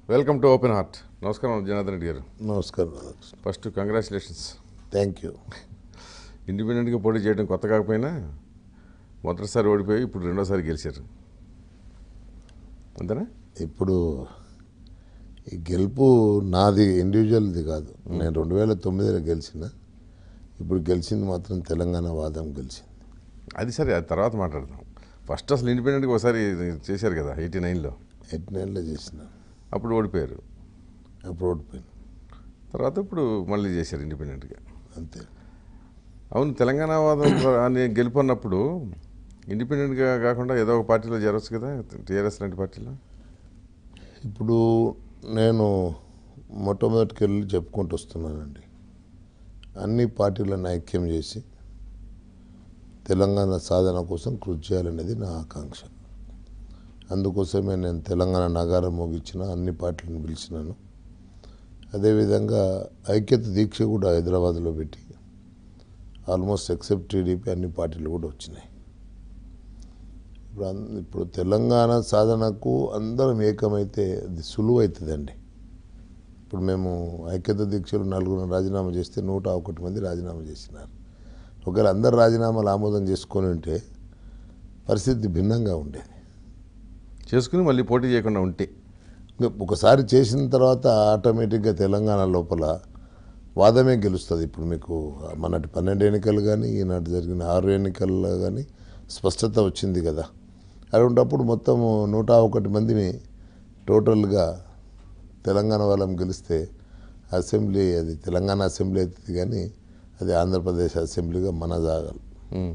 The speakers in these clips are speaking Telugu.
వెల్కమ్ టు ఓపెన్ హార్ట్ నమస్కారం జనార్దన్ రెడ్డి గారు నమస్కారం ఫస్ట్ కంగ్రాచులేషన్స్ థ్యాంక్ యూ ఇండిపెండెంట్గా పోటీ చేయడం కొత్త కాకపోయినా మొదటిసారి ఓడిపోయి ఇప్పుడు రెండోసారి గెలిచారు అంతేనా ఇప్పుడు ఈ గెలుపు నాది ఇండివిజువల్ది కాదు నేను రెండు వేల తొమ్మిదిలో గెలిచిన ఇప్పుడు గెలిచింది మాత్రం తెలంగాణ వాదం గెలిచింది అది సరే అది తర్వాత మాట్లాడదాం ఫస్ట్ అసలు ఇండిపెండెంట్గా ఒకసారి చేశారు కదా ఎయిటీ నైన్లో ఎట్నేళ్ళలో చేసిన అప్పుడు ఓడిపోయారు అప్పుడు ఓడిపోయింది తర్వాత ఇప్పుడు మళ్ళీ చేశారు ఇండిపెండెంట్గా అంతే అవును తెలంగాణ వాదం అని గెలుపన్నప్పుడు ఇండిపెండెంట్గా కాకుండా ఏదో ఒక పార్టీలో చేరొచ్చు కదా టీఆర్ఎస్ లాంటి పార్టీలో ఇప్పుడు నేను మొట్టమొదటికి వెళ్ళి చెప్పుకుంటూ వస్తున్నానండి అన్ని పార్టీలను ఐక్యం చేసి తెలంగాణ సాధన కోసం కృషి చేయాలనేది నా ఆకాంక్ష అందుకోసమే నేను తెలంగాణ నగారం మోగించిన అన్ని పార్టీలను పిలిచినాను అదేవిధంగా ఐక్యత దీక్ష కూడా హైదరాబాద్లో పెట్టి ఆల్మోస్ట్ ఎక్సెప్ట్ టీడీపీ అన్ని పార్టీలు కూడా వచ్చినాయి ఇప్పుడు అన్- ఇప్పుడు తెలంగాణ సాధనకు అందరం ఏకమైతే అది సులువు అవుతుందండి ఇప్పుడు మేము ఐక్యత దీక్షలు నలుగురు రాజీనామా చేస్తే నూట ఒకటి మంది రాజీనామా చేసినారు ఒకవేళ అందరు రాజీనామాలు ఆమోదం చేసుకొని ఉంటే పరిస్థితి భిన్నంగా ఉండేది చేసుకుని మళ్ళీ పోటీ చేయకుండా ఉంటే ఇంకా ఒకసారి చేసిన తర్వాత ఆటోమేటిక్గా తెలంగాణ లోపల వాదమే గెలుస్తుంది ఇప్పుడు మీకు మొన్నటి పన్నెండు ఎన్నికలు కానీ ఈనాటి జరిగిన ఆరు ఎన్నికల్లో కానీ స్పష్టత వచ్చింది కదా అటువంటప్పుడు మొత్తం నూట ఒకటి మందిని టోటల్గా తెలంగాణ వాళ్ళం గెలిస్తే అసెంబ్లీ అది తెలంగాణ అసెంబ్లీ అవుతుంది కానీ అది ఆంధ్రప్రదేశ్ అసెంబ్లీగా మన జాగాలి ఉమ్.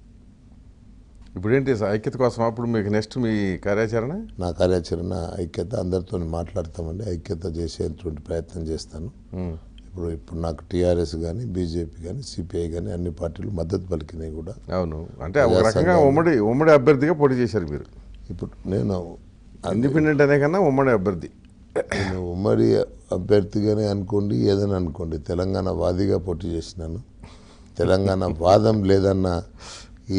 ఇప్పుడేంటి ఐక్యత కోసం అప్పుడు మీకు నెక్స్ట్ మీ కార్యాచరణ నా కార్యాచరణ ఐక్యత అందరితో మాట్లాడతామండి ఐక్యత చేసేటువంటి ప్రయత్నం చేస్తాను ఉమ్. ఇప్పుడు ఇప్పుడు నాకు టీఆర్ఎస్ కానీ బీజేపీ కానీ సిపిఐ కానీ అన్ని పార్టీలు మద్దతు పలికినాయి కూడా అవును అంటే ఒక రకంగా ఉమ్మడి ఉమ్మడి అభ్యర్థిగా పోటీ చేశారు మీరు ఇప్పుడు నేను ఇండిపెండెంట్ అనే కన్నా ఉమ్మడి అభ్యర్థి నేను ఉమ్మడి అభ్యర్థిగానే అనుకోండి ఏదని అనుకోండి తెలంగాణ వాదిగా పోటీ చేసినాను తెలంగాణ వాదం లేదన్న ఈ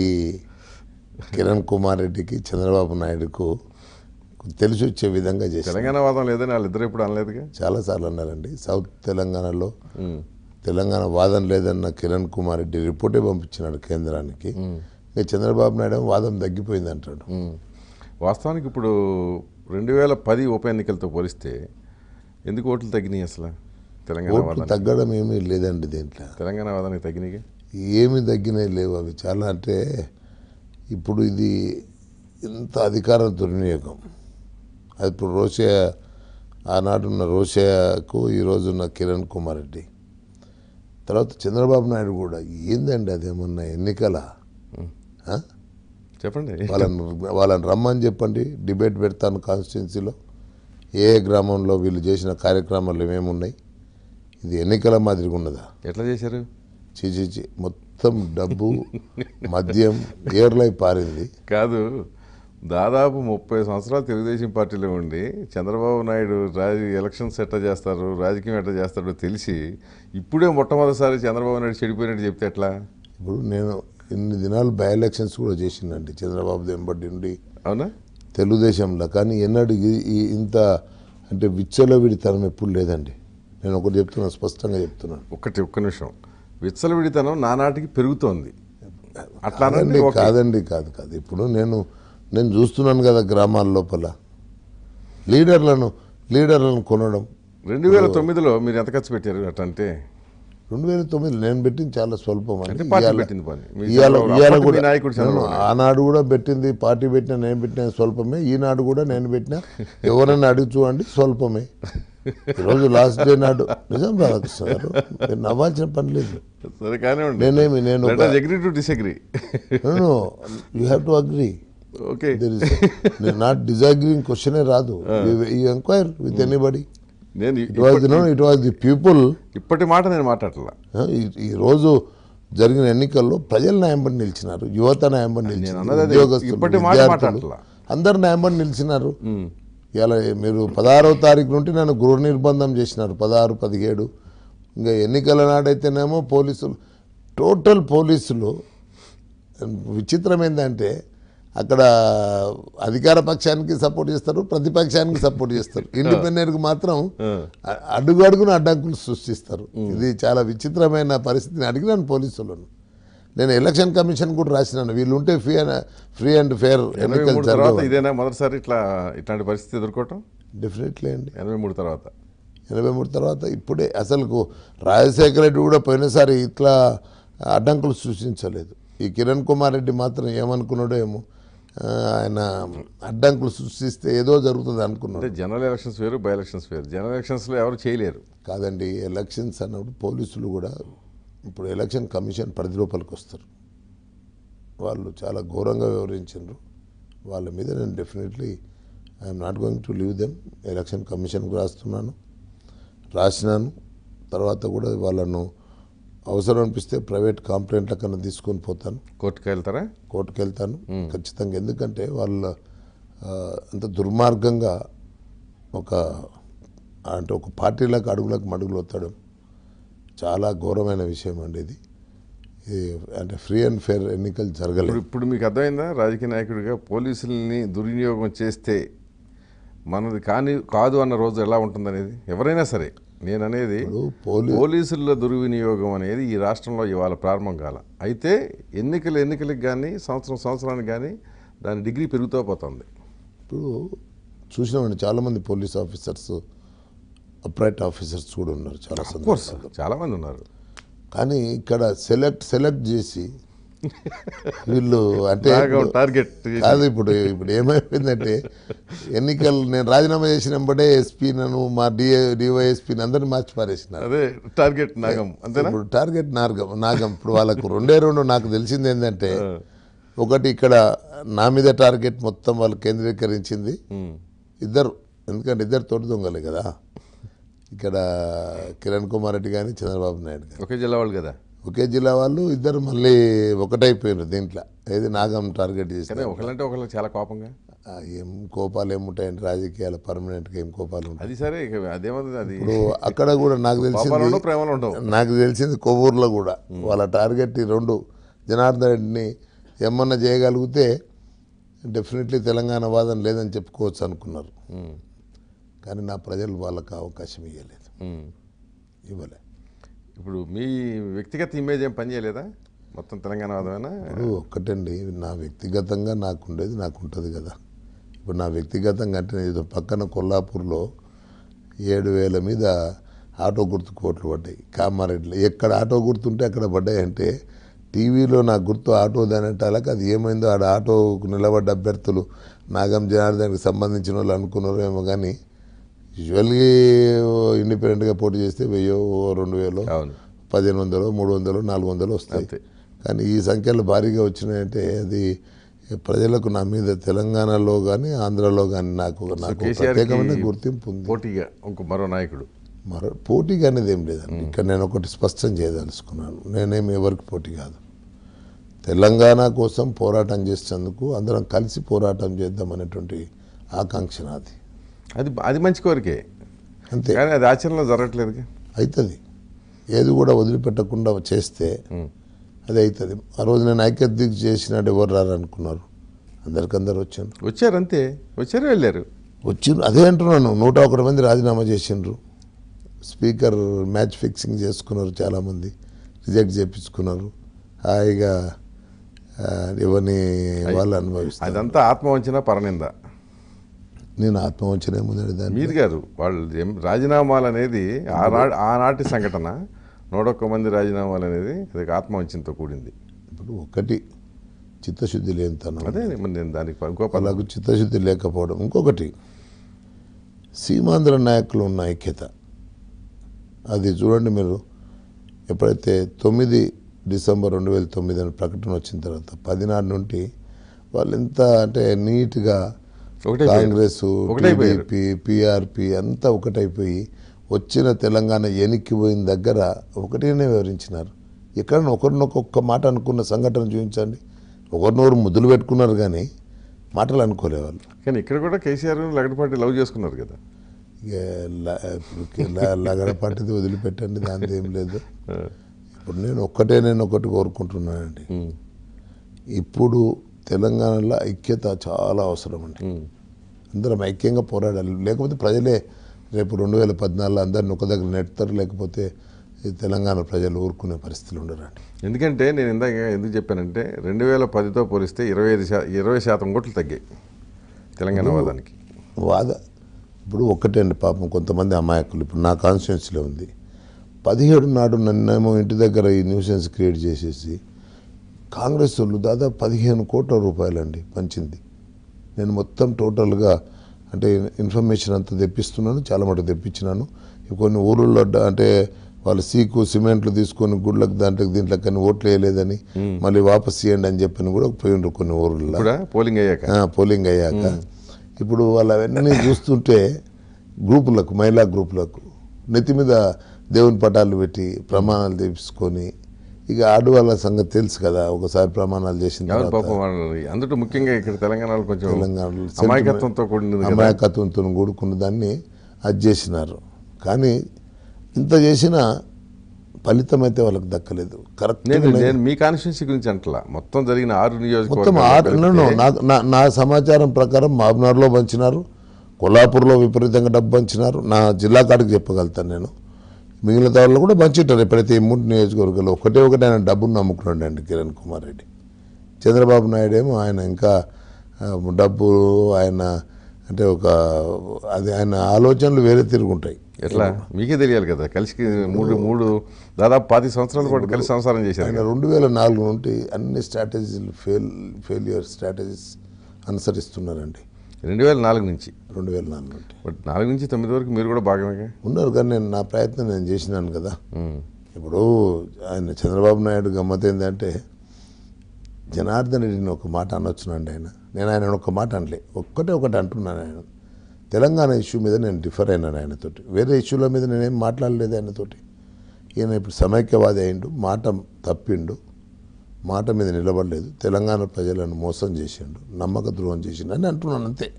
కిరణ్ కుమార్ రెడ్డికి చంద్రబాబు నాయుడుకు తెలిసి వచ్చే విధంగా చేశాను తెలంగాణ వాదం లేదని వాళ్ళిద్దరు ఎప్పుడు అనలేదుగా చాలాసార్లు అన్నారండి సౌత్ తెలంగాణలో ఉమ్. తెలంగాణ వాదం లేదన్న కిరణ్ కుమార్ రెడ్డి రిపోర్టే పంపించినాడు కేంద్రానికి ఇక చంద్రబాబు నాయుడు ఏమో వాదం తగ్గిపోయింది అంటాడు ఉమ్. వాస్తవానికి ఇప్పుడు రెండు వేల పది ఉప ఎన్నికలతో పోలిస్తే ఎందుకు ఓట్లు తగ్గినాయి అసలు తెలంగాణ ఓట్లు వాదానికి తగ్గడం ఏమీ లేదండి దీంట్లో తెలంగాణ వాదానికి తగ్గినాయి ఏమి తగ్గినాయి లేవు అవి చాలా అంటే ఇప్పుడు ఇది ఇంత అధికార దుర్వినియోగం అది ఇప్పుడు రోషయ్య ఆనాడున్న రోషయ్యకు ఈరోజున్న కిరణ్ కుమార్ రెడ్డి తర్వాత చంద్రబాబు నాయుడు కూడా ఏందండి అదేమన్నా ఎన్నికల ఆ? చెప్పండి వాళ్ళని వాళ్ళని రమ్మని చెప్పండి డిబేట్ పెడతాను కాన్స్టిట్యున్సీలో ఏ ఏ గ్రామంలో వీళ్ళు చేసిన కార్యక్రమాలు ఏమేమి ఇది ఎన్నికల మాదిరిగా ఉన్నదా ఎట్లా చేశారు చీచీచి మొత్తం డబ్బు మద్యం ఏర్లై పారింది కాదు దాదాపు ముప్పై సంవత్సరాలు తెలుగుదేశం పార్టీలో ఉండి చంద్రబాబు నాయుడు రాజ ఎలక్షన్స్ ఎట్లా చేస్తారు రాజకీయం ఎట్లా చేస్తాడో తెలిసి ఇప్పుడే మొట్టమొదటిసారి చంద్రబాబు నాయుడు చెడిపోయినట్టు చెప్తే ఎట్లా ఇప్పుడు నేను ఇన్ని దినాలు బై ఎలక్షన్స్ కూడా చేసిందండి చంద్రబాబు వెంబడి ఉండి అవునా తెలుగుదేశంలో కానీ ఎన్నడూ ఈ- ఈ ఇంత అంటే విచ్చలవిడితనం ఎప్పుడు లేదండి నేను ఒకటి చెప్తున్నాను స్పష్టంగా చెప్తున్నాను ఒక్కటి ఒక్క నిమిషం విచ్చలవిడితనం నానాటికి పెరుగుతోంది అట్లా అనండి కాదండి ఓకే. కాదండి కాదు కాదు ఇప్పుడు నేను నేను చూస్తున్నాను కదా గ్రామాల లోపల లీడర్లను లీడర్లను కొనడం రెండు వేల తొమ్మిదిలో మీరు ఎంత ఖర్చు పెట్టారు అట్లా అంటే రెండు వేల తొమ్మిది నేను పెట్టింది చాలా స్వల్పం అండి అంటే పార్టీ ఇవాళ- పెట్టింది పని. మీ ఇవాళ చంద్రబాబు- ఇవాళ అప్పటి మీ కూడా నాయకుడు చంద్రబాబు నేను ఆనాడు కూడా పెట్టింది పార్టీ పెట్టినా నేను పెట్టిన స్వల్పమే ఈనాడు కూడా నేను పెట్టినా ఎవరైనా అడిగి చూడండి స్వల్పమే ఈరోజు లాస్ట్ డే నాడు నిజం రాధాకృష్ణ గారు మీరు నవ్వాల్సిన పని లేదు సరే కానివ్వండి నేనేమి నేను ఒక- agree to disagree you have to agree okay there is not disagreeing క్వశ్చనే రాదు యూ ఎంక్వైర్ విత్ ఎనీబడి నేను it was no it was the people ఇప్పటి మాట నేను మాట్లాడలా ఈ రోజు జరిగిన ఎన్నికల్లో ప్రజలు న్యాయంబడి నిలిచినారు యువత న్యాయంబడి అన్నది నిలిచినారు అదే. ఉద్యోగస్తులు ఇప్పటి మాట విద్యార్థులు మాట్లాడట్లా. అందరు న్యాయంబడి నిలిచినారు ఇలా మీరు పదహారవ తారీఖు నుండి నన్ను గృహ నిర్బంధం చేసినారు పదహారు పదిహేడు ఇంకా ఎన్నికల నాడైతేనేమో పోలీసులు టోటల్ పోలీసులు విచిత్రం ఏంటంటే అక్కడ అధికార పక్షానికి సపోర్ట్ చేస్తారు ప్రతిపక్షానికి సపోర్ట్ చేస్తారు ఇండిపెండెంట్కి మాత్రం అ- అడుగు అడుగున అడ్డంకులు సృష్టిస్తారు ఇది చాలా విచిత్రమైన పరిస్థితిని అడిగినాను పోలీసులను నేను ఎలక్షన్ కమిషన్ కూడా రాసినాను వీళ్ళు ఉంటే free and free and fair ఎనభై ఎన్నికలు మూడు తర్వాత జరగవు ఇదేనా మొదటిసారి ఇట్లా ఇట్లాంటి పరిస్థితి ఎదుర్కోవటం డెఫినెట్లీ అండి ఎనభై మూడు తర్వాత ఎనభై మూడు తర్వాత ఇప్పుడే అసలు రాజశేఖర రెడ్డి కూడా పోయినసారి ఇట్లా అడ్డంకులు సృష్టించలేదు ఈ కిరణ్ కుమార్ రెడ్డి మాత్రం ఏమనుకున్నాడో ఏమో ఆ, ఆయన అడ్డంకులు సృష్టిస్తే ఏదో జరుగుతుంది అనుకున్నాడు అంటే జనరల్ ఎలక్షన్స్ వేరు బై ఎలక్షన్స్ వేరు జనరల్ ఎలక్షన్స్లో ఎవరు చేయలేరు కాదండి ఎలక్షన్స్ అన్నప్పుడు పోలీసులు కూడా ఇప్పుడు ఎలక్షన్ కమిషన్ పరిధి లోపలికి వస్తారు వాళ్ళు చాలా ఘోరంగా వివరించారు వాళ్ళ మీద నేను definitely I'm not going to leave them election కమిషన్కి రాస్తున్నాను రాసినాను తర్వాత కూడా వాళ్ళను అవసరం అనిపిస్తే ప్రైవేట్ కంప్లైంట్ల కన్నా తీసుకొని పోతాను కోర్టుకు వెళ్తారా కోర్టుకు వెళ్తాను ఖచ్చితంగా ఎందుకంటే వాళ్ళ ఆ, అంత దుర్మార్గంగా ఒక అంటే ఒక పార్టీలకు అడుగులకు మడుగులు వత్తడం చాలా ఘోరమైన విషయం అండి ఇది ఇది అంటే ఫ్రీ అండ్ ఫేర్ ఎన్నికలు ఇప్పుడు జరగలేదు ఇప్పుడు మీకు అర్థమైందా రాజకీయ నాయకుడిగా పోలీసుల్ని దుర్వినియోగం చేస్తే మనది కాని కాదు అన్న రోజు ఎలా ఉంటుందనేది ఎవరైనా సరే నేను అనేది ఇప్పుడు పోలీ పోలీసుల దుర్వినియోగం అనేది ఈ రాష్ట్రంలో ఇవాళ ప్రారంభం కాల అయితే ఎన్నికలు ఎన్నికలకు కానీ సంవత్సరం సంవత్సరానికి కానీ దాని డిగ్రీ పెరుగుతూ పోతుంది ఇప్పుడు చూసినామండి చాలామంది పోలీస్ ఆఫీసర్స్ అప్రైట్ ఆఫీసర్స్ కూడా ఉన్నారు చాలా కోర్స్ సందర్భాల్లో చాలా మంది ఉన్నారు కానీ ఇక్కడ సెలెక్ట్ సెలెక్ట్ చేసి వీళ్ళు అంటే ఇప్పుడు- టార్గెట్ కాదు ఇప్పుడు ఇప్పుడు ఏమైపోయిందంటే ఎన్నికలు నేను రాజీనామా చేసిన వెంబడే ఎస్పీ నన్ను మా డిఏ డివైఎస్పీని అందరిని మార్చి పారేసినారు అదే టార్గెట్ నాగం అంతేనా ఇప్పుడు టార్గెట్ నాగం నాగం ఇప్పుడు వాళ్ళకు రెండే రెండు నాకు తెలిసింది ఏంటంటే ఒకటి ఇక్కడ నా మీద టార్గెట్ మొత్తం వాళ్ళు కేంద్రీకరించింది ఉమ్. ఇద్దరు ఎందుకంటే ఇద్దరు తోటి దొంగలే కదా ఇక్కడ కిరణ్ కుమార్ రెడ్డి కానీ చంద్రబాబు నాయుడు కానీ ఒకే జిల్లా వాళ్ళు కదా ఒకే జిల్లా వాళ్ళు ఇద్దరు మళ్ళీ ఒకటైపోయారు దీంట్లో ఏది నాగం టార్గెట్ కానీ చేసిన ఒకళ్ళంటే ఒకళ్ళకి చాలా కోపంగా ఆ, ఏం కోపాలు ఏముంటాయండి రాజకీయాలు పర్మనెంట్గా ఏం కోపాలు ఉంటాయి అది సరే ఇక అదేమవుతుంది అది ఇప్పుడు అక్కడ కూడా నాకు కోపాలు తెలిసింది ఉండవు ప్రేమలు ఉండవు నాకు తెలిసింది కొవ్వూరులో కూడా వాళ్ళ టార్గెట్ ఈ రెండు జనార్దన్ రెడ్డిని ఏమన్నా చేయగలిగితే డెఫినెట్లీ తెలంగాణ వాదన లేదని చెప్పుకోవచ్చు అనుకున్నారు ఉమ్. కానీ నా ప్రజలు వాళ్ళకి అవకాశం ఇవ్వలేదు ఉమ్. ఇవ్వలే ఇప్పుడు మీ వ్యక్తిగత ఇమేజ్ ఏం పని చేయలేదా మొత్తం తెలంగాణ వాదమేనా ఇప్పుడు ఒక్కటండి నా వ్యక్తిగతంగా నాకు ఉండేది నాకు ఉంటుంది కదా ఇప్పుడు నా వ్యక్తిగతంగా అంటే ఇది పక్కన కొల్లాపూర్లో ఏడు వేల మీద ఆటో గుర్తు కోట్లు పడ్డాయి కామారెడ్డిలో ఎక్కడ ఆటో గుర్తుంటే అక్కడ పడ్డాయి అంటే టీవీలో నా గుర్తు ఆటో దానంటాలకు అది ఏమైందో ఆడ ఆటోకు నిలబడ్డ అభ్యర్థులు నాగం జనార్దన్కి సంబంధించిన వాళ్ళు అనుకున్నారో ఏమో కానీ యూజువల్గా ఇండిపెండెంట్గా పోటీ చేస్తే వెయ్యో రెండు వేలు అవును పదిహేను వందలు మూడు వందలు నాలుగు వందలు వస్తాయి అంతే. కానీ ఈ సంఖ్యలు భారీగా వచ్చినాయంటే అది ప్రజలకు నా మీద తెలంగాణలో కానీ ఆంధ్రలో కానీ నాకు నాకు కేసీఆర్ కి ప్రత్యేకమైన గుర్తింపు ఉంది పోటీగా ఇంకో మరో నాయకుడు మరో పోటీగా అనేది ఏం లేదండి ఇక్కడ నేను ఒకటి స్పష్టం చేయదలుచుకున్నాను నేనేమి ఎవరికి పోటీ కాదు తెలంగాణ కోసం పోరాటం చేసేందుకు అందరం కలిసి పోరాటం చేద్దాం అనేటువంటి ఆకాంక్ష నాది అది అది మంచి కోరికే అంతే కానీ అది ఆచరణలో జరగట్లేదు అవుతుంది ఏది కూడా వదిలిపెట్టకుండా చేస్తే అది అవుతుంది ఆ రోజు నేను ఐక్యత దిగు చేసినట్టు ఎవరు రారు అనుకున్నారు అందరికందరు వచ్చారు వచ్చారు అంతే వచ్చారు వెళ్ళారు వచ్చి అదే అంటున్నాను నూట ఒకటి మంది రాజీనామా చేసిండ్రు స్పీకర్ మ్యాచ్ ఫిక్సింగ్ చేసుకున్నారు చాలామంది రిజెక్ట్ చేపించుకున్నారు హాయిగా ఆ, ఎవరిని వాళ్ళు అనుభవిస్తారు అదంతా ఆత్మవంచన పరనింద నేను ఆత్మవంచన ఏముందండి దాన్ని మీది గారు వాళ్ళు ఏం రాజీనామాలు అనేది ఆనాటి ఆనాటి సంఘటన నూటొక్క మంది రాజీనామాలు అనేది అది ఒక ఆత్మవంచనతో కూడింది ఇప్పుడు ఒకటి చిత్తశుద్ధి లేనితనం అదే మరి నేను దానికి ఇంకో పద వాళ్ళకు చిత్తశుద్ధి లేకపోవడం ఇంకొకటి సీమాంధ్ర నాయకులు ఉన్న ఐక్యత అది చూడండి మీరు ఎప్పుడైతే తొమ్మిది డిసెంబర్ రెండు వేల తొమ్మిది అని ప్రకటన వచ్చిన తర్వాత పదినాడు నుండి వాళ్ళు ఎంత అంటే నీట్గా ఒకటే కాంగ్రెస్ ఒకటైపోయారు. టీడీపీ పిఆర్పి అంతా ఒకటైపోయి వచ్చిన తెలంగాణ ఎనిక్కిపోయిన దగ్గర ఒకటేనే వివరించినారు ఎక్కడన్నా ఒకరినొక్కొక్క మాట అనుకున్న సంఘటన చూపించండి ఒకరినొకరు ముద్దులు పెట్టుకున్నారు కానీ మాటలు అనుకోలే వాళ్ళు కానీ ఇక్కడ కూడా కేసీఆర్ లగడపాటి లవ్ చేసుకున్నారు కదా ఇక ల- ఇప్పుడు ల- లగడపాటిది వదిలిపెట్టండి దాంతో ఏం లేదు ఇప్పుడు నేను ఒక్కటే నేను ఒకటి కోరుకుంటున్నానండి ఉమ్. ఇప్పుడు తెలంగాణలో ఐక్యత చాలా అవసరం అండి ఉమ్. అందరం ఐక్యంగా పోరాడాలి లేకపోతే ప్రజలే రేపు రెండు వేల పద్నాలుగులో అందరిని ఒక దగ్గర నెడతారు లేకపోతే ఈ తెలంగాణ ప్రజలు ఊరుకునే పరిస్థితులు ఉండరండి ఎందుకంటే నేను ఇందాక ఎందుకు చెప్పానంటే రెండు వేల పదితో పోలిస్తే ఇరవై ఐదు శా ఇరవై శాతం ఓట్లు తగ్గాయి తెలంగాణ వాదానికి వాద ఇప్పుడు ఒక్కటే అండి పాపం కొంతమంది అమాయకులు ఇప్పుడు నా కాన్స్టిట్యున్సీలో ఉంది పదిహేడు నాడు నన్నేమో ఇంటి దగ్గర ఈ న్యూసెన్స్ క్రియేట్ చేసేసి కాంగ్రెస్ వాళ్ళు దాదాపు పదిహేను కోట్ల రూపాయలండి పంచింది నేను మొత్తం టోటల్గా అంటే ఇన్ఫర్మేషన్ అంతా తెప్పిస్తున్నాను చాలా మటుకు తెప్పించినాను ఇవి కొన్ని ఊళ్ళల్లో డ- అంటే వాళ్ళు సీకు సిమెంట్లు తీసుకొని గుడ్లకు దాంట్లోకి దీంట్లోకి కానీ ఓట్లు వేయలేదని మళ్ళీ వాపస్ చేయండి అని చెప్పని కూడా పోయిండ్రు కొన్ని ఊర్లలో కూడా పోలింగ్ అయ్యాక ఆ, పోలింగ్ అయ్యాక ఇప్పుడు వాళ్ళు అవన్నీ చూస్తుంటే గ్రూపులకు మహిళా గ్రూపులకు నెత్తి మీద దేవుని పటాలు పెట్టి ప్రమాణాలు తెప్పించుకొని ఇక ఆడవాళ్ళ సంగతి తెలుసు కదా ఒకసారి ప్రమాణాలు చేసిన ఎవరు తర్వాత పాపం వాళ్ళు అందులో ముఖ్యంగా ఇక్కడ తెలంగాణలో కొంచెం తెలంగాణలో అమాయకత్వంతో కూడినది కదా అమాయకత్వంతో కూడుకున్న దాన్ని అది చేసినారు కానీ ఇంత చేసినా ఫలితం అయితే వాళ్ళకి దక్కలేదు కరెక్ట్ నేను నేను మీ కాన్స్టిట్యున్సీ గురించి అంటలా మొత్తం జరిగిన ఆరు మొత్తం నియోజకవర్గాలు ఆరు no, no, కలిపితే నా- నా- నా సమాచారం ప్రకారం మాబ్నార్లో పంచినారు కొల్లాపూర్లో విపరీతంగా డబ్బు పంచినారు నా జిల్లా కాడికి చెప్పగలుగుతాను నేను మిగిలిన దానిలో కూడా పంచిట్టారు ప్రతి మూడు నియోజకవర్గాల్లో ఒకటే ఒకటి ఆయన డబ్బును నమ్ముకున్నాడు అండి కిరణ్ కుమార్ రెడ్డి చంద్రబాబు నాయుడు ఏమో ఆయన ఇంకా ఆ, డబ్బు ఆయన అంటే ఒక అది ఆయన ఆలోచనలు వేరే తిరుగుంటాయి ఎట్లా మీకే తెలియాలి కదా కలిసి మూడు మూడు దాదాపు పాతి సంవత్సరాల పాటు కలిసి సంసారం చేశారు ఆయన రెండు వేల నాలుగు నుండి అన్ని స్ట్రాటజీలు ఫెయిల్ ఫెయిలియర్ స్ట్రాటజీస్ అనుసరిస్తున్నారండి రెండు వేల నాలుగు నుంచి రెండు వేల నాలుగు నుండి బట్ నాలుగు నుంచి తొమ్మిది వరకు మీరు కూడా భాగమే ఉన్నారు కానీ నేను నా ప్రయత్నం నేను చేసినాను కదా ఉమ్. ఇప్పుడు ఆయన చంద్రబాబు నాయుడు గమ్మత్ ఏంటంటే జనార్దన్ రెడ్డిని ఒక మాట అనొచ్చునండి ఆయన నేను ఆయన ఒక మాట అనలే ఒక్కటే ఒకటి అంటున్నాను ఆయన తెలంగాణ ఇష్యూ మీద నేను డిఫర్ అయినాను ఆయనతోటి వేరే ఇష్యూల మీద నేనేం మాట్లాడలేదు ఆయనతోటి ఈయన ఇప్పుడు సమైక్యవాది అయిండు మాట తప్పిండు మాట మీద నిలబడలేదు తెలంగాణ ప్రజలను మోసం చేసిండు నమ్మక ద్రోహం చేసిండు అని అంటున్నాను అంతే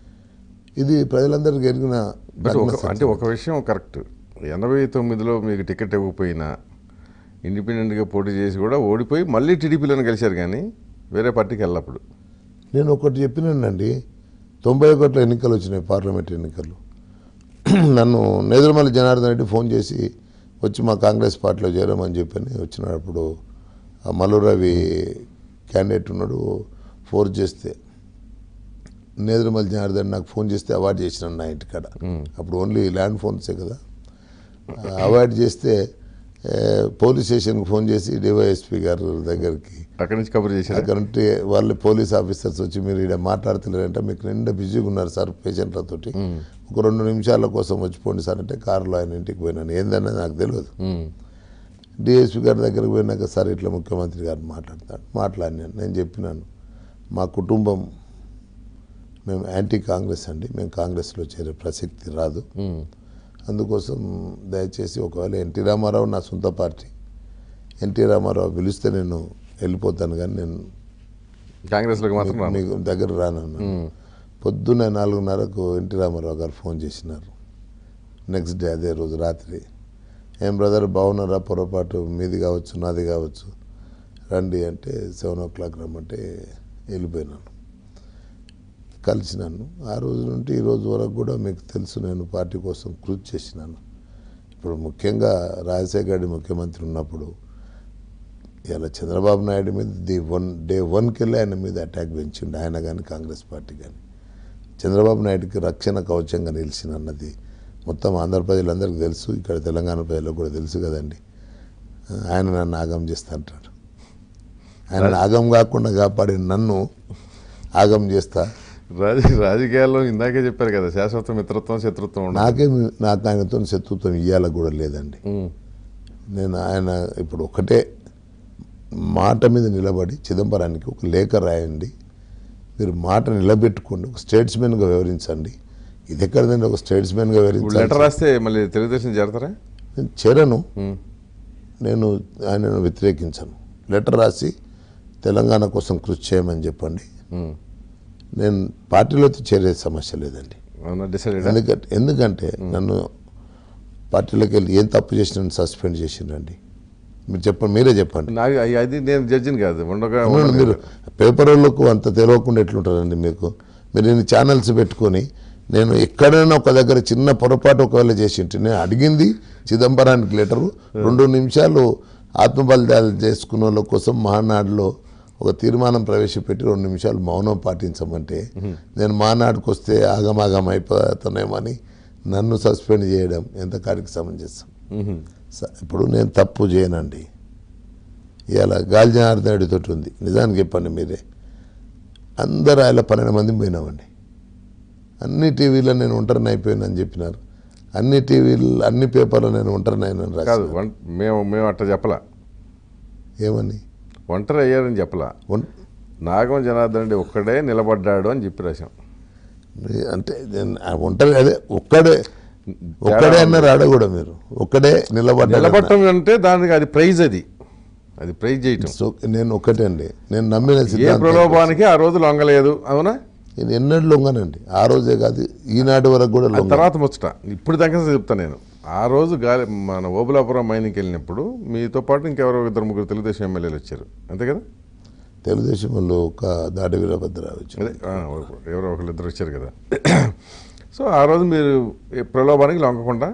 ఇది ప్రజలందరికీ ఎరిగిన బట్ ఒక నగ్న అంటే ఒక విషయం కరెక్ట్ ఎనభై తొమ్మిదిలో మీకు టికెట్ ఇవ్వకపోయినా ఇండిపెండెంట్గా పోటీ చేసి కూడా ఓడిపోయి మళ్ళీ టీడీపీలోనే కలిశారు కానీ వేరే పార్టీకి వెళ్ళప్పుడు నేను ఒకటి చెప్పినానండి తొంభై ఒకటిలో ఎన్నికలు వచ్చినాయి పార్లమెంట్ ఎన్నికలు నన్ను నేదురుమల్లి జనార్దన్ రెడ్డి ఫోన్ చేసి వచ్చి మా కాంగ్రెస్ పార్టీలో చేరమని చెప్పని వచ్చినప్పుడు ఆ మల్లు రవి క్యాండిడేట్ ఉన్నాడు ఫోర్స్ చేస్తే నేదురుమల్లి జనార్దన్ నాకు ఫోన్ చేస్తే అవాయిడ్ చేసినాను నా ఇంటికాడ అప్పుడు ఓన్లీ ల్యాండ్ ఫోన్సే కదా అవాయిడ్ చేస్తే ఏ, పోలీస్ స్టేషన్కి ఫోన్ చేసి డివైఎస్పీ గారి దగ్గరికి అక్కడి నుంచి కబుర్ చేశారు అక్కడ ఉంటే వాళ్ళు పోలీస్ ఆఫీసర్స్ వచ్చి మీరు ఇక్కడ మాట్లాడుతున్నారంటే మీకు నిండా బిజీగా ఉన్నారు సార్ పేషెంట్లతోటి ఒక రెండు నిమిషాల కోసం వచ్చిపోండి సార్ అంటే కారులో ఆయన ఇంటికి పోయినాను ఏందన్నది నాకు తెలియదు డిఎస్పీ గారి దగ్గరికి పోయినాక సార్ ఇట్లా ముఖ్యమంత్రి గారు మాట్లాడతాడు మాట్లాడినాను నేను చెప్పినాను మా కుటుంబం మేము యాంటీ కాంగ్రెస్ అండి మేము కాంగ్రెస్లో చేరే ప్రసక్తి రాదు అందుకోసం దయచేసి ఒకవేళ ఎన్టీ రామారావు నా సొంత పార్టీ ఎన్టీ రామారావు పిలిస్తే నేను వెళ్ళిపోతాను కానీ నేను కాంగ్రెస్లోకి మాత్రం రాను. మీకు దగ్గర రానన్నా పొద్దున్న నాలుగున్నరకు ఎన్టీ రామారావు గారు ఫోన్ చేసినారు నెక్స్ట్ డే అదే రోజు రాత్రి ఏం బ్రదర్ బాగున్నారా పొరపాటు మీది కావచ్చు నాది కావచ్చు రండి అంటే సెవెన్ ఓ క్లాక్ రమ్మంటే వెళ్ళిపోయినాను కలిసినాను ఆ రోజు నుండి ఈ రోజు వరకు కూడా మీకు తెలుసు నేను పార్టీ కోసం కృషి చేసినాను ఇప్పుడు ముఖ్యంగా రాజశేఖర రెడ్డి ముఖ్యమంత్రి ఉన్నప్పుడు ఇలా చంద్రబాబు నాయుడు మీద ది వన్ డే వన్కి వెళ్ళి ఆయన మీద అటాక్ పెంచిండు ఆయన కానీ కాంగ్రెస్ పార్టీ కానీ చంద్రబాబు నాయుడుకి రక్షణ కవచంగా నిలిచిన అన్నది మొత్తం ఆంధ్ర ప్రజలందరికీ తెలుసు ఇక్కడ తెలంగాణ ప్రజలకు కూడా తెలుసు కదండి ఆయన నన్ను ఆగం చేస్తా అంటాడు ఆయన ఆగం కాకుండా కాపాడి నన్ను ఆగం చేస్తా రాజ రాజకీయాల్లో ఇందాకే చెప్పారు కదా శాశ్వత మిత్రత్వం శత్రుత్వం ఉండదు నాకే నాకు ఆయనతో శత్రుత్వం ఇయ్యాల కూడా లేదండి ఉమ్. నేను ఆయన ఇప్పుడు ఒకటే మాట మీద నిలబడి చిదంబరానికి ఒక లేఖ రాయండి మీరు మాట నిలబెట్టుకోండి ఒక స్టేట్స్మెన్గా వివరించండి ఇది ఎక్కడదండి ఒక స్టేట్స్మెన్గా ఇప్పుడు లెటర్ వివరించాలి రాస్తే మళ్ళీ తెలుగుదేశం చేరతారా నేను చేరను ఉమ్. నేను ఆయనను వ్యతిరేకించను లెటర్ రాసి తెలంగాణ కోసం కృషి చేయమని చెప్పండి ఉమ్. నేను పార్టీలో చేరే సమస్య లేదండి అవునా డిసైడెడ్ ఎందుకంటే ఎందుకంటే నన్ను పార్టీలోకి వెళ్ళి ఏం తప్పు చేసి నన్ను సస్పెండ్ చేసిండ్రండి మీరు చెప్పండి మీరే చెప్పండి నాకు అయి- అది నేను జడ్జిని కాదు ఉండగా అవునండి, మీరు పేపర్ వాళ్ళకు అంత తెలియకుండా ఎట్లుంటారండి మీకు మీరు ఇన్ని ఛానల్స్ పెట్టుకొని నేను ఎక్కడైనా ఒక దగ్గర చిన్న పొరపాటు ఒకవేళ చేసి ఉంటే నేను అడిగింది చిదంబరానికి లెటరు రెండు నిమిషాలు ఆత్మబలిదాలు చేసుకున్న వాళ్ళ కోసం మహానాడులో ఒక తీర్మానం ప్రవేశపెట్టి రెండు నిమిషాలు మౌనం పాటించమంటే నేను మహానాడుకు వస్తే ఆగమాగం అయిపోతున్నామని నన్ను సస్పెండ్ చేయడం ఎంత కాడికి సమంజసం మ్హూ. స- ఇప్పుడు నేను తప్పు చేయనండి ఇవాళ గాలి జనార్దనుడితో ఉంది నిజానికి చెప్పండి మీరే అందరు ఆయన పన్నెండు మంది పోయినామండి అన్ని టీవీలో నేను ఒంటరిని అయిపోయానని చెప్పినారు అన్ని టీవీలు అన్ని పేపర్లో నేను ఒంటరిని అయినని కాదు రాశారు వన్- మేము మేము అట్లా చెప్పలా ఏమని ఒంటరి అయ్యారని చెప్పలా ఒం- నాగం జనార్దన్ రెడ్డి ఒక్కడే నిలబడ్డాడు అని చెప్పి రాశాం అంటే నేను ఆ ఒంటరి అదే ఒక్కడే ఒక్కడే అన్నారు ఆడ కూడా మీరు ఒక్కడే నిలబడ్డా నిలబడటం అంటే దానికి అది ప్రైజ్ అది అది ప్రైజ్ చేయటం సో నేను ఒక్కటే అండి నేను నమ్మిన ఏ సిద్ధాంతం ప్రలోభానికి ఆ రోజు లొంగలేదు అవునా నేను ఎన్నడూ లొంగనండి ఆ రోజే కాదు ఈనాటి వరకు కూడా ఆ లొంగ తర్వాత ముచ్చట ఇప్పుడు దాకా చెప్తా నేను ఆ రోజు గాలి మన ఓబులాపురం మైనింగ్కి వెళ్ళినప్పుడు మీతో పాటు ఇంకెవరో ఇద్దరు ముగ్గురు తెలుగుదేశం ఎమ్మెల్యేలు వచ్చారు అంతే కదా తెలుగుదేశం వాళ్ళు ఒక దాడి వీరభద్రరావు వచ్చారు అదే ఆ, ఎవరో ఒకళ్ళు ఇద్దరు వచ్చారు కదా సో ఆ రోజు మీరు ఏ ప్రలోభానికి లొంగకుండా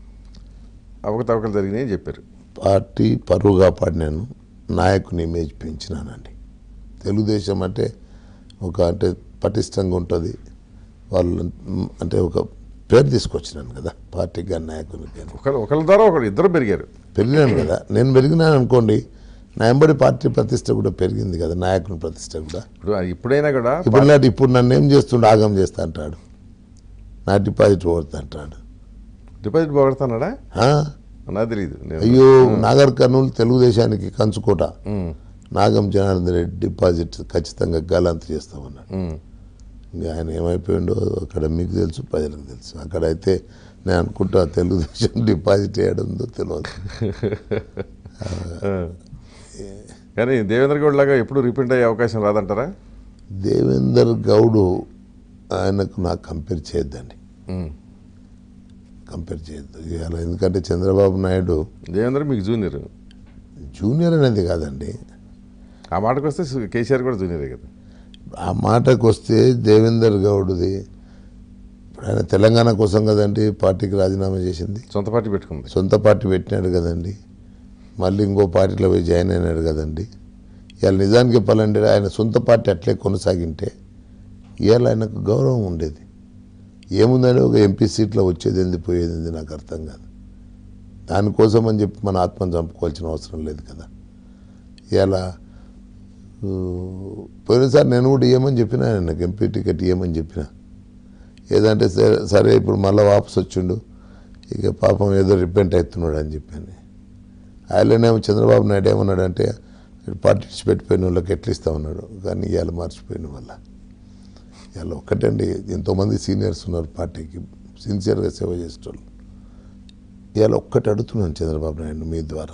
అవకతవకలు జరిగినాయి అని చెప్పారు పార్టీ పరువు కాపాడినాను నాయకుని ఇమేజ్ పెంచినానండి తెలుగుదేశం అంటే ఒక అంటే పటిష్టంగా ఉంటుంది వాళ్ళు అంటే ఒక పేరు తీసుకొచ్చినాను కదా పార్టీకి కానీ నాయకునికి కానీ ఒకరు ఒకరి ద్వారా ఒకరు ఇద్దరు పెరిగారు పెరిగినాను కదా నేను పెరిగినాను అనుకోండి నా ఎంబడి పార్టీ ప్రతిష్ట కూడా పెరిగింది కదా నాయకుని ప్రతిష్ట కూడా ఇప్పుడు ఇప్పుడైనా కూడా ఇప్పుడు నాటి ఇప్పుడు నన్ను ఏం చేస్తుండే ఆగం చేస్తా అంటాడు నా డిపాజిట్ పోగొడతా అంటాడు డిపాజిట్ పోగొడతానాడా ఆ? నాకు తెలియదు నేను అయ్యో నాగర్ కర్నూలు తెలుగుదేశానికి కంచుకోట ఉమ్, నాగం జనార్దన్ రెడ్డి డిపాజిట్ ఖచ్చితంగా గలంత చేస్తామన్నాడు ఉమ్. ఇంకా ఆయన ఏమైపోయిండో అక్కడ మీకు తెలుసు ప్రజలకు తెలుసు అక్కడైతే నేను అనుకుంటా తెలుగుదేశం డిపాజిట్ చేయడంతో తెలియదు ఆ. కానీ దేవేంద్ర గౌడ్ లాగా ఎప్పుడు రిపీట్ అయ్యే అవకాశం రాదంటారా దేవేందర్ గౌడు ఆయనకు నాకు కంపేర్ చేయొద్దండి ఉమ్. కంపేర్ చేయొద్దు ఇవాళ ఎందుకంటే చంద్రబాబు నాయుడు దేవేంద్ర మీకు జూనియర్ జూనియర్ అనేది కాదండి ఆ మాటకు వస్తే సు- కేసీఆర్ కూడా జూనియరే కదా ఆ మాటకు వస్తే దేవేందర్ గౌడ్ది ఇప్పుడు ఆయన తెలంగాణ కోసం కదండి పార్టీకి రాజీనామా చేసింది సొంత పార్టీ పెట్టుకుంది సొంత పార్టీ పెట్టినాడు కదండి మళ్ళీ ఇంకో పార్టీలో పోయి జాయిన్ అయినాడు కదండి ఇవాళ నిజానికి చెప్పాలంటే ఆయన సొంత పార్టీ అట్లే కొనసాగింటే ఇవాళ ఆయనకు గౌరవం ఉండేది ఏముందని ఒక ఎంపీ సీట్లో వచ్చేది ఏంది పోయేది ఏంది నాకు అర్థం కాదు దానికోసం అని చెప్పి మన ఆత్మను చంపుకోవాల్సిన అవసరం లేదు కదా ఇవాళ ఊ, పోయినసారి నేను కూడా ఇవ్వమని చెప్పిన ఆయనకు ఎంపీ టికెట్ ఇవ్వమని చెప్పిన ఏదంటే సరే సరే ఇప్పుడు మళ్ళీ వాపస్ వచ్చిండు ఇక పాపం ఏదో రిపెంట్ అవుతున్నాడు అని చెప్పాను ఆయననేమో చంద్రబాబు నాయుడు ఏమన్నాడంటే పార్టీ పెట్టిపోయిన వాళ్ళకి ఎట్లా ఇస్తా ఉన్నాడు కానీ ఇవాళ మార్చిపోయిన వల్ల ఇవాళ ఒక్కటండి ఎంతోమంది సీనియర్స్ ఉన్నారు పార్టీకి సిన్సియర్గా సేవ చేసేటోళ్ళు ఇవాళ ఒక్కటి అడుగుతున్నాను చంద్రబాబు నాయుడు మీ ద్వారా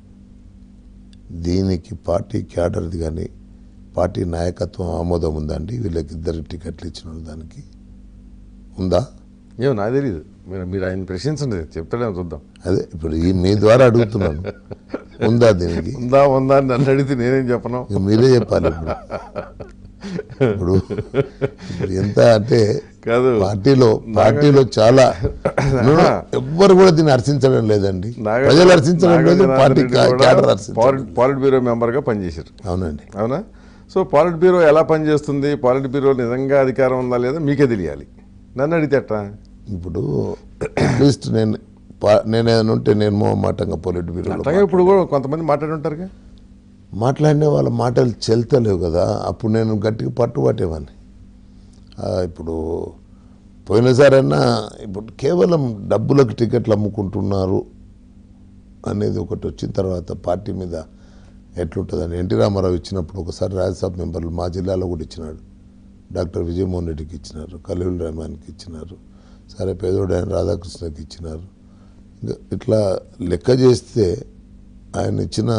దీనికి పార్టీ క్యాడర్ది కానీ పార్టీ నాయకత్వం ఆమోదం ఉందండి వీళ్ళకి ఇద్దరు టికెట్లు ఇచ్చిన వాళ్ళు దానికి ఉందా ఏమో నాకు తెలియదు మీరు మీరు ఆయన ప్రశ్నించండి చెప్తాడేమో చూద్దాం అదే ఇప్పుడు ఈ మీ ద్వారా అడుగుతున్నాను ఉందా దీనికి ఉందా ఉందా అని నన్ను అడిగితే నేనేం చెప్పను ఇక మీరే చెప్పాలి ఇప్పుడు ఇప్పుడు ఇప్పుడు ఎంత అంటే కాదు పార్టీలో పార్టీలో చాలా ఎవ్వరు కూడా దీన్ని హర్షించడం లేదండి నాగ- ప్రజలు హర్షించడం నాగ లేదు జనార్దన్ పార్టీ రెడ్డి కా- కూడా క్యాడర్ హర్షించడం పాలిట్ పాలిట్ బ్యూరో మెంబర్గా పనిచేశారు అవునండి అవునా సో పాలిట్ బ్యూరో ఎలా పనిచేస్తుంది పాలిట్ బ్యూరో నిజంగా అధికారం ఉందా లేదా మీకే తెలియాలి నన్ను అడిగితే ఎట్టా ఇప్పుడు అట్లీస్ట్ నేను పా- నేను ఏదైనా ఉంటే నేను మొహమాటంగా పొలిట్ బ్యూరోలో అట్లాగే ఇప్పుడు కూడా కొంతమంది మాట్లాడి ఉంటారుగా మాట్లాడిన వాళ్ళ మాటలు చెల్తలేవు కదా అప్పుడు నేను గట్టిగా పట్టుబట్టేవాడిని ఆ, ఇప్పుడు పోయినసారైనా ఇప్పుడు కేవలం డబ్బులకు టికెట్లు అమ్ముకుంటున్నారు అనేది ఒకటి వచ్చిన తర్వాత పార్టీ మీద ఎట్లుంటుందని ఎన్టీ రామారావు ఇచ్చినప్పుడు ఒకసారి రాజ్యసభ మెంబర్లు మా జిల్లాలో కూడా ఇచ్చినాడు డాక్టర్ విజయమోహన్ రెడ్డికి ఇచ్చినారు ఖలీల్ రెహమాన్కి ఇచ్చినారు సరే పేదోడైన రాధాకృష్ణకి ఇచ్చినారు ఇంకా ఇట్లా లెక్క చేస్తే ఆయన ఇచ్చిన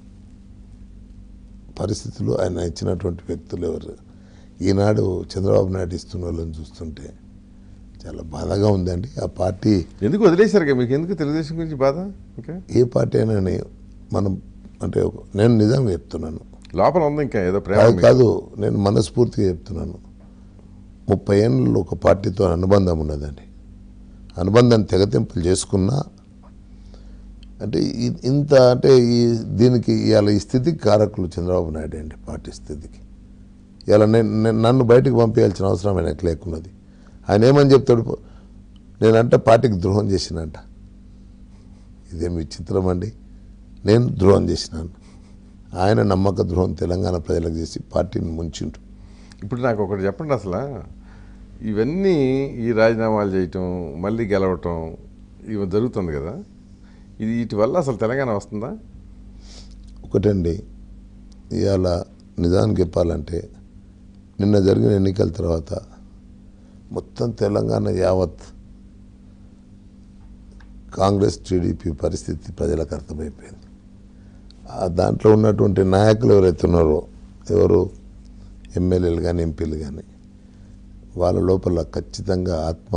పరిస్థితులు ఆయన ఇచ్చినటువంటి వ్యక్తులు ఎవరు ఈనాడు చంద్రబాబు నాయుడు ఇస్తున్న వాళ్ళని చూస్తుంటే చాలా బాధగా ఉందండి ఆ పార్టీ ఎందుకు వదిలేశారు మీకు ఎందుకు తెలుగుదేశం గురించి బాధ ఓకే ఏ పార్టీ అయినా మనం అంటే ఒక- నేను నిజంగా చెప్తున్నాను లోపల ఉంది ఇంకా ఏదో ప్రేమ కాదు మీకు. కాదు నేను మనస్ఫూర్తిగా చెప్తున్నాను ముప్పై ఏళ్ళలో ఒక పార్టీతో అనుబంధం ఉన్నదండి అనుబంధాన్ని తెగతింపులు చేసుకున్నా అంటే ఇ- ఇంత అంటే ఈ దీనికి ఇవాళ ఈ స్థితికి కారకులు చంద్రబాబు నాయుడు అండి పార్టీ స్థితికి ఇలా నేను నేను- నన్ను బయటకు పంపించాల్సిన అవసరం ఆయనకు లేకున్నది ఆయన ఏమని చెప్తాడు నేనంటే పార్టీకి ద్రోహం చేసినంట ఇదేం విచిత్రం అండి నేను ద్రోహం చేసినాను ఆయన నమ్మక ద్రోహం తెలంగాణ ప్రజలకు చేసి పార్టీని ముంచిండు ఇప్పుడు నాకు ఒకటి చెప్పండి అసలు ఇవన్నీ ఈ రాజీనామాలు చేయటం మళ్ళీ గెలవటం ఇవి జరుగుతుంది కదా ఇది వీటి వల్ల అసలు తెలంగాణ వస్తుందా ఒకటండి ఇవాళ నిజానికి చెప్పాలంటే నిన్న జరిగిన ఎన్నికల తర్వాత మొత్తం తెలంగాణ యావత్ కాంగ్రెస్ టీడీపీ పరిస్థితి ప్రజలకు అర్థమైపోయింది ఆ దాంట్లో ఉన్నటువంటి నాయకులు ఎవరైతే ఉన్నారో ఎవరు ఎమ్మెల్యేలు కానీ ఎంపీలు కానీ వాళ్ళ లోపల ఖచ్చితంగా ఆత్మ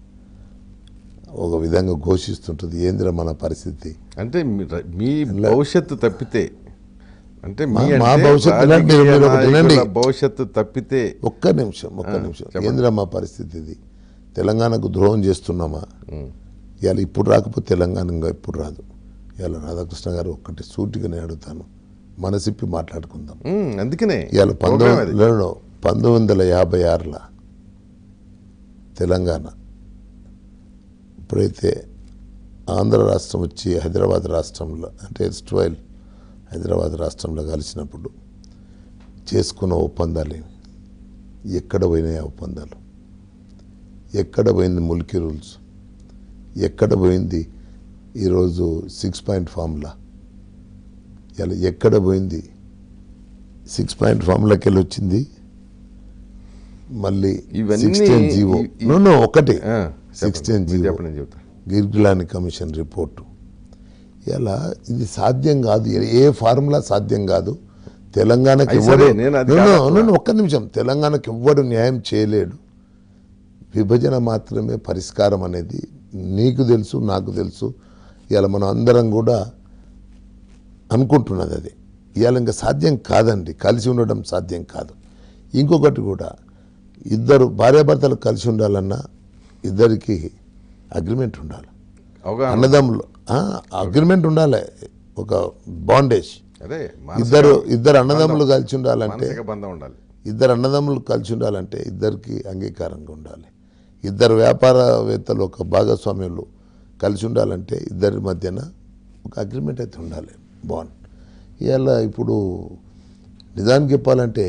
ఒక విధంగా ఘోషిస్తుంటుంది ఏందిరా మన పరిస్థితి అంటే మీ ర- మీ భవిష్యత్తు తప్పితే అంటే మీ మా- మా అంటే భవిష్యత్తు అంటే రాజకీయ మీరు- మీరు ఒకటి వినండి. నాయకుల భవిష్యత్తు తప్పితే ఒక్క నిమిషం ఒక్క నిమిషం చెప్పండి. ఏందిరా మా పరిస్థితి ఇది తెలంగాణకు ద్రోహం చేస్తున్నామా ఇవాళ ఇప్పుడు రాకపోతే తెలంగాణ ఇంకా ఇప్పుడు రాదు ఇవాళ రాధాకృష్ణ గారు ఒక్కటి సూటిగానే అడుగుతాను మనసిప్పి మాట్లాడుకుందాం ఉమ్, అందుకనే ఇవాళ ప్రోగ్రామ్ అది. పంతొమ్మిది పంతొమ్మిది వందల యాభై ఆరులో తెలంగాణ ఇప్పుడైతే ఆంధ్ర రాష్ట్రం వచ్చి హైదరాబాద్ రాష్ట్రంలో అంటే ఎస్ట్వైల్ హైదరాబాద్ రాష్ట్రంలో కలిసినప్పుడు చేసుకున్న ఒప్పందాలు ఏమి ఎక్కడ పోయినాయి ఆ ఒప్పందాలు ఎక్కడ పోయింది ముల్కీ రూల్స్ ఎక్కడ పోయింది ఈరోజు సిక్స్ పాయింట్ ఫార్ములా ఇలా ఎక్కడ పోయింది సిక్స్ పాయింట్ ఫార్ములాకి వెళ్ళి వచ్చింది మళ్ళీ ఇవన్నీ సిక్స్టీన్ జీవో ఈ- ఈ- నో నో ఒకటి ఆ, సిక్స్టీన్ చెప్పండి. మీరు జీవో చెప్పండి నేను చెబుతా గిర్గిలాని కమిషన్ రిపోర్టు ఇలా ఇది సాధ్యం కాదు ఏ- ఏ ఫార్ములా సాధ్యం కాదు తెలంగాణకి అయి ఎవ్వరు సరే, నేను అది No, no, కాదట్లా. no, no, ఒక్క నిమిషం తెలంగాణకి ఎవ్వడు న్యాయం చేయలేడు విభజన మాత్రమే పరిష్కారం అనేది నీకు తెలుసు నాకు తెలుసు ఇవాళ మనం అందరం కూడా అనుకుంటున్నది అది ఇవాళ ఇంకా సాధ్యం కాదండి కలిసి ఉండడం సాధ్యం కాదు ఇంకొకటి కూడా ఇద్దరు భార్యాభర్తలు కలిసి ఉండాలన్నా ఇద్దరికి అగ్రిమెంట్ ఉండాలి అవగాహన అన్నదమ్ములు అగ్రిమెంట్ ఉండాలి ఒక బాండేజ్ అదే ఇద్దరు ఇద్దరు అన్నదమ్ములు కలిసి ఉండాలంటే మానసిక బంధం ఉండాలి ఇద్దరు అన్నదమ్ములు కలిసి ఉండాలంటే ఇద్దరికి అంగీకారంగా ఉండాలి ఇద్దరు వ్యాపారవేత్తలు ఒక భాగస్వామ్యులు కలిసి ఉండాలంటే ఇద్దరి మధ్యన ఒక అగ్రిమెంట్ అయితే ఉండాలి బాండ్ ఇవాళ ఇప్పుడు నిజానికి చెప్పాలంటే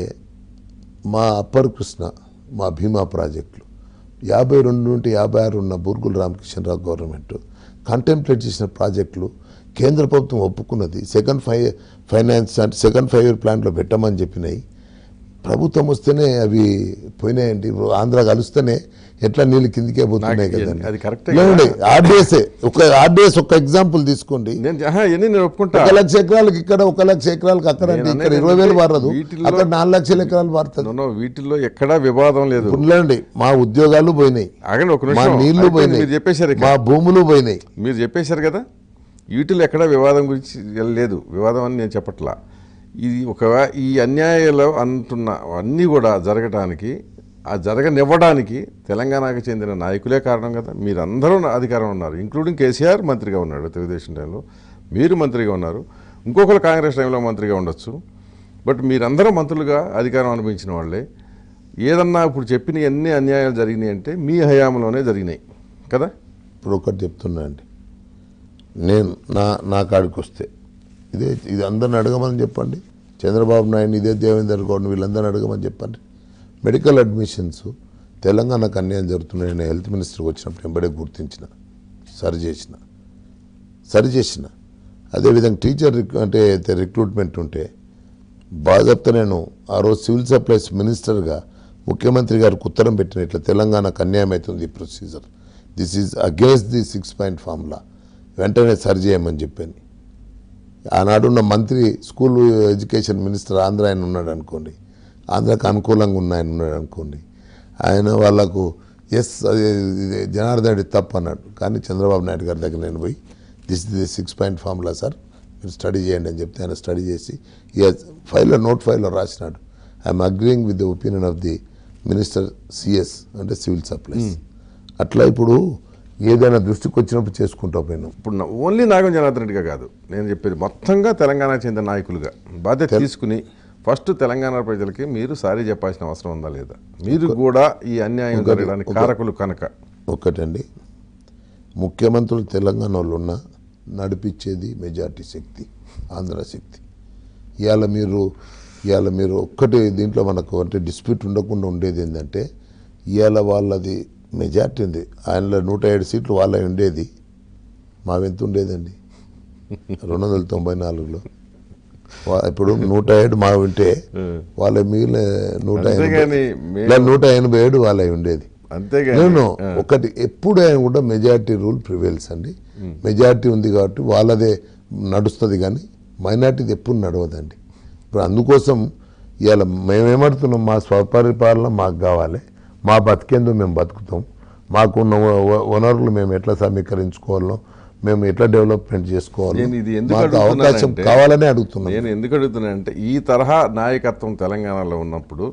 మా అప్పర్ కృష్ణ మా భీమా ప్రాజెక్టులు యాభై రెండు నుండి యాభై ఆరు ఉన్న బూర్గుల రామకృష్ణరావు గవర్నమెంట్ కంటెంప్లేట్ చేసిన ప్రాజెక్టులు కేంద్ర ప్రభుత్వం ఒప్పుకున్నది సెకండ్ ఫైవ్ ఫైనాన్స్ అంటే సెకండ్ ఫైవ్ ఇయర్ ప్లాన్లో పెట్టమని చెప్పినాయి ప్రభుత్వం వస్తేనే అవి పోయినాయండి ఇప్పుడు ఆంధ్ర కలుస్తేనే ఎట్లా నీళ్ళు కిందికే పోతున్నాయి నాకు కదండి అది కరెక్టే లేదండి ఆర్డీఎస్ఏ ఒక ఆర్డీఎస్ ఒక ఎగ్జాంపుల్ తీసుకోండి నేను ఆహా, ఇవన్నీ నేను ఒప్పుకుంటా ఒక లక్ష ఎకరాలకు ఇక్కడ ఒక లక్ష ఎకరాలకు అక్కడ అంటే నేను ఇక్కడ అనేది ఇరవై వేలు వారదు వీటిల్లో- అక్కడ నాలుగు లక్షల ఎకరాలు వారుతుంది నో, నో, వీటిల్లో ఎక్కడా వివాదం లేదు ఉండండి మా ఉద్యోగాలు పోయినాయి ఆగండి ఒక మా నిమిషం నీళ్లు అయిపోయింది, పోయినాయి మీరు చెప్పేశారు ఇక. మా భూములు పోయినాయి మీరు చెప్పేశారు కదా వీటిలో ఎక్కడ వివాదం గురించి లేదు వివాదం అని నేను చెప్పట్లా ఇది ఒక ఈ అన్యాయాలు అంటున్న అన్నీ కూడా జరగటానికి ఆ జరగనివ్వడానికి తెలంగాణకు చెందిన నాయకులే కారణం కదా మీరందరూ నా అధికారం ఉన్నారు ఇంక్లూడింగ్ కేసీఆర్ మంత్రిగా ఉన్నాడు తెలుగుదేశం టైంలో మీరు మంత్రిగా ఉన్నారు ఇంకొకరు కాంగ్రెస్ టైంలో మంత్రిగా ఉండొచ్చు బట్ మీరందరూ మంత్రులుగా అధికారం అనుభవించిన వాళ్ళే ఏదన్నా ఇప్పుడు చెప్పిన ఎన్ని అన్యాయాలు జరిగినాయి అంటే మీ హయాంలోనే జరిగినాయి కదా ఇప్పుడు ఒకటి చెప్తున్నా అండి నేను నా నా కాడికి వస్తే ఇదే ఇది అందరిని అడగమని చెప్పండి చంద్రబాబు నాయుడు ఇదే దేవేందర్ గౌడ్ని వీళ్ళందరిని అడగమని చెప్పండి మెడికల్ అడ్మిషన్స్ తెలంగాణకు అన్యాయం జరుగుతున్నాయి నేను హెల్త్ మినిస్టర్కి వచ్చినప్పుడు ఎంబడే గుర్తించిన సరి చేసిన సరి చేసిన అదేవిధంగా టీచర్ రిక్- అంటే అయితే రిక్రూట్మెంట్ ఉంటే బాధప్త నేను ఆ రోజు సివిల్ సప్లైస్ మినిస్టర్గా ముఖ్యమంత్రి గారికి ఉత్తరం పెట్టిన ఇట్లా తెలంగాణకు అన్యాయం అవుతుంది ఈ procedure this is against the six point formula వెంటనే సరి చేయమని చెప్పాను ఆనాడున్న మంత్రి స్కూల్ ఎడ్యుకేషన్ మినిస్టర్ ఆంధ్ర ఆయన ఉన్నాడు అనుకోండి ఆంధ్రాకి అనుకూలంగా ఉన్న ఆయన ఉన్నాడు అనుకోండి ఆయన వాళ్ళకు ఎస్ అది ఇది జనార్దన్ రెడ్డి తప్పు అన్నాడు కానీ చంద్రబాబు నాయుడు గారి దగ్గర నేను పోయి this the six point formula sir మీరు స్టడీ చేయండి అని చెప్తే ఆయన స్టడీ చేసి ఈ ఫైల్లో నోట్ ఫైల్లో రాసినాడు I'm agreeing with the opinion of the minister CS అంటే సివిల్ సప్లైస్ అట్లా ఇప్పుడు ఏదైనా దృష్టికి వచ్చినప్పుడు చేసుకుంటా పోయినాం ఇప్పుడు నా- ఓన్లీ నాగం జనార్దన్ రెడ్డిగా కాదు నేను చెప్పేది మొత్తంగా తెలంగాణకు చెందిన నాయకులుగా బాధ్యత తీసుకుని ఫస్ట్ తెలంగాణ ప్రజలకి మీరు సారీ చెప్పాల్సిన అవసరం ఉందా లేదా మీరు కూడా ఈ అన్యాయం జరగడానికి కారకులు కనుక ఒకటండి ముఖ్యమంత్రులు తెలంగాణ వాళ్ళు ఉన్న నడిపించేది మెజార్టీ శక్తి ఆంధ్ర శక్తి ఇవాళ మీరు ఇవాళ మీరు ఒక్కటి దీంట్లో మనకు అంటే డిస్ప్యూట్ ఉండకుండా ఉండేది ఏంటంటే ఇవాళ వాళ్ళది మెజార్టీ ఉంది ఆయనలో నూట ఏడు సీట్లు వాళ్ళ ఉండేది మావెంత ఉండేదండి రెండు వందల తొంభై నాలుగులో వా- ఇప్పుడు నూట ఏడు మా ఉంటే వాళ్ళ మిగిలిన నూట ఎనభై అంతేగాని మే- ఇలా నూట ఎనభై ఏడు వాళ్ళ ఉండేది అంతేగాని నేను ఒకటి ఎప్పుడు ఆయన కూడా మెజారిటీ రూల్ ప్రివేల్స్ అండి మెజారిటీ ఉంది కాబట్టి వాళ్ళదే నడుస్తుంది కానీ మైనార్టీది ఎప్పుడు నడవదండి ఇప్పుడు అందుకోసం ఇవాళ మేమేమడుతున్నాం మా స్వపరిపాలన మాకు కావాలి మా బతికేందో మేము బతుకుతాం మాకున్న వ- వ- వనరులు మేము ఎట్లా సమీకరించుకోవాలో మేము ఎట్లా డెవలప్మెంట్ చేసుకోవాలి నేను ఇది ఎందుకు మాకు అవకాశం అడుగుతున్నానంటే- కావాలనే అడుగుతున్నాం నేను ఎందుకు అడుగుతున్నానంటే ఈ తరహా నాయకత్వం తెలంగాణలో ఉన్నప్పుడు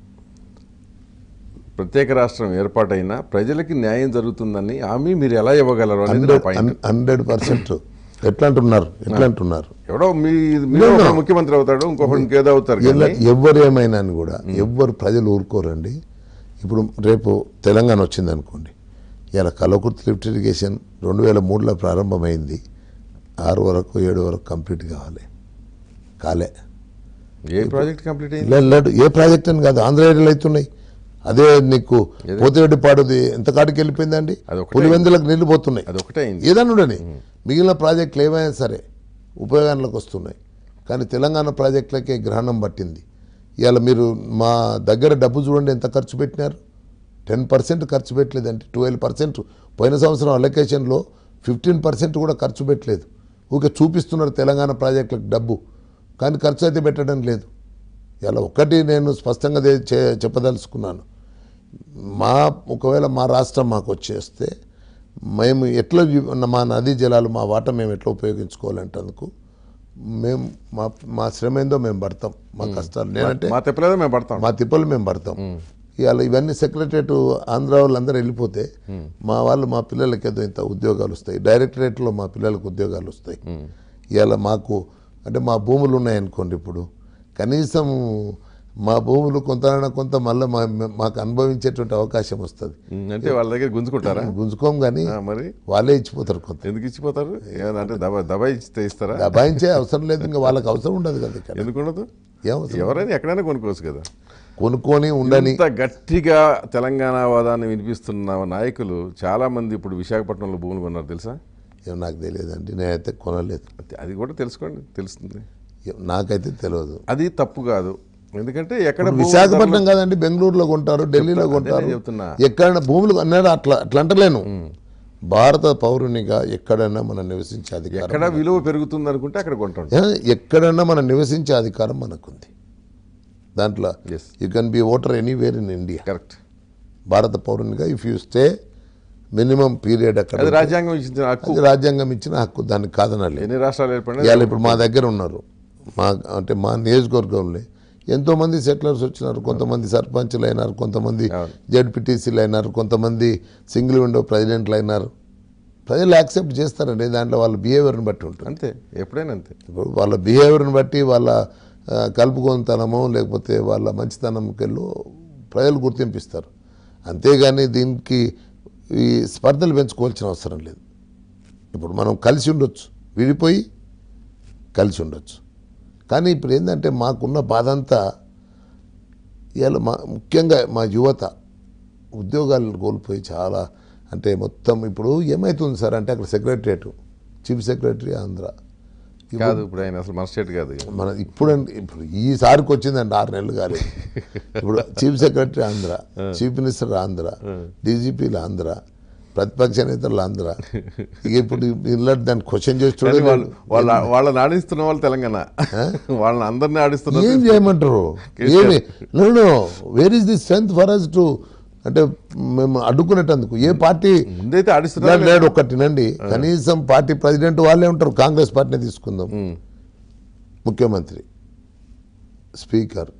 ప్రత్యేక రాష్ట్రం ఏర్పాటైనా ప్రజలకి న్యాయం జరుగుతుందని హామీ మీరు ఎలా ఇవ్వగలరు అనేది నా హండ్రెడ్ పాయింట్ హండ్రెడ్ పర్సెంట్ ఎట్లా అంటున్నారు ఎట్లా అంటున్నారు ఎవడో మీ మీరు No, no. ఒక ముఖ్యమంత్రి అవుతాడు ఇంకొకటి ఇంకేదో అవుతారు ఇలా కానీ ఎవరు ఏమైనా అని కూడా ఎవ్వరు ప్రజలు ఊరుకోరండి ఇప్పుడు రేపు తెలంగాణ వచ్చింది అనుకోండి ఇలా కలకుర్తి లిఫ్ట్ ఇరిగేషన్ రెండు వేల మూడులో ప్రారంభమైంది ఆరు వరకు ఏడు వరకు కంప్లీట్ కావాలి కాలే ఏ ప్రాజెక్ట్ కంప్లీట్ అయింది ఇలా లేడు ఏ ప్రాజెక్ట్ అని కాదు ఆంధ్ర ఏరియాలో అవుతున్నాయి అదే నీకు పోతిరెడ్డిపాడుది ఎంత కాడికి వెళ్ళిపోయిందండి అదొకటే. పులివెందులకు నీళ్లు పోతున్నాయి అది ఒకటే అయింది ఏదన్నా ఉండని మిగిలిన ప్రాజెక్టులు ఏమైనా సరే ఉపయోగానికి వస్తున్నాయి కానీ తెలంగాణ ప్రాజెక్టులకే గ్రహణం పట్టింది ఇవాళ మీరు మా దగ్గర డబ్బు చూడండి ఎంత ఖర్చు పెట్టినారు టెన్ పర్సెంట్ ఖర్చు పెట్టలేదండి ట్వెల్వ్ పర్సెంట్ పోయిన సంవత్సరం అలొకేషన్లో ఫిఫ్టీన్ పర్సెంట్ కూడా ఖర్చు పెట్టలేదు ఊరికే చూపిస్తున్నారు తెలంగాణ ప్రాజెక్టులకు డబ్బు కానీ ఖర్చు అయితే పెట్టడం లేదు ఇలా ఒకటి నేను స్పష్టంగా దే- చే- చెప్పదలుచుకున్నాను మా ఒకవేళ మా రాష్ట్రం మాకు వచ్చేస్తే మేము ఎట్లా యు- మా నదీ జలాలు మా వాట మేము ఎట్లా ఉపయోగించుకోవాలంటందుకు మేము మా మా శ్రమ ఏందో మేము పడతాం మా కష్టాలు నేనంటే మా తెప్పలేదో మేము పడతాం మా తిప్పలు మేము పడతాం ఇవాళ ఇవన్నీ సెక్రటరేట్ ఆంధ్ర వాళ్ళందరూ వెళ్ళిపోతే మా వాళ్ళు మా పిల్లలకి ఏదో ఇంత ఉద్యోగాలు వస్తాయి డైరెక్టరేట్లో మా పిల్లలకు ఉద్యోగాలు వస్తాయి ఇవాళ మాకు అంటే మా భూములు ఉన్నాయనుకోండి ఇప్పుడు కనీసం మా భూములు కొంత కొంత మళ్ళీ మా మాకు అనుభవించేటువంటి అవకాశం వస్తుంది ఉమ్, అంటే వాళ్ళ దగ్గర గుంజుకుంటారా గుంజుకోం కానీ ఆ, మరి వాళ్ళే ఇచ్చిపోతారు కొంత ఎందుకు ఇచ్చిపోతారు ఏమన్నా అంటే దబా దబా ఇచ్చితే ఇస్తారా దబాయించే అవసరం లేదు ఇంకా వాళ్ళకి అవసరం ఉండదు కదా ఇక్కడ ఎందుకు ఉండదు ఏం అవసరం ఎవరైనా ఎక్కడైనా కొనుక్కోవచ్చు కదా కొనుక్కొని ఉండని ఇంత గట్టిగా తెలంగాణ వాదాన్ని వినిపిస్తున్న నాయకులు చాలా మంది ఇప్పుడు విశాఖపట్నంలో భూములు కొన్నారు తెలుసా ఏం నాకు తెలియదండి నేనైతే కొనలేదు అది- అది కూడా తెలుసుకోండి తెలుస్తుంది ఏం నాకైతే తెలియదు అది తప్పు కాదు ఎందుకంటే ఎక్కడ ఇప్పుడు భూములు విశాఖపట్నం కాదండి బెంగళూరులో కొంటారు ఢిల్లీలో కొంటారు నేను చెప్తున్నా. ఎక్కడైనా భూములు అన్నాడు అట్లా అట్లా అంటలేను భారత పౌరునిగా ఎక్కడైనా మనం నివసించే అధికారం ఎక్కడ విలువ పెరుగుతుంది అనుకుంటే అక్కడ కొంటాం ఏ, ఎక్కడైనా మనం నివసించే అధికారం మనకుంది దాంట్లో Yes. You can be voter anywhere in India correct భారత పౌరునిగా if you stay minimum period అక్కడ అది రాజ్యాంగం ఇచ్చిన హక్కు అది రాజ్యాంగం ఇచ్చిన హక్కు దాన్ని కాదనాలి ఎన్ని రాష్ట్రాలు ఏర్పడినా ఇవాళ ఇప్పుడు మా దగ్గర ఉన్నారు మా అంటే మా నియోజకవర్గంలో ఎంతోమంది సెటిలర్స్ వచ్చినారు కొంతమంది సర్పంచ్లు అయినారు కొంతమంది అవును. జడ్పీటీసీలు అయినారు కొంతమంది సింగిల్ విండో ప్రెసిడెంట్లు అయినారు ప్రజలు యాక్సెప్ట్ చేస్తారండి దాంట్లో వాళ్ళ బిహేవియర్ని బట్టి ఉంటుంది అంతే ఎప్పుడైనా అంతే ఇప్పుడు వాళ్ళ బిహేవియర్ని బట్టి వాళ్ళ ఆ, కలుపుకొనితనమో లేకపోతే వాళ్ళ మంచితనంకెళ్ళు ప్రజలు గుర్తింపిస్తారు అంతేగాని దీనికి ఈ స్పర్ధలు పెంచుకోవాల్సిన అవసరం లేదు ఇప్పుడు మనం కలిసి ఉండొచ్చు విడిపోయి కలిసి ఉండొచ్చు కానీ ఇప్పుడు ఏంటంటే మాకున్న బాధ అంతా ఇవాళ మా ముఖ్యంగా మా యువత ఉద్యోగాలు కోల్పోయి చాలా అంటే మొత్తం ఇప్పుడు ఏమవుతుంది సార్ అంటే అక్కడ సెక్రటరియట్ చీఫ్ సెక్రటరీ ఆంధ్ర కాదు ఇప్పుడు ఆయన అసలు మన స్టేట్ కాదు మన ఇప్పుడు ఇప్పుడు ఈసారికి వచ్చిందండి ఆరు నెలలు కాలేదు ఇప్పుడు chief secretary Andhra chief minister Andhra డీజీపీలు ఆంధ్ర ప్రతిపక్ష నేతలు ఆంధ్ర ఇక ఇప్పుడు ఇలా దాన్ని క్వశ్చన్ చేసి కానీ చూడండి వాళ్ళు వాళ్ళ వాళ్ళని ఆడిస్తున్న వాళ్ళు తెలంగాణ వాళ్ళని అందరినీ ఆడిస్తున్నారు ఏం చేయమంటారు ఏమి nowhere is the strength for us to అంటే మేము అడ్డుకునేటందుకు ఏ పార్టీ ముందైతే లేడు, ఆడిస్తున్నారు లేడు ఒక్కటినండి కనీసం పార్టీ ప్రెసిడెంట్ వాళ్ళే ఉంటారు కాంగ్రెస్ పార్టీని తీసుకుందాం ముఖ్యమంత్రి స్పీకర్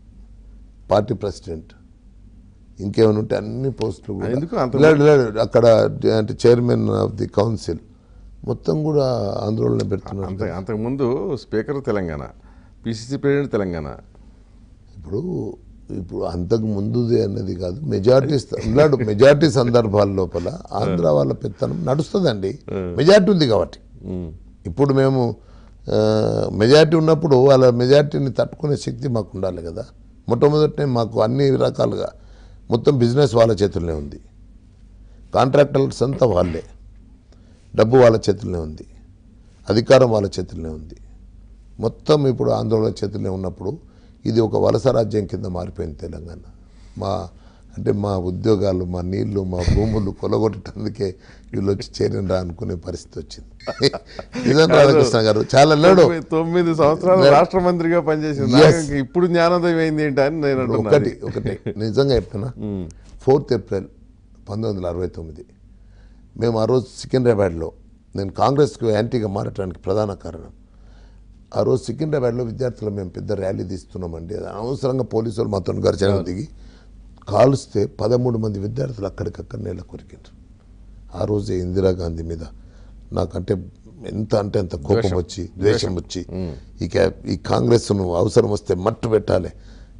పార్టీ ప్రెసిడెంట్ ఇంకేమైనా ఉంటే అన్ని పోస్టులు కూడా ఎందుకు అంత- లేడు లేడు అక్కడ అంటే చైర్మన్ ఆఫ్ ది కౌన్సిల్ మొత్తం కూడా ఆందోళన పెడుతున్నారు అంత అంతకుముందు speaker Telangana PCC president Telangana ఇప్పుడు ఇప్పుడు అంతకు ముందుది అన్నది కాదు మెజారిటీ ఉన్నాడు మెజారిటీ సందర్భాల లోపల ఆంధ్ర వాళ్ళ పెత్తనం నడుస్తుందండి మెజారిటీ ఉంది కాబట్టి ఉమ్. ఇప్పుడు మేము ఆ, మెజారిటీ ఉన్నప్పుడు వాళ్ళ మెజారిటీని తట్టుకునే శక్తి మాకు ఉండాలి కదా మొట్టమొదటినే మాకు అన్ని రకాలుగా మొత్తం బిజినెస్ వాళ్ళ చేతుల్లోనే ఉంది కాంట్రాక్టర్స్ అంతా వాళ్ళే డబ్బు వాళ్ళ చేతుల్లోనే ఉంది అధికారం వాళ్ళ చేతుల్లోనే ఉంది మొత్తం ఇప్పుడు ఆందోళన చేతుల్లో ఉన్నప్పుడు ఇది ఒక వలస రాజ్యం కింద మారిపోయింది తెలంగాణ మా అంటే మా ఉద్యోగాలు మా నీళ్లు మా భూములు కొలగొట్టేందుకే వీళ్ళు వచ్చి చేరినరా అనుకునే పరిస్థితి వచ్చింది నిజం రాధాకృష్ణ గారు చాలా లేడు తొమ్మిది- తొమ్మిది సంవత్సరాలు రాష్ట్ర మంత్రిగా పనిచేసింది Yes. నాకు ఇంక ఇప్పుడు జ్ఞానోదయం అయింది ఏంటి అని నేను అంటున్నాను ఒకటి ఒకటి నిజంగా చెప్తున్నా ఫోర్త్ ఏప్రిల్ పంతొమ్మిది వందల అరవై తొమ్మిది మేము ఆ రోజు సికింద్రాబాద్లో నేను కాంగ్రెస్కు యాంటీగా మారటానికి ప్రధాన కారణం ఆ రోజు సికింద్రాబాద్లో విద్యార్థులు మేము పెద్ద ర్యాలీ తీస్తున్నామండి అది అనవసరంగా పోలీసులు మాతో ఘర్షణ దిగి కాలుస్తే పదమూడు మంది విద్యార్థులు అక్కడికక్కడ నేల కొరికిండ్రు ఆ రోజే ఇందిరాగాంధీ మీద నాకంటే ఎంత అంటే అంత కోపం వచ్చి ద్వేషం వచ్చి ఇక ఈ కాంగ్రెస్ను అవసరం వస్తే మట్టు పెట్టాలి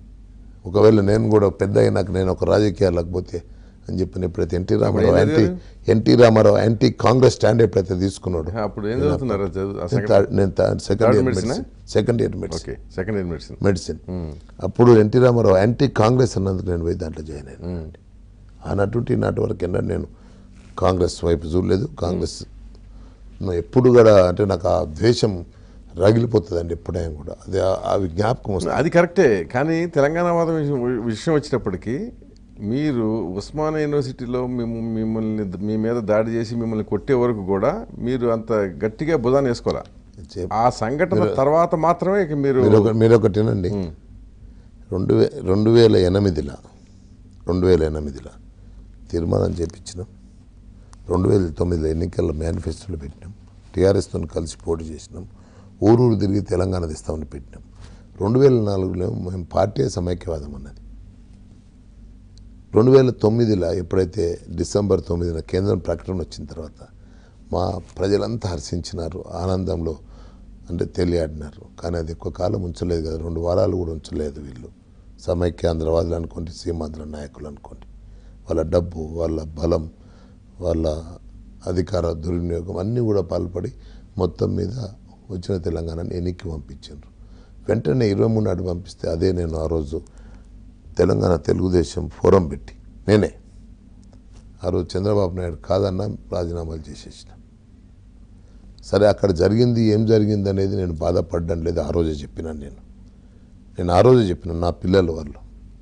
ఒకవేళ నేను కూడా పెద్ద అయినాక నేను ఒక రాజకీయాలకు పోతే అని చెప్పిన ఎప్పుడైతే ఎన్టీ రామారావు ఏం anti NT Rama Rao anti Congress stand ఎప్పుడైతే తీసుకున్నాడు అప్పుడు ఏం చదువుతున్నారు అది చదువు- ఆ నేను second- థర్డ్- నేను second year medicine medicine second year medicine okay second year medicine medicine అప్పుడు ఎన్టీ రామారావు యాంటీ కాంగ్రెస్ అన్నందుకు నేను పోయి దాంట్లో జాయిన్ అయ్యాను ఆనాటి నాటి వరకు ఎన్నడూ నేను కాంగ్రెస్ వైపు చూడలేదు కాంగ్రెస్ ను ఎప్పుడు కూడా అంటే నాకు ఆ ద్వేషం రగిలిపోతుందండి ఎప్పుడైనా కూడా అది ఆ- అవి జ్ఞాపకం వస్తుంది అది కరెక్టే కానీ తెలంగాణ వాదం విషయం విషయం వచ్చేటప్పటికి మీరు ఉస్మానియా యూనివర్సిటీలో మేము మిమ్మల్ని మీ మీద దాడి చేసి మిమ్మల్ని కొట్టే వరకు కూడా మీరు అంత గట్టిగా భుజాన్ని వేసుకోరా చెప్- ఆ సంఘటన తర్వాత మాత్రమే ఇక మీరు మీరు ఒక మీరు ఒకటేనండి రెండు వే రెండు వేల ఎనిమిదిలో రెండు వేల ఎనిమిదిలో తీర్మానం చేపించినాం రెండు వేల తొమ్మిదిలో ఎన్నికల మేనిఫెస్టోలో పెట్టినాం టీఆర్ఎస్తో కలిసి పోటీ చేసినాం ఊరూరు తిరిగి తెలంగాణ తెస్తామని పెట్టినాం రెండు వేల నాలుగులో మేము పార్టీ సమైక్యవాదం అన్నది రెండు వేల తొమ్మిదిలో ఎప్పుడైతే డిసెంబర్ తొమ్మిదిన కేంద్రం ప్రకటన వచ్చిన తర్వాత మా ప్రజలంతా హర్షించినారు ఆనందంలో అంటే తెలియాడినారు కానీ అది ఎక్కువ కాలం ఉంచలేదు కదా రెండు వారాలు కూడా ఉంచలేదు వీళ్ళు సమైక్యాంధ్రవాదులు అనుకోండి సీమాంధ్ర నాయకులు అనుకోండి వాళ్ళ డబ్బు వాళ్ళ బలం వాళ్ళ అధికార దుర్వినియోగం అన్నీ కూడా పాల్పడి మొత్తం మీద వచ్చిన తెలంగాణని ఎన్నికకి పంపించారు వెంటనే ఇరవై మూడు నాడు పంపిస్తే అదే నేను ఆ రోజు తెలంగాణ తెలుగుదేశం ఫోరం పెట్టి నేనే ఆ రోజు చంద్రబాబు నాయుడు కాదన్నా రాజీనామాలు చేసేసిన సరే అక్కడ జరిగింది ఏం జరిగింది అనేది నేను బాధపడ్డం లేదు ఆ రోజే చెప్పినాను నేను నేను ఆ రోజే చెప్పిన నా పిల్లలు వాళ్ళు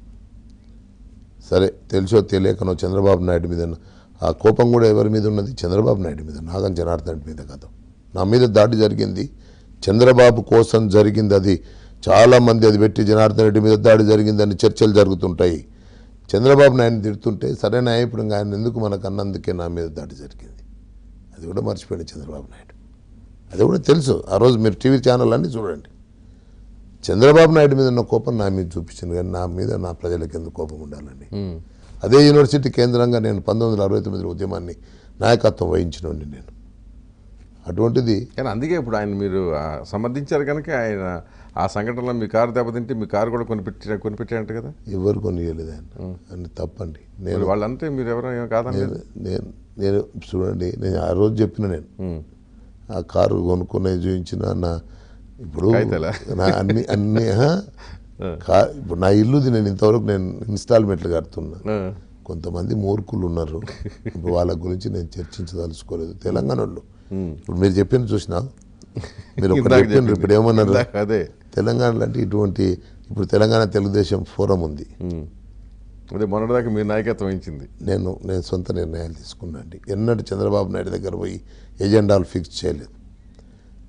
సరే తెలిసో తెలియకనో చంద్రబాబు నాయుడు మీద ఆ కోపం కూడా ఎవరి మీద ఉన్నది చంద్రబాబు నాయుడు మీద నాగం జనార్దన్ మీద కాదు నా మీద దాడి జరిగింది చంద్రబాబు కోసం జరిగింది అది చాలామంది అది పెట్టి జనార్దన్ రెడ్డి మీద దాడి జరిగిందని చర్చలు జరుగుతుంటాయి చంద్రబాబు నాయుడు తిడుతుంటే సరే నా ఇప్పుడు ఇంకా ఆయన ఎందుకు మనకు అన్నందుకే నా మీద దాడి జరిగింది అది కూడా మర్చిపోయాడు చంద్రబాబు నాయుడు అది కూడా తెలుసు ఆ రోజు మీరు టీవీ ఛానల్ అన్నీ చూడండి చంద్రబాబు నాయుడు మీద ఉన్న కోపం నా మీద చూపించింది కానీ నా మీద నా ప్రజలకు ఎందుకు కోపం ఉండాలండి ఉమ్. అదే యూనివర్సిటీ కేంద్రంగా నేను పంతొమ్మిది వందల అరవై తొమ్మిది ఉద్యమాన్ని నాయకత్వం వహించినండి నేను అటువంటిది కానీ అందుకే ఇప్పుడు ఆయన మీరు ఆ, సమర్థించారు కనుక ఆయన ఆ సంఘటనలో మీ కారు దెబ్బతింటే మీ కారు కూడా కొనిపెట్టి కొనిపెట్టారంట కదా ఎవరు కొనియలేదు ఆయన అని తప్పండి నేను మరి వాళ్ళంటే మీరు ఎవరో ఏం కాదని నేను నేను నేను చూడండి నేను ఆ రోజు చెప్పిన నేను ఉమ్. ఆ కారు కొనుక్కునేది చూపించిన నా ఇప్పుడు కాగితాలా? నా అన్ని అన్ని ఆ? కా ఇప్పుడు నా ఇల్లుది నేను ఇంతవరకు నేను ఇన్స్టాల్మెంట్లు కడుతున్నా ఆ. కొంతమంది మూర్ఖులు ఉన్నారు ఇప్పుడు వాళ్ళ గురించి నేను చర్చించదలుచుకోలేదు తెలంగాణ వాళ్ళు ఇప్పుడు మీరు చెప్పింది చూసినా మీరు ఒకటి ఇందాక చెప్పిండ్రు ఇప్పుడు చెప్పింది. ఏమన్నారు ఇందాక అదే తెలంగాణ అంటే ఇటువంటి ఇప్పుడు తెలంగాణ తెలుగుదేశం ఫోరం ఉంది ఉమ్. అదే మొన్నటిదాకా మీ నాయకత్వం వహించింది నేను నేను సొంత నిర్ణయాలు తీసుకున్నాండి ఎన్నడూ చంద్రబాబు నాయుడు దగ్గర పోయి ఎజెండాలు ఫిక్స్ చేయలేదు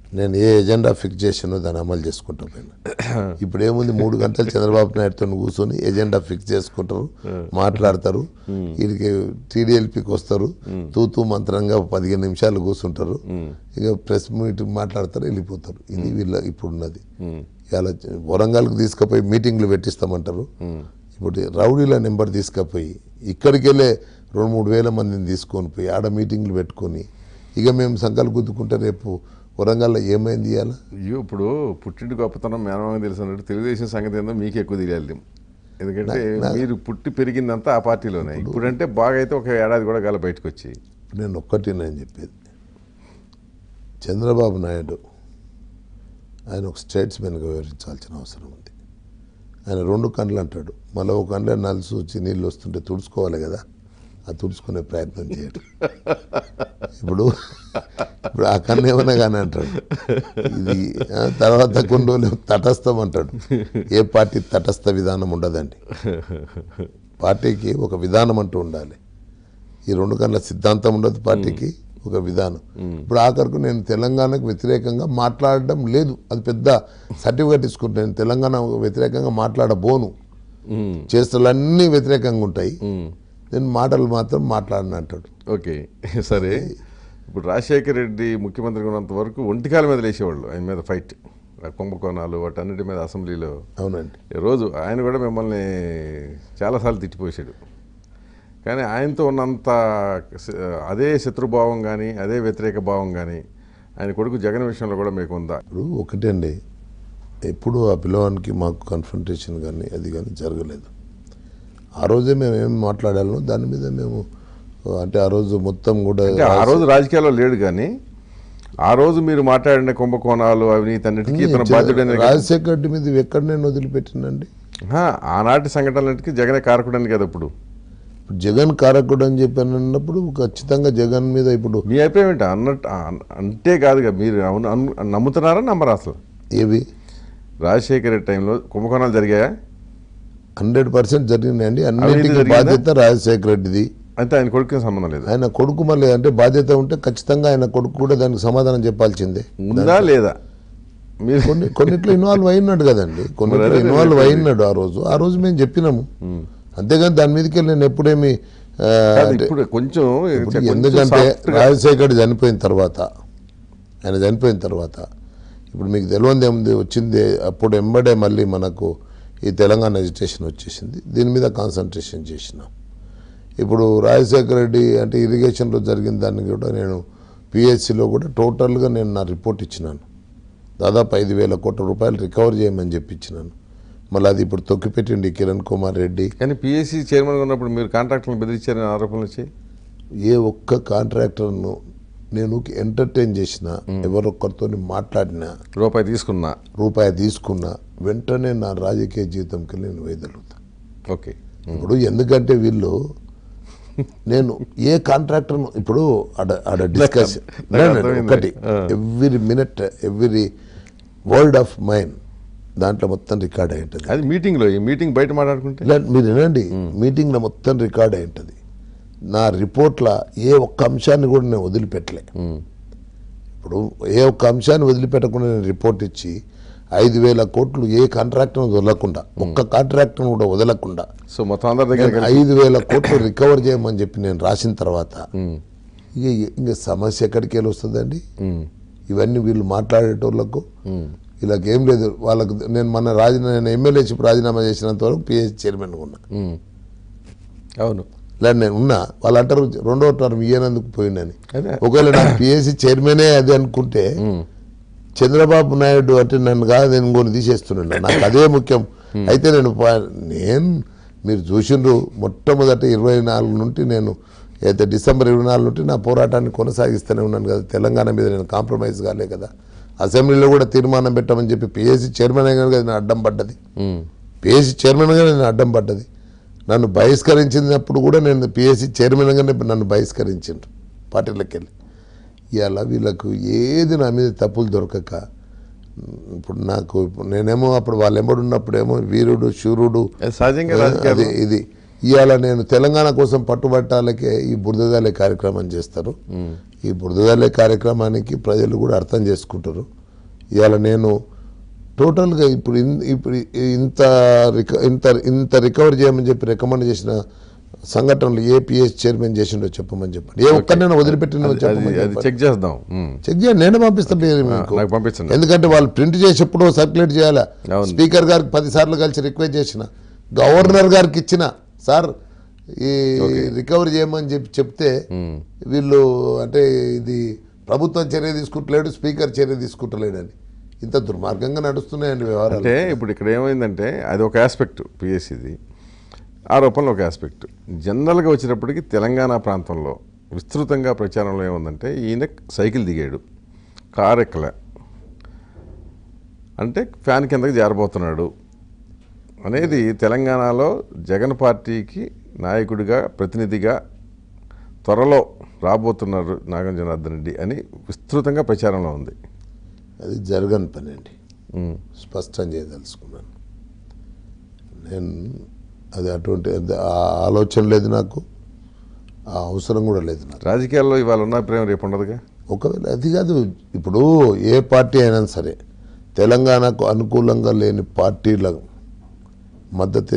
నేను ఏ ఎజెండా ఫిక్స్ చేసానో దాన్ని అమలు చేసుకుంటా పోయినా ఇప్పుడు ఏముంది మూడు గంటలు చంద్రబాబు నాయుడుతో కూర్చొని ఎజెండా ఫిక్స్ చేసుకుంటారు మాట్లాడతారు వీరికి టీడీఎల్పీకి వస్తారు తూతూ మంత్రంగా పదిహేను నిమిషాలు కూర్చుంటారు ఇక ప్రెస్ మీట్ మాట్లాడతారు వెళ్ళిపోతారు ఇది వీళ్ళ ఇప్పుడున్నది ఇలా వరంగల్కి తీసుకుపోయి మీటింగ్లు పెట్టిస్తామంటారు ఇప్పుడు రౌడీల నెంబర్ తీసుకుపోయి ఇక్కడికి వెళ్ళే రెండు మూడు వేల మందిని తీసుకొని పోయి ఆడ మీటింగ్లు పెట్టుకొని ఇక మేము సంకల్ గుద్దుకుంటే రేపు వరంగల్లో ఏమైంది ఇవాళ అయ్యో ఇప్పుడు పుట్టింటి గొప్పతనం మేనమామ తెలుసు అన్నట్టు తెలుగుదేశం సంగతి ఏందో మీకు ఎక్కువ తెలియాలి ఎందుకంటే మీరు పుట్టి పెరిగిందంతా ఆ పార్టీలోనే ఇప్పుడంటే బాగా అయితే ఒక ఏడాది కూడా గల బయటకు వచ్చి నేను ఒక్కటి నేను చెప్పేది చంద్రబాబు నాయుడు ఆయన ఒక స్టేట్స్మెన్గా వివరించాల్సిన అవసరం ఉంది ఆయన రెండు కండ్లు అంటాడు మళ్ళీ ఒక కండ్లే నలుసు వచ్చి నీళ్ళు వస్తుంటే తుడుచుకోవాలి కదా ఆ తుడుచుకునే ప్రయత్నం చేయడు ఇప్పుడు ఇప్పుడు ఆ కన్ను ఏమన్నా కానీ అంటాడు ఇది ఆ, తర్వాత కొన్ని రోజులు తటస్థం అంటాడు ఏ పార్టీ తటస్థ విధానం ఉండదండి పార్టీకి ఒక విధానం అంటూ ఉండాలి ఈ రెండు కన్నా సిద్ధాంతం ఉండదు పార్టీకి ఒక విధానం ఇప్పుడు ఆఖరికి నేను తెలంగాణకు వ్యతిరేకంగా మాట్లాడడం లేదు అది పెద్ద సర్టిఫికేట్ తీసుకుంటాను నేను తెలంగాణ వ్యతిరేకంగా మాట్లాడబోను ఉమ్, చేష్టలన్నీ వ్యతిరేకంగా ఉంటాయి ఉమ్. నేను మాటలు మాత్రం మాట్లాడను అంటాడు ఓకే సరే ఇప్పుడు రాజశేఖర రెడ్డి ముఖ్యమంత్రిగా ఉన్నంత వరకు ఒంటికాల మీద లేచేవాళ్ళు ఆయన మీద ఫైట్ ఆ కుంభకోణాలు వాటన్నిటి మీద అసెంబ్లీలో అవునండి ఈ రోజు ఆయన కూడా మిమ్మల్ని చాలాసార్లు తిట్టిపోసాడు కానీ ఆయనతో ఉన్నంత స- అదే శత్రుభావం కానీ అదే వ్యతిరేక భావం కానీ ఆయన కొడుకు జగన్ విషయంలో కూడా మీకు ఉందా ఇప్పుడు ఒకటే అండి ఎప్పుడు ఆ పిల్లవానికి మాకు కన్ఫrontation కానీ అది కానీ జరగలేదు ఆ రోజే మేము ఏం మాట్లాడాలో దాని మీద మేము అంటే ఆ రోజు మొత్తం కూడా అంటే ఆ రోజు రాజకీయాల్లో లేడు కానీ ఆ రోజు మీరు మాట్లాడిన కుంభకోణాలు అవినీతి అన్నిటికీ తన బాధ్యుడని రాజశేఖర రెడ్డి మీద ఎక్కడ నేను వదిలిపెట్టినండి ఆ, ఆనాటి సంఘటనలన్నిటికీ జగనే కారకుడని కదా ఇప్పుడు ఇప్పుడు జగన్ కారకుడు అని చెప్పాను అన్నప్పుడు ఖచ్చితంగా జగన్ మీద ఇప్పుడు మీ అభిప్రాయం ఏంటి అన్నట్టు అన్- అంటే కాదుగా మీరు అవును అను- నమ్ముతున్నారా నమ్మరా అసలు ఏవి రాజశేఖర రెడ్డి టైంలో కుంభకోణాలు జరిగాయా హండ్రెడ్ పర్సెంట్ జరిగినాయండి అవినీతి అన్నిటికీ జరిగిందా? బాధ్యత రాజశేఖర రెడ్డిది అయితే ఆయన కొడుకుకి సంబంధం లేదు ఆయన కొడుకు మళ్ళీ అంటే బాధ్యత ఉంటే ఖచ్చితంగా ఆయన కొడుకు కూడా దానికి సమాధానం చెప్పాల్సిందే ఉందా లేదా మీరు కొన్ని కొన్నిట్లో ఇన్వాల్వ్ అయినాడు కదండి కొన్నిట్లో అదే ఇన్వాల్వ్ చెప్పేది. అయినాడు ఆ రోజు ఆ రోజు మేము చెప్పినాము అంతేగాని దాని మీదకి వెళ్ళి నేను ఎప్పుడేమి ఆ, కాదు, అంటే ఇప్పుడు కొంచెం ఇప్పుడు కొంచెం ఎందుకంటే soft గా- రాజశేఖర్ చనిపోయిన తర్వాత ఆయన చనిపోయిన తర్వాత ఇప్పుడు మీకు తెలియంది ఏముంది వచ్చింది అప్పుడు ఎంబడే మళ్ళీ మనకు ఈ తెలంగాణ ఎడ్యుకేషన్ వచ్చేసింది దీని మీద కాన్సన్ట్రేషన్ చేసినాం ఇప్పుడు రాజశేఖర రెడ్డి అంటే ఇరిగేషన్లో జరిగిన దాన్ని కూడా నేను పిహెచ్సిలో కూడా టోటల్గా నేను నా రిపోర్ట్ ఇచ్చినాను దాదాపు ఐదు వేల కోట్ల రూపాయలు రికవర్ చేయమని చెప్పి ఇచ్చినాను మళ్ళీ అది ఇప్పుడు తొక్కిపెట్టిండి కిరణ్ కుమార్ రెడ్డి కానీ పిఎస్సి చైర్మన్ ఉన్నప్పుడు మీరు కాంట్రాక్టులను బెదిరించారని ఆరోపణలు వచ్చాయి ఏ ఒక్క కాంట్రాక్టర్ను నేను ఎంటర్టైన్ చేసిన ఎవరొక్కరితో మాట్లాడినా రూపాయి తీసుకున్నా రూపాయి తీసుకున్నా వెంటనే నా రాజకీయ జీవితంకి నేను వైదొలుగుతా ఓకే ఇప్పుడు ఎందుకంటే వీళ్ళు నేను ఏ కాంట్రాక్టర్ను ఇప్పుడు ఆడ ఆడ డిస్కస్ నాకు అర్థమైంది. ఒకటి ఆ. Every minute every word of mind దాంట్లో మొత్తం రికార్డ్ అయి ఉంటుంది అది మీటింగ్లో ఈ మీటింగ్ బయట మాట్లాడుకుంటే ఇలా మీరు వినండి మీటింగ్లో మొత్తం రికార్డ్ అయి ఉంటుంది నా రిపోర్ట్ల ఏ ఒక్క అంశాన్ని కూడా నేను వదిలిపెట్టలే ఉమ్. ఇప్పుడు ఏ ఒక్క అంశాన్ని వదిలిపెట్టకుండా నేను రిపోర్ట్ ఇచ్చి ఐదు వేల కోట్లు ఏ కాంట్రాక్ట్ను వదలకుండా ఒక్క కాంట్రాక్ట్ను కూడా వదలకుండా సో మొత్తం అందరి దగ్గర నేను ఐదు వేల కోట్లు రికవర్ చేయమని చెప్పి నేను రాసిన తర్వాత ఉమ్. ఇక ఇంకా సమస్య ఎక్కడికి వెళ్ళి వస్తుందండి ఉమ్. ఇవన్నీ వీళ్ళు మాట్లాడేటోళ్ళకు ఉమ్. వీళ్ళకి ఏం లేదు వాళ్ళకు నేను మన రాజీనా నేను ఎమ్మెల్యేషిప్ రాజీనామా చేసినంత వరకు పిహెచ్ చైర్మన్ ఉన్నా ఉమ్. అవును ఇలా నేను ఉన్నా వాళ్ళు అంటారు రెండో టర్మ్ ఇయ్యనందుకు పోయిందని అదే ఒకవేళ నాకు పిఎస్సి చైర్మనే అది అనుకుంటే ఉమ్. చంద్రబాబు నాయుడు అంటే నన్ను కాదు నేను ఇంకొని తీసేస్తున్నాను నాకు అదే ముఖ్యం అయితే నేను పా- నేను మీరు చూసిండ్రు మొట్టమొదట ఇరవై నాలుగు నుండి నేను అయితే డిసెంబర్ ఇరవై నాలుగు నుండి నా పోరాటాన్ని కొనసాగిస్తూనే ఉన్నాను కదా తెలంగాణ మీద నేను కాంప్రమైజ్ కాలే కదా అసెంబ్లీలో కూడా తీర్మానం పెట్టమని చెప్పి పిఎస్సి చైర్మన్ అయినా కదా నేను అడ్డం పడ్డది ఉమ్. పిఎస్సి చైర్మన్గా నేను అడ్డం పడ్డది నన్ను బహిష్కరించినప్పుడు కూడా నేను పిఎస్సి చైర్మన్గానే నన్ను బహిష్కరించిండ్రు పార్టీలకు వెళ్ళి ఇవాళ వీళ్ళకు ఏది నా మీద తప్పులు దొరకక ఇప్పుడు నాకు ఇప్పుడు నేనేమో అప్పుడు వాళ్ళు ఎంబడి ఉన్నప్పుడేమో వీరుడు శూరుడు అది సహజంగా అది రాజకీయాలు ఇది ఇవాళ నేను తెలంగాణ కోసం పట్టుబట్టాలకే ఈ బురదదాలే కార్యక్రమం చేస్తారు ఈ బురదదాలే కార్యక్రమానికి ప్రజలు కూడా అర్థం చేసుకుంటారు ఇవాళ నేను టోటల్గా ఇప్పుడు ఇన్- ఇప్పుడు ఇంత రిక ఇంత ఇంత రికవర్ చేయమని చెప్పి రికమెండ్ చేసిన సంఘటనలు ఏపీఎస్ చైర్మన్ చేసిండో చెప్పమని చెప్పండి ఏ ఒక్కరినైనా వదిలిపెట్టిన అది- అది చెప్పమని అది చెప్పండి. చెక్ చేద్దాం ఉమ్. చెక్ చేయండి నేనే పంపిస్తాను పేరు మీకు నాకు పంపించండి ఎందుకంటే వాళ్ళు ప్రింట్ చేసేప్పుడు సర్క్యులేట్ చేయాలా అవును. స్పీకర్ గారికి పది సార్లు కలిసి రిక్వెస్ట్ చేసిన గవర్నర్ గారికి ఇచ్చిన సార్ ఈ రికవరీ చేయమని చెప్పి చెప్తే ఉమ్. వీళ్ళు అంటే ఇది ప్రభుత్వం చర్య తీసుకుంటలేడు స్పీకర్ చర్య తీసుకుంటలేడని ఇంత దుర్మార్గంగా నడుస్తున్నాయండి వ్యవహారాలు అంటే ఇప్పుడు ఇక్కడ ఏమైందంటే అది ఒక ఆస్పెక్ట్ పిఎస్సిది ఆరోపణలు ఒక ఆస్పెక్ట్ జనరల్గా వచ్చేటప్పటికి తెలంగాణ ప్రాంతంలో విస్తృతంగా ప్రచారంలో ఏముందంటే ఈయన సైకిల్ దిగాడు కారు ఎక్కలే అంటే ఫ్యాన్ కిందకి జారబోతున్నాడు అనేది తెలంగాణలో జగన్ పార్టీకి నాయకుడిగా ప్రతినిధిగా త్వరలో రాబోతున్నారు నాగం జనార్దన్ రెడ్డి అని విస్తృతంగా ప్రచారంలో ఉంది అది జరగని పని అండి ఉమ్. స్పష్టం చేయదలుచుకున్నాను నేను అది అటువంటి అది ఆ ఆలోచన లేదు నాకు ఆ అవసరం కూడా లేదు నాకు రాజకీయాల్లో ఇవాళ ఉన్న ప్రేమ రేపు ఉండదుగా ఒకవేళ అది కాదు ఇప్పుడు ఏ పార్టీ అయినా సరే తెలంగాణకు అనుకూలంగా లేని పార్టీల మద్దతు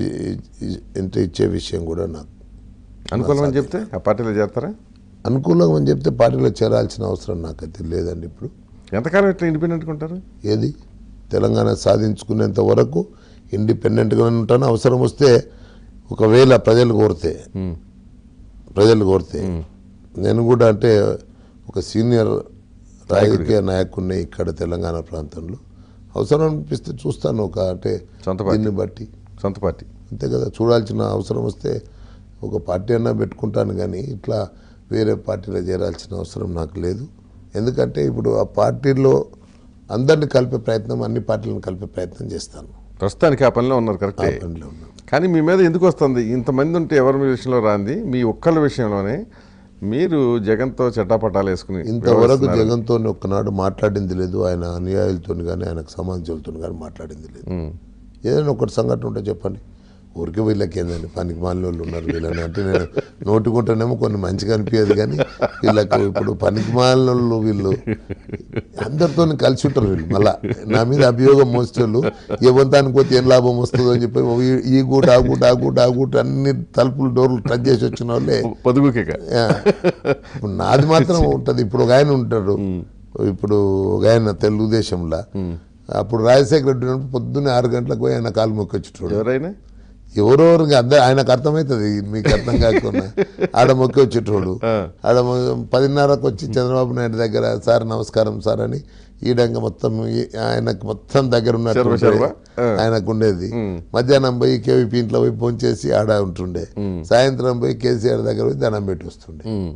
ఇ- ఇంత ఇచ్చే విషయం కూడా నాకు అనుకూలం అని చెప్తే ఆ పార్టీలో చేస్తారా అనుకూలంగా అని చెప్తే పార్టీలో చేరాల్సిన అవసరం నాకైతే లేదండి ఇప్పుడు ఎంతకాలం ఇట్లా ఇండిపెండెంట్గా ఉంటారు ఏది తెలంగాణ సాధించుకునేంత వరకు ఇండిపెండెంట్గా ఉంటాను అవసరం వస్తే ఒకవేళ ప్రజలు కోరితే ఉమ్. ప్రజలు కోరితే నేను కూడా అంటే ఒక సీనియర్ రాజకీయ నాయకుడిని ఇక్కడ తెలంగాణ ప్రాంతంలో అవసరం అనిపిస్తే చూస్తాను ఒక అంటే సొంత పార్టీ. దీన్ని బట్టి సొంత పార్టీ అంతే కదా చూడాల్సిన అవసరం వస్తే ఒక పార్టీ అన్నా పెట్టుకుంటాను కానీ ఇట్లా వేరే పార్టీలో చేరాల్సిన అవసరం నాకు లేదు ఎందుకంటే ఇప్పుడు ఆ పార్టీలో అందరిని కలిపే ప్రయత్నం అన్ని పార్టీలను కలిపే ప్రయత్నం చేస్తాను ప్రస్తుతానికి ఆ పనిలో ఉన్నారు ఆ కరెక్టే పనిలో ఉన్నాను కానీ మీ మీద ఎందుకు వస్తుంది ఇంతమంది ఉంటే ఎవరి మీ విషయంలో రాంది మీ ఒక్కళ్ళ విషయంలోనే మీరు జగన్తో చట్టాపట్టాలు వేసుకుని ఇంతవరకు వ్యవహరిస్తున్నారు. జగన్తో ఒక్కనాడు మాట్లాడింది లేదు ఆయన అనుయాయులతో కానీ ఆయనకు సంబంధించులతో కానీ మాట్లాడింది లేదు ఉమ్. ఏదైనా ఒకటి సంఘటన ఉంటే చెప్పండి ఊరికి వీళ్ళకి ఏందండి పనికి మాలిన వాళ్ళు ఉన్నారు వీళ్ళని అంటే నేను నోటుకుంటేనేమో కొన్ని మంచిగా అనిపించదు కానీ వీళ్ళకు ఇప్పుడు పనికి మాలిన వాళ్ళు వీళ్ళు అందరితో కలిసి ఉంటారు వీళ్ళు మళ్ళా నా మీద అభియోగం మోసేటోళ్ళు ఎవరిదానికి పోతే ఏం లాభం వస్తుందో అని చెప్పి ఓ ఈ- ఈ గూట ఆ గూట ఆ గూట ఆ గూట అన్ని తలుపులు డోర్లు టచ్ చేసి వచ్చిన వాళ్ళే పొదుగుకేక యా. ఇప్పుడు నాది మాత్రం ఉంటుంది ఇప్పుడు ఒక ఆయన ఉంటాడు ఇప్పుడు ఒక ఆయన తెలుగుదేశంలో అప్పుడు రాజశేఖర రెడ్డి ఉన్నప్పుడు పొద్దున్నే ఆరు గంటలకు పోయి ఆయన కాలు మొక్కొచ్చేటోడు ఎవరైనా ఎవరెవరికి అందరు ఆయనకు అర్థమవుతుంది మీకు అర్థం కాకుండా ఆడ మొక్కి వచ్చేటోడు ఆడ మొ- పదిన్నరకు వచ్చి చంద్రబాబు నాయుడు దగ్గర సార్ నమస్కారం సార్ అని ఈడంగా మొత్తం ఈ- ఆయనకు మొత్తం దగ్గర ఉన్నట్టు శర్వ శర్వ? ఆ. ఆయనకు ఉండేది మధ్యాహ్నం పోయి కేవీపీ ఇంట్లో పోయి ఫోన్ చేసి ఆడ ఉంటుండే సాయంత్రం పోయి కేసీఆర్ దగ్గర పోయి దండం పెట్టి వస్తుండే ఉమ్.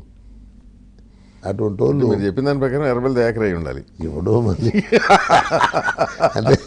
అటువంటి వాళ్ళు మీరు చెప్పిన దాని ప్రకారం ఎర్రబెల్లి దయాకరై ఉండాలి ఎవడో మళ్ళీ అంటే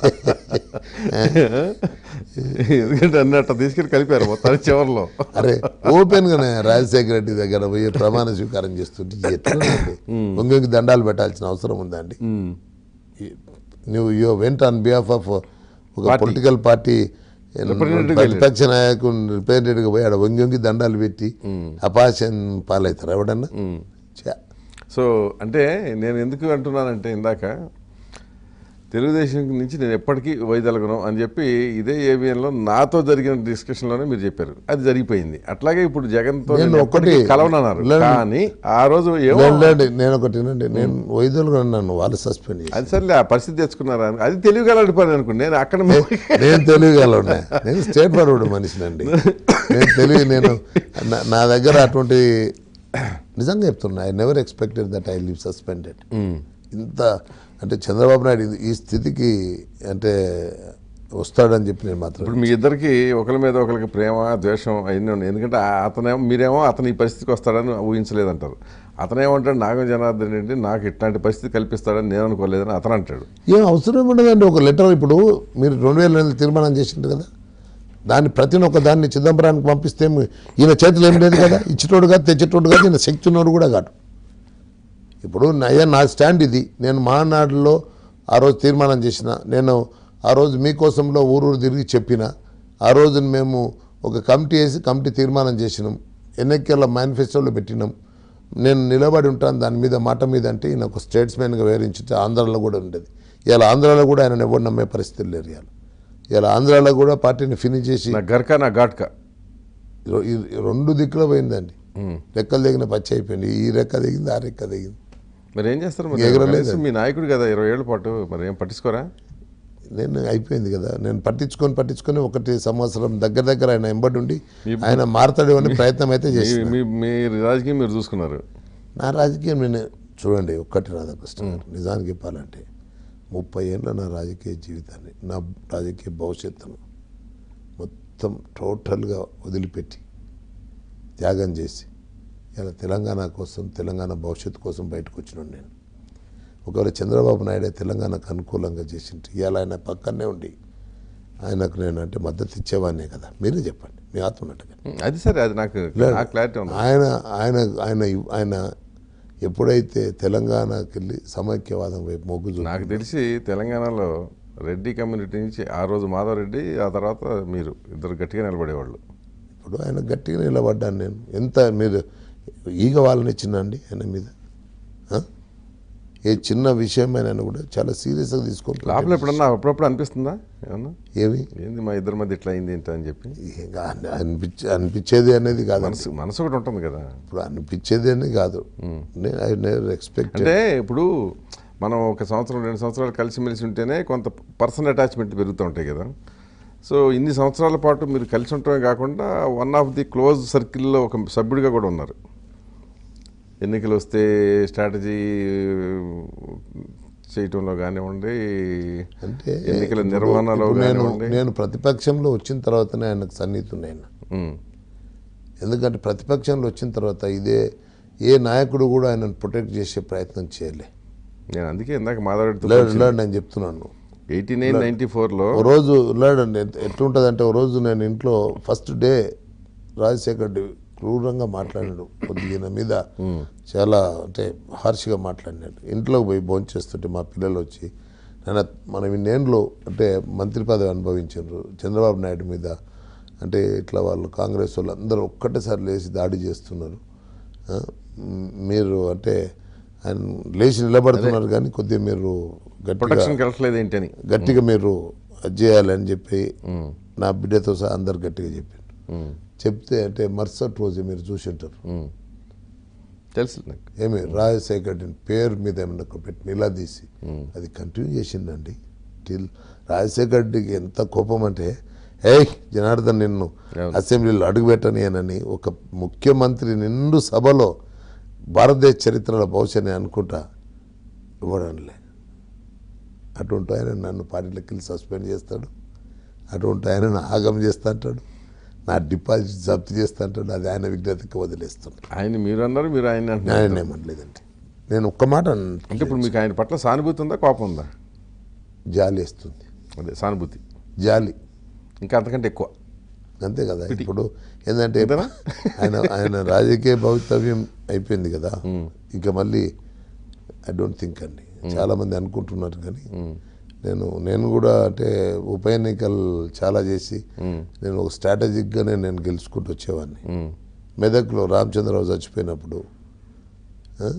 ఎందుకంటే అన్ని అట్లా తీసుకెళ్ళి కలిపారు మొత్తానికి చివరిలో అరే ఓపెన్ గానే రాజశేఖర రెడ్డి దగ్గర పోయి ప్రమాణ స్వీకారం చేస్తుంటే ఎట్లా ఇంకొక దండాలు పెట్టాల్సిన అవసరం ఉందా అండి ఉమ్. నువ్వు you went on behalf of ఒక Party. పొలిటికల్ పార్టీ Representative గా ప్రతిపక్ష నాయకుని రిప్రజెంటేటివ్గా పోయి ఆడ వంగి వంగి దండాలు పెట్టి అపాషన్ పాలవుతారు ఎవడన్నా ఉమ్. ఛా. సో అంటే నేను ఎందుకు అంటున్నానంటే ఇందాక తెలుగుదేశం నుంచి నేను ఎప్పటికీ వైదొలగను అని చెప్పి ఇదే ఏబిఎన్లో నాతో జరిగిన డిస్కషన్లోనే మీరు చెప్పారు అది జరిగిపోయింది అట్లాగే ఇప్పుడు జగన్తో నేను నేను ఒకటి- ఎప్పటికీ కలవనన్నారు లేదు. కానీ ఆ రోజు ఏమో లేదు, లేదు, నేను ఒకటి వినండి నేను వైద్యులుగా నన్ను వాళ్ళు సస్పెండ్ చేసి అది సర్లే ఆ పరిస్థితి తెచ్చుకున్నారా అని. అది తెలివిగలటి పని అనుకోండి నేను అక్కడ నేను తెలియగలను నేను స్టేట్ ఫార్వర్డ్ మనిషినండి నేను తెలివి నేను నా- నా దగ్గర అటువంటి నిజంగా చెప్తున్నా I never expected that I live suspended ఇంత అంటే చంద్రబాబు నాయుడు ఇది- ఈ స్థితికి అంటే వస్తాడని చెప్పి నేను మాత్రం ఇప్పుడు మీ ఇద్దరికి ఒకరి మీద ఒకరికి ప్రేమ ద్వేషం అవన్నీ ఉన్నాయి ఎందుకంటే ఆ- అతనేమో మీరేమో అతను ఈ పరిస్థితికి వస్తాడని ఊహించలేదంటారు అతనేమంటాడు నాగం జనార్దన్ రెడ్డి నాకు ఇట్లాంటి పరిస్థితి కల్పిస్తాడని నేను అనుకోలేదని అతను అంటాడు ఏం అవసరం ఉండదండి ఒక లెటర్ ఇప్పుడు మీరు రెండు వేల నెలలు తీర్మానం చేసిండ్రు కదా దాన్ని ప్రతి ఒక్క దాన్ని చిదంబరానికి పంపిస్తే మీ- ఈయన చేతులు ఏం లేదు కదా ఇచ్చేటోడు కాదు తెచ్చేటోడు కాదు ఈయన శక్తి ఉన్నోడు కూడా కాదు ఇప్పుడు అయ్యా నా స్టాండ్ ఇది నేను మహానాడులో ఆ రోజు తీర్మానం చేసిన నేను ఆ రోజు మీకోసంలో ఊరూరు తిరిగి చెప్పిన ఆ రోజు మేము ఒక కమిటీ వేసి కమిటీ తీర్మానం చేసినాం ఎన్నికల మేనిఫెస్టోలో పెట్టినాం నేను నిలబడి ఉంటాను దాని మీద మాట మీద అంటే ఈయన ఒక స్టేట్స్మెన్గా వివరించితే ఆంధ్రాలో కూడా ఉండేది ఇలా ఆంధ్రాలో కూడా ఆయన ఎవరు నమ్మే పరిస్థితులు లేరు ఇవాళ ఇలా ఆంధ్రాలో కూడా పార్టీని ఫినిష్ చేసి నా గర్కా నా ఘాట్కా రొ- ఈ రెండు దిక్కులో పోయిందండి ఉమ్. రెక్కలు దిగిన పచ్చి అయిపోయింది ఈ రెక్క దిగింది ఆ రెక్క దిగింది మరి ఏం చేస్తారు మరి ఎగరలేదు. కనీసం మీ నాయకుడు కదా ఇరవై ఏళ్ళ పాటు మరి ఏం పట్టించుకోరా నేను అయిపోయింది కదా నేను పట్టించుకొని పట్టించుకొని ఒకటి సంవత్సరం దగ్గర దగ్గర ఆయన ఎంబడి ఉండి మీ- ఆయన మారతాడు అని ప్రయత్నం అయితే మీ- చేసి మీ మీ రాజకీయం మీరు చూసుకున్నారు నా రాజకీయం నేను చూడండి ఒక్కటి రాధాకృష్ణ గారు నిజానికి చెప్పాలంటే ముప్పై ఏళ్ళ నా రాజకీయ జీవితాన్ని నా రాజకీయ భవిష్యత్తును మొత్తం టోటల్గా వదిలిపెట్టి త్యాగం చేసి ఇలా తెలంగాణ కోసం తెలంగాణ భవిష్యత్తు కోసం బయటకు వచ్చినాను నేను ఒకవేళ చంద్రబాబు నాయుడే తెలంగాణకు అనుకూలంగా చేసింటే ఇవాళ ఆయన పక్కనే ఉండి ఆయనకు నేను అంటే మద్దతు ఇచ్చేవాడినే కదా మీరే చెప్పండి మీ ఆత్మ ఉన్నట్టుగా ఉమ్, అది సరే అది నాకు నాకు క్లారిటీ ఉంది ఆయన ఆయన ఆయన ఆయన ఎప్పుడైతే తెలంగాణకి వెళ్ళి సమైక్యవాదం వైపు మొగ్గు చూపి నాకు తెలిసి తెలంగాణలో రెడ్డి కమ్యూనిటీ నుంచి ఆ రోజు మాధవ్ రెడ్డి ఆ తర్వాత మీరు ఇద్దరు గట్టిగా నిలబడేవాళ్ళు ఇప్పుడు ఆయన గట్టిగా నిలబడ్డాను నేను ఎంత మీరు ఈగ వాళ్ళని ఇచ్చిందండి ఆయన మీద ఆ? ఏ చిన్న విషయమైనా కూడా చాలా సీరియస్గా తీసుకొని లోపల ఎప్పుడన్నా అప్పుడప్పుడు అనిపిస్తుందా ఏమన్నా ఏమి ఏంది మా ఇద్దరి మధ్య ఇట్లా అయింది ఏంటి అని చెప్పి ఇంకా అనిపించే అనిపించేది అనేది కాదు మనసు మనసు ఒకటి ఉంటుంది కదా ఇప్పుడు అనిపించేది అనేది కాదు నేను ఐ నెవర్ ఎక్స్పెక్ట్ అంటే ఇప్పుడు మనం ఒక సంవత్సరం రెండు సంవత్సరాలు కలిసిమెలిసి ఉంటేనే కొంత పర్సనల్ అటాచ్మెంట్ పెరుగుతూ ఉంటాయి కదా సో ఇన్ని సంవత్సరాల పాటు మీరు కలిసి ఉండటమే కాకుండా వన్ ఆఫ్ ది క్లోజ్ సర్కిల్లో ఒక సభ్యుడిగా కూడా ఉన్నారు ఎన్నికలు వస్తే స్ట్రాటజీ చేయటంలో కానివ్వండి అంటే ఎన్నికల ఇప్పుడు- నిర్వహణలో ఇప్పుడు నేను కానివ్వండి నేను ప్రతిపక్షంలో వచ్చిన తర్వాతనే ఆయనకు సన్నిహితున్నాయి ఉమ్, ఎందుకంటే ప్రతిపక్షంలో వచ్చిన తర్వాత ఇదే ఏ నాయకుడు కూడా ఆయనను ప్రొటెక్ట్ చేసే ప్రయత్నం చేయలే నేను అందుకే ఇందాక మాధవరెడ్డితో లేడు లేడు నేను చెప్తున్నాను ఎయిటీ నైన్ నైన్టీ ఫోర్లో ఓ రోజు లేడండి ఎట్లుంటుందంటే ఓ రోజు నేను ఇంట్లో ఫస్ట్ డే రాజశేఖర్ రెడ్డి క్రూరంగా మాట్లాడాడు కొద్దిగా ఈయన మీద చాలా అంటే హార్ష్గా మాట్లాడినాడు ఇంట్లోకి పోయి భోంచేస్తుంటే మా పిల్లలు వచ్చి నేను మనం ఇన్నేళ్ళు అంటే మంత్రి పదవి అనుభవించారు చంద్రబాబు నాయుడు మీద అంటే ఇట్లా వాళ్ళు కాంగ్రెస్ వాళ్ళు అందరూ ఒక్కటేసారి లేచి దాడి చేస్తున్నారు ఆ, మ్, మీరు అంటే ఆయన లేచి నిలబడుతున్నారు కానీ కొద్దిగా మీరు గట్టిగా ప్రొటెక్షన్కి వెళ్ళట్లేదు ఏంటి అని గట్టిగా మీరు అది చేయాలి అని చెప్పి నా బిడ్డతో సహా అందరు గట్టిగా చెప్పారు ఉమ్, చెప్తే అంటే మరుసటి రోజు మీరు చూసి ఉంటారు ఉమ్. తెలుసు నాకు ఏమి రాజశేఖర్ రెడ్డిని పేరు మీద ఏమన్నా ఒక పెట్టి నిలదీసి అది కంటిన్యూ చేసిందండి టిల్ రాజశేఖర్ రెడ్డికి ఎంత కోపం అంటే ఏయ్ జనార్దన్ నిన్ను అవును. అసెంబ్లీలో అడుగుపెట్టనియనని ఒక ముఖ్యమంత్రి నిండు సభలో భారతదేశ చరిత్రలో బహుశా నేను అనుకుంటా ఇవ్వడంలే అటువంటి ఆయన నన్ను పార్టీలోకి వెళ్ళి సస్పెండ్ చేస్తాడు అటువంటి ఆయన ఆగం చేస్తా అంటాడు నా డిపాజిట్ జప్తు చేస్తా అంటాడు అది ఆయన విజ్ఞతకి వదిలేస్తాడు ఆయన మీరు అన్నారు మీరు ఆయన అంటున్నారు న్యాయం ఏమనలేదండి నేను ఒక్క మాట అన్నాను. అంటే ఇప్పుడు మీకు ఆయన పట్ల సానుభూతి ఉందా కోపం ఉందా జాలి వేస్తుంది అదే సానుభూతి జాలి ఇంకా అంతకంటే ఎక్కువ అంతే కదా ఇప్పుడు ఏంటంటే అంతేనా? ఆయన ఆయన రాజకీయ భవితవ్యం అయిపోయింది కదా ఇంకా మళ్ళీ ఐ డోంట్ థింక్ అండి చాలా మంది అనుకుంటున్నారు కానీ నేను నేను కూడా అంటే ఉప ఎన్నికలు చాలా చేసి నేను ఒక స్ట్రాటజిక్గానే నేను గెలుచుకుంటూ వచ్చేవాడిని ఉమ్, మెదక్లో రామచంద్రరావు చచ్చిపోయినప్పుడు ఆ,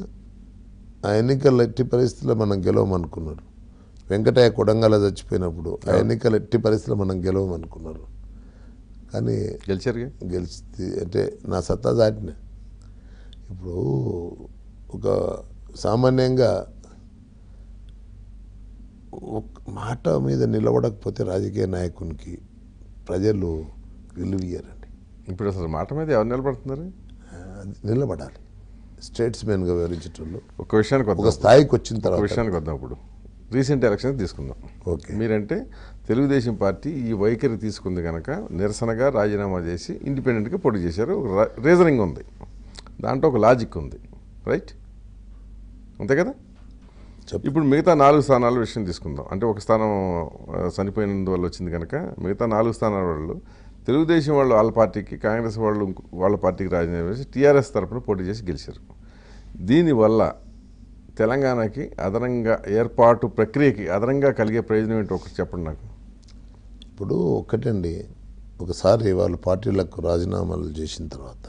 ఆ ఎన్నికల్లో ఎట్టి పరిస్థితుల్లో మనం గెలవమనుకున్నారు వెంకటయ్య కొడంగల చచ్చిపోయినప్పుడు ఆ ఎన్నికలు ఎట్టి పరిస్థితుల్లో మనం గెలవమనుకున్నారు కానీ గెలిచారుగా గెలిచి అంటే నా సత్తా దాటిన ఇప్పుడు ఒక సామాన్యంగా ఒక మాట మీద నిలబడకపోతే రాజకీయ నాయకునికి ప్రజలు విలువ ఇయ్యరండి ఇప్పుడు అసలు మాట మీద ఎవరు నిలబడుతున్నారు అది నిలబడాలి స్టేట్స్మెన్గా వివరించేటోళ్ళు ఒక విషయానికి ఒక వద్దాం స్థాయికి వచ్చిన ఒక తర్వాత విషయానికి వద్దాం ఇప్పుడు రీసెంట్ ఎలక్షన్స్ తీసుకుందాం ఓకే మీరంటే తెలుగుదేశం పార్టీ ఈ వైఖరి తీసుకుంది కనుక నిరసనగా రాజీనామా చేసి ఇండిపెండెంట్గా పోటీ చేశారు ఒక రా- రీజనింగ్ ఉంది దాంట్లో ఒక లాజిక్ ఉంది రైట్ అంతే కదా చెప్పు. ఇప్పుడు మిగతా నాలుగు స్థానాల విషయం తీసుకుందాం అంటే ఒక స్థానం ఆ, చనిపోయినందువల్ల వచ్చింది కనుక మిగతా నాలుగు స్థానాల వాళ్ళు తెలుగుదేశం వాళ్ళు వాళ్ళ పార్టీకి కాంగ్రెస్ వాళ్ళు ఇంకో- వాళ్ళ పార్టీకి రాజీనామా చేసి టీఆర్ఎస్ తరఫున పోటీ చేసి గెలిచారు దీనివల్ల తెలంగాణకి అదనంగా ఏర్పాటు ప్రక్రియకి అదనంగా కలిగే ప్రయోజనం ఏంటో ఒకటి చెప్పండి నాకు ఇప్పుడు ఒక్కటండి ఒకసారి వాళ్ళ పార్టీలకు రాజీనామాలు చేసిన తర్వాత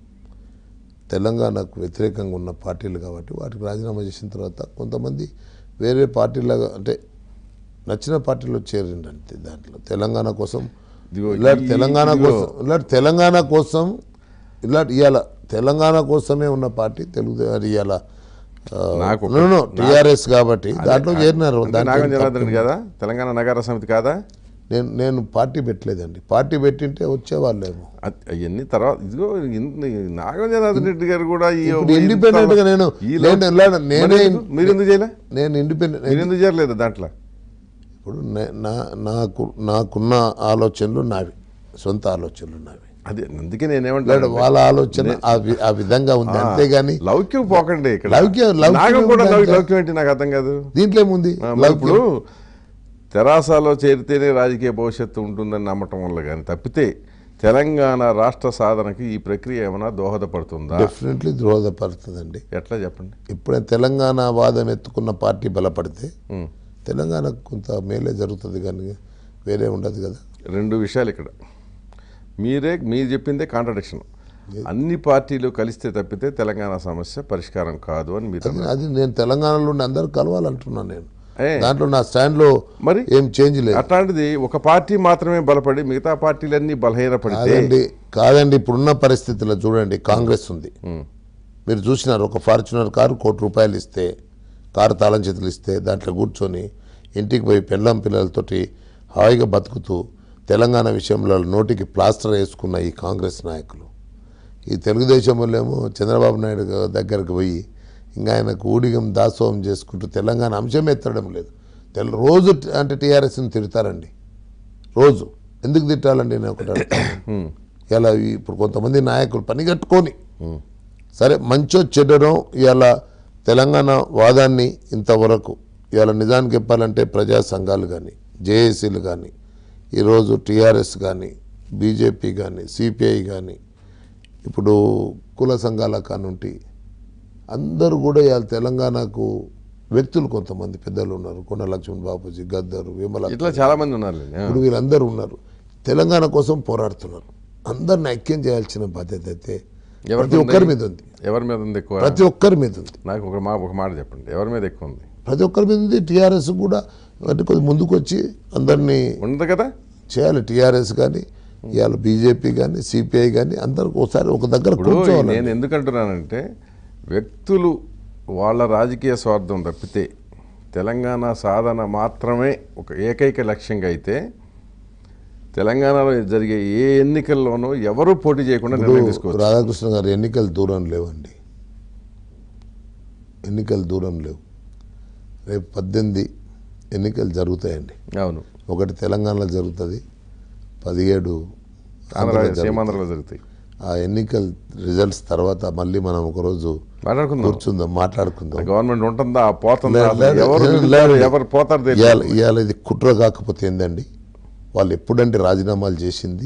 తెలంగాణకు వ్యతిరేకంగా ఉన్న పార్టీలు కాబట్టి వాటికి రాజీనామా చేసిన తర్వాత కొంతమంది వేరే పార్టీలాగా అంటే నచ్చిన పార్టీలో చేరిండి అంతే దాంట్లో తెలంగాణ కోసం ఇదిగో ఇలాంటి ఈ- తెలంగాణ ఇదిగో. కోసం ఇలాంటి తెలంగాణ కోసం ఇలాంటి ఇవాళ తెలంగాణ కోసమే ఉన్న పార్టీ తెలుగు అది ఇవాళ నాకు ఒక- టిఆర్ఎస్ కాబట్టి దాంట్లో చేరినారు అంటే దాంట్లో నాగం జనార్దన్ రెడ్డి కదా తెలంగాణ నగర సమితి కాదా నేను నేను పార్టీ పెట్టలేదండి పార్టీ పెట్టింటే వచ్చేవాళ్ళేమో అవన్నీ తర్వాత ఇదిగో ఇన్ని- నాగం జనార్దన్ రెడ్డి గారు కూడా ఈ ఇప్పుడు independent గా నేను- ఈ లో- నేను ఎలా- మరి నేనే- ఎందుకు? మీరు ఎందుకు చేయలే నేను ఇండిపెండెంట్ మీరు ఎందుకు చేయలేదు దాంట్లో ఇప్పుడు నే- నా నాకు నాకున్న ఆలోచనలు నావి సొంత ఆలోచనలు నావి అదే అందుకే లేదా నేనేమంటాను వాళ్ళ ఆలోచన ఆ వి- ఆ విధంగా ఉంది అంతేగాని లౌక్యం పోకండి ఇక్కడ లౌక్యం- లౌక్యం నాగం కూడా లౌ- ఉందంటే- లౌక్యం ఏంటి నాకు అర్థం కాదు దీంట్లో ఏముంది ఆ, మరి ఇప్పుడు తెరాసాలో చేరితేనే రాజకీయ భవిష్యత్తు ఉంటుందని నమ్మటం వల్ల కానీ తప్పితే తెలంగాణ రాష్ట్ర సాధనకి ఈ ప్రక్రియ ఏమైనా దోహదపడుతుందా డెఫినెట్లీ దోహదపడుతుందండి ఎట్లా చెప్పండి ఇప్పుడే తెలంగాణ వాదం ఎత్తుకున్న పార్టీ బలపడితే ఉం. తెలంగాణకు కొంత మేలే జరుగుతుంది కానీ వేరే ఉండదు కదా రెండు విషయాలు ఇక్కడ మీరే మీరు చెప్పిందే కాంట్రడిక్షన్ అన్ని పార్టీలు కలిస్తే తప్పితే తెలంగాణ సమస్య పరిష్కారం కాదు అని మీరు అది అది నేను తెలంగాణలో ఉండి అందరూ కలవాలంటున్నాను నేను ఏ. దాంట్లో నా స్టాండ్లో మరి ఏం చేంజ్ లేదు అట్లాంటిది ఒక పార్టీ మాత్రమే బలపడి మిగతా పార్టీలన్నీ బలహీనపడితే కాదండి కాదండి ఇప్పుడున్న పరిస్థితుల్లో చూడండి కాంగ్రెస్ ఉంది ఉం. మీరు చూసినారు ఒక ఫార్చునర్ కారు కోటి రూపాయలు ఇస్తే కారు తాళం చేతులు ఇస్తే దాంట్లో కూర్చొని ఇంటికి పోయి పెళ్ళం పిల్లలతోటి హాయిగా బతుకుతూ తెలంగాణ విషయంలో నోటికి ప్లాస్టర్ వేసుకున్న ఈ కాంగ్రెస్ నాయకులు ఈ తెలుగుదేశం వాళ్ళేమో చంద్రబాబు నాయుడు గా- దగ్గరికి పోయి ఇంకా ఆయనకు ఊడిగం దాసోహం చేసుకుంటూ తెలంగాణ అంశం ఎత్తడం లేదు తెల రోజు ట- అంటే టీఆర్ఎస్ని తిడతారండి రోజు ఎందుకు తిట్టాలండి నేను ఒకటి అడుగుతాను. ఉం. ఇలా ఇప్పుడు కొంతమంది నాయకులు పని కట్టుకొని ఉం. సరే మంచో చెడ్డనో ఇవాళ తెలంగాణ వాదాన్ని ఇంతవరకు ఇవాళ నిజానికి చెప్పాలంటే ప్రజా సంఘాలు కానీ జేఏసీలు కానీ ఈరోజు టీఆర్ఎస్ కానీ బీజేపీ కానీ సిపిఐ కానీ ఇప్పుడు కుల సంఘాల కానుంటి అందరూ కూడా ఇవాళ తెలంగాణకు వ్యక్తులు కొంతమంది పెద్దలు ఉన్నారు కొండ లక్ష్మణ్ బాబుజీ గద్దరు విమల ఇట్లా చాలా మంది ఉన్నారు ఇప్పుడు వీళ్ళందరూ ఉన్నారు తెలంగాణ కోసం పోరాడుతున్నారు అందరిని ఐక్యం చేయాల్సిన బాధ్యత అయితే ప్రతి ఒక్కరి మీద ఉంది ఎవరి మీద ఉంది ఎక్కువ ప్రతి ఒక్కరి మీద ఉంది నాకు ఒక మా ఒక మాట చెప్పండి ఎవరి మీద ఎక్కువ ఉంది ప్రతి ఒక్కరి మీద ఉంది టీఆర్ఎస్ కూడా అంటే కొద్ది ముందుకు వచ్చి అందరినీ ఉండదు కదా చేయాలి టీఆర్ఎస్ కానీ ఇవాళ బీజేపీ కానీ సిపిఐ కానీ అందరు ఒకసారి ఒక దగ్గర ఇప్పుడు కూర్చోవాలి నేను ఎందుకంటున్నానంటే వ్యక్తులు వాళ్ళ రాజకీయ స్వార్థం తప్పితే తెలంగాణ సాధన మాత్రమే ఒక ఏకైక లక్ష్యంగా అయితే తెలంగాణలో జరిగే ఏ ఎన్నికల్లోనూ ఎవరు పోటీ చేయకుండా నిర్ణయం తీసుకోవచ్చు రాధాకృష్ణ గారు ఎన్నికలు దూరం లేవండి ఎన్నికలు దూరం లేవు రేపు పద్దెనిమిది ఎన్నికలు జరుగుతాయండి అవును ఒకటి తెలంగాణలో జరుగుతుంది పదిహేడు ఆంధ్ర ఆంధ్రలో జరుగుతుంది. సీమాంధ్రలో జరుగుతాయి ఆ ఎన్నికల రిజల్ట్స్ తర్వాత మళ్ళీ మనం ఒకరోజు మాట్లాడుకుందాం కూర్చుందాం మాట్లాడుకుందాం గవర్నమెంట్ ఉంటుందా పోతుందా లేదు, అసలు లేదు, ఎవరు లేదు, మిగులుతారు, లేదు. ఎవరు పోతారు ఇవాళ తెలియదు ఇవాళ ఇది కుట్ర కాకపోతే ఏందండి వాళ్ళు ఎప్పుడండి రాజీనామాలు చేసింది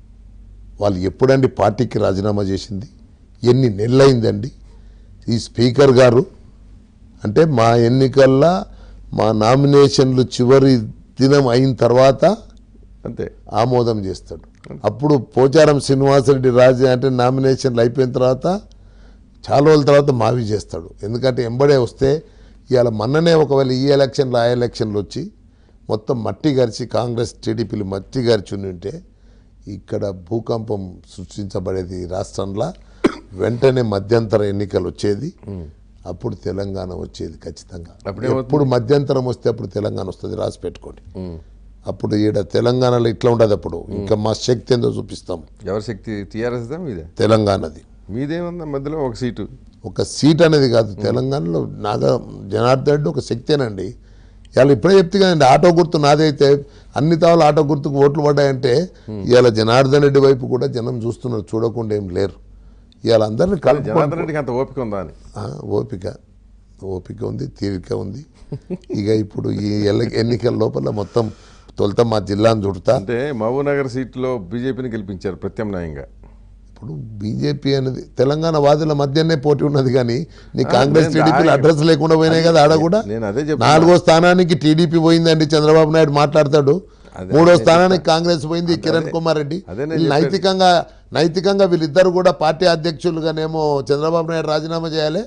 వాళ్ళు ఎప్పుడండి పార్టీకి రాజీనామా చేసింది ఎన్ని నెలలైందండి ఈ స్పీకర్ గారు అంటే మా ఎన్నికల్లో మా నామినేషన్లు చివరి దినం అయిన తర్వాత అంతే ఆమోదం చేస్తాడు అప్పుడు పోచారం శ్రీనివాసరెడ్డి రాజు అంటే నామినేషన్లు అయిపోయిన తర్వాత చాలా రోజుల తర్వాత మావి చేస్తాడు ఎందుకంటే ఎంబడే వస్తే ఇవాళ మొన్ననే ఒకవేళ ఈ ఎలక్షన్లు ఆ ఎలక్షన్లు వచ్చి మొత్తం మట్టి గరిచి కాంగ్రెస్ టీడీపీలు మట్టి గరిచి ఉంటే ఇక్కడ భూకంపం సృష్టించబడేది ఈ రాష్ట్రంలో వెంటనే మధ్యంతర ఎన్నికలు వచ్చేది అప్పుడు తెలంగాణ వచ్చేది ఖచ్చితంగా అప్పుడేమవుతుంది? ఎప్పుడు మధ్యంతరం వస్తే అప్పుడు తెలంగాణ వస్తుంది రాసి పెట్టుకోండి అప్పుడు ఈడ తెలంగాణలో ఇట్లా ఉండదు అప్పుడు ఇంకా మా శక్తి ఏందో చూపిస్తాం ఎవరి శక్తి టీఆర్ఎస్దా మీదే తెలంగాణది మీదేముందా మధ్యలో ఒక సీటు ఒక సీట్ అనేది కాదు తెలంగాణలో నాగా జనార్దన్ రెడ్డి ఒక శక్తేనండి ఇవాళ ఇప్పుడే చెప్తే కదండి ఆటో గుర్తు నాదైతే అన్ని తావులు ఆటో గుర్తుకు ఓట్లు పడ్డాయంటే ఇవాళ జనార్దన్ రెడ్డి వైపు కూడా జనం చూస్తున్నారు చూడకుండా ఏం లేరు ఇవాళ అందరిని కలుపు జనార్దన్ రెడ్డికి అంత ఓపిక ఉందా అని ఆ, ఓపిక ఓపిక ఉంది తీరిక ఉంది ఇక ఇప్పుడు ఈ ఎల్ల- ఎన్నికల లోపల మొత్తం తొలుత మా జిల్లాను చుడతా అంటే మహబూబ్నగర్ సీట్లో బీజేపీని గెలిపించారు ప్రత్యామ్నాయంగా ఇప్పుడు బీజేపీ అనేది తెలంగాణ వాదుల మధ్యనే పోటీ ఉన్నది కానీ నీ కాంగ్రెస్ నేను టీడీపీలు ఆ- అడ్రస్ లేకుండా పోయినాయి కదా ఆడ కూడా నేను అదే చెప్తున్నా. నాలుగో స్థానానికి టీడీపీ పోయిందండి చంద్రబాబు నాయుడు మాట్లాడతాడు అదే- మూడో అదే స్థానానికి కాంగ్రెస్ పోయింది కిరణ్ కుమార్ రెడ్డి అదే నేను వీళ్ళు చెప్పేది. నైతికంగా నైతికంగా వీళ్ళిద్దరు కూడా పార్టీ అధ్యక్షులుగానేమో చంద్రబాబు నాయుడు రాజీనామా చేయాలి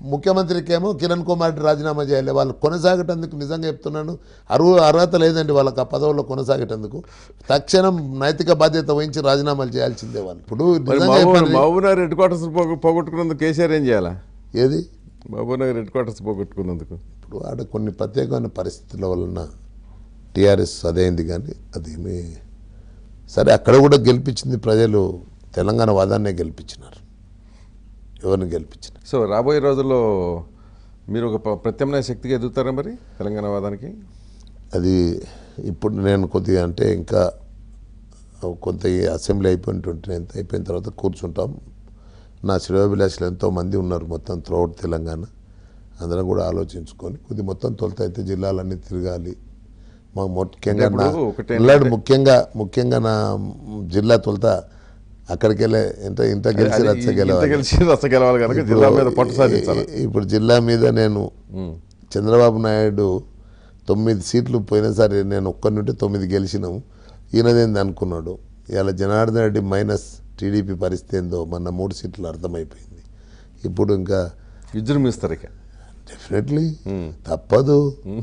ముఖ్యమంత్రికి ఏమో కిరణ్ కుమార్ రెడ్డి రాజీనామా చేయాలి వాళ్ళు కొనసాగేటందుకు నిజంగా చెప్తున్నాను అరువు అర్హత లేదండి వాళ్ళకి ఆ పదవుల్లో కొనసాగేటందుకు తక్షణం నైతిక బాధ్యత వహించి రాజీనామాలు చేయాల్సిందే వాళ్ళు ఇప్పుడు మరి నిజంగా మహబూబ్ చెప్పాలి- మహబూబ్నగర్ హెడ్ క్వార్టర్స్ పోగొ- పోగొట్టుకున్నందుకు కేసీఆర్ ఏం చేయాలా ఏది మహబూబ్నగర్ హెడ్ క్వార్టర్స్ పోగొట్టుకున్నందుకు ఇప్పుడు ఆడ కొన్ని ప్రత్యేకమైన పరిస్థితుల వలన టీఆర్ఎస్ అదైంది కానీ అదేమి సరే అక్కడ కూడా గెలిపించింది ప్రజలు తెలంగాణ వాదాన్నే గెలిపించినారు ఎవరిని గెలిపించిన సో రాబోయే రోజుల్లో మీరు ఒక ప్ర- ప్రత్యామ్నాయ శక్తిగా ఎదుగుతారా మరి తెలంగాణ వాదానికి అది ఇప్పుడు నేను కొద్దిగా అంటే ఇంకా కొంత ఈ అసెంబ్లీ అయిపోయిన ట్వంటీ నైన్త్ అయిపోయిన తర్వాత కూర్చుంటాం నా శ్రేయోభిలాషులు ఎంతో మంది ఉన్నారు మొత్తం త్రూఅవుట్ తెలంగాణ అందరం కూడా ఆలోచించుకొని కొద్ది మొత్తం తొలుత అయితే జిల్లాలన్నీ తిరగాలి మా ముఖ్యంగా అంటే నా ఇప్పుడు ఒకటే పిల్లాడు ముఖ్యంగా ముఖ్యంగా నా జిల్లా తొలుత అక్కడికి వెళ్ళే ఇంత ఇంత గెలిచి అది రచ్చ ఇంత గెలవాలి గెలిచి రచ్చ గెలవాలి కనుక జిల్లా మీద పట్టు సాధించాలి ఇప్పుడు జిల్లా మీద నేను ఉమ్. చంద్రబాబు నాయుడు తొమ్మిది సీట్లు పోయినసారి నేను ఒక్కరి నుండి తొమ్మిది గెలిచినాము ఈయనదేంది అనుకున్నాడు ఇలా జనార్దన్ రెడ్డి మైనస్ టీడీపీ పరిస్థితి ఏందో మొన్న మూడు సీట్లు అర్థమైపోయింది ఇప్పుడు ఇంకా విజృంభిస్తారు ఇక డెఫినెట్లీ తప్పదు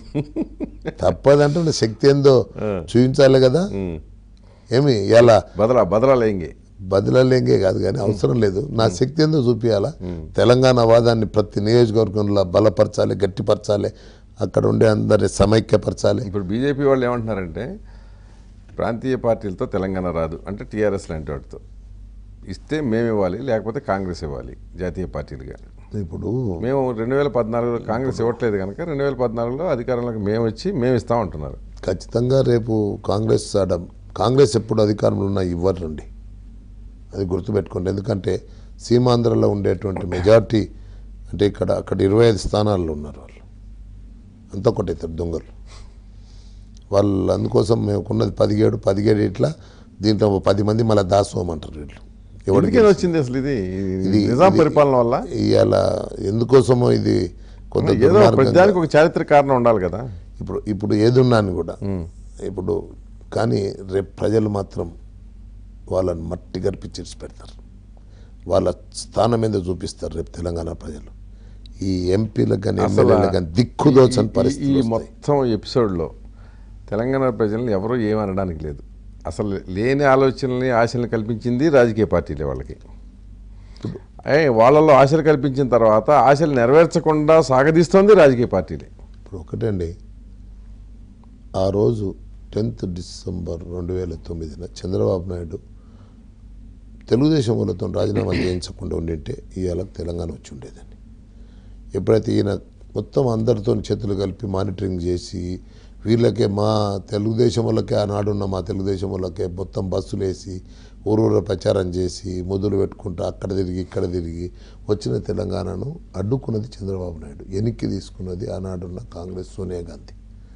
తప్పదు అంటే శక్తి ఏందో చూపించాలి కదా ఉమ్. ఏమి ఇలా బదలా బదలాలు ఏంగి బదిలలేంగే కాదు కానీ అవసరం లేదు నా శక్తి ఏందో చూపించాలా తెలంగాణ వాదాన్ని ప్రతి నియోజకవర్గంలో బలపరచాలి గట్టిపరచాలి అక్కడ ఉండే అందరి సమైక్యపరచాలి ఇప్పుడు బీజేపీ వాళ్ళు ఏమంటున్నారంటే ప్రాంతీయ పార్టీలతో తెలంగాణ రాదు అంటే టీఆర్ఎస్ లాంటి వాటితో ఇస్తే మేము ఇవ్వాలి లేకపోతే కాంగ్రెస్ ఇవ్వాలి జాతీయ పార్టీలుగా ఇప్పుడు మేము రెండు వేల పద్నాలుగులో కాంగ్రెస్ ఇవ్వట్లేదు కనుక రెండు వేల పద్నాలుగులో అధికారంలోకి మేము వచ్చి మేము ఇస్తామంటున్నారు ఖచ్చితంగా రేపు కాంగ్రెస్ ఆడ కాంగ్రెస్ ఎప్పుడు అధికారంలో ఉన్నా ఇవ్వరండి అది గుర్తుపెట్టుకోండి ఎందుకంటే సీమాంధ్రలో ఉండేటువంటి మెజార్టీ అంటే ఇక్కడ అక్కడ ఇరవై ఐదు స్థానాల్లో ఉన్నారు వాళ్ళు అంతా కొట్టేస్తారు దొంగలు వాళ్ళు అందుకోసం మేము ఉన్నది పదిహేడు పదిహేడు ఇట్లా దీంట్లో ఓ పది మంది మళ్ళీ దాసోమంటారు వీళ్ళు ఎవరికి ఎందుకని వచ్చింది అసలు ఇది ఇది- నిజాం ఇది- పరిపాలన వల్ల ఇవాళ ఎందుకోసమో ఇది కొంత ఏదో దుర్మార్గంగా- ప్రతిదానికి ఒక చారిత్రక కారణం ఉండాలి కదా ఇప్పుడు ఇప్పుడు ఏదున్నాను కూడా ఇప్పుడు కానీ రేపు ప్రజలు మాత్రం వాళ్ళని మట్టి గర్పించి పెడతారు వాళ్ళ స్థానం మీద చూపిస్తారు రేపు తెలంగాణ ప్రజలు ఈ ఎంపీలకు కానీ అసలు ఎమ్మెల్యేలకు కానీ దిక్కుదోచని ఈ- ఈ పరిస్థితి మొత్తం ఎపిసోడ్లో తెలంగాణ ప్రజల్ని ఎవరూ ఏమనడానికి లేదు అసలు లేని ఆలోచనల్ని ఆశల్ని కల్పించింది రాజకీయ పార్టీలే వాళ్ళకి ఏ వాళ్ళలో ఆశలు కల్పించిన తర్వాత ఆశలు నెరవేర్చకుండా సాగదీస్తోంది రాజకీయ పార్టీలే ఇప్పుడు ఒకటండి ఆ రోజు టెన్త్ డిసెంబర్ రెండు వేల తొమ్మిదిన చంద్రబాబు నాయుడు తెలుగుదేశం వాళ్ళతో రాజీనామా చేయించకుండా ఉండింటే ఇవాళ తెలంగాణ వచ్చి ఉండేదండి ఎప్పుడైతే ఈయన మొత్తం అందరితో చేతులు కలిపి మానిటరింగ్ చేసి వీళ్ళకే మా తెలుగుదేశం వాళ్ళకే ఆనాడున్న మా తెలుగుదేశం వాళ్ళకే మొత్తం బస్సులు వేసి ఊరూర ప్రచారం చేసి మొదలు పెట్టుకుంటూ అక్కడ తిరిగి ఇక్కడ తిరిగి వచ్చిన తెలంగాణను అడ్డుకున్నది చంద్రబాబు నాయుడు వెనక్కి తీసుకున్నది ఆనాడున్న కాంగ్రెస్ సోనియా గాంధీ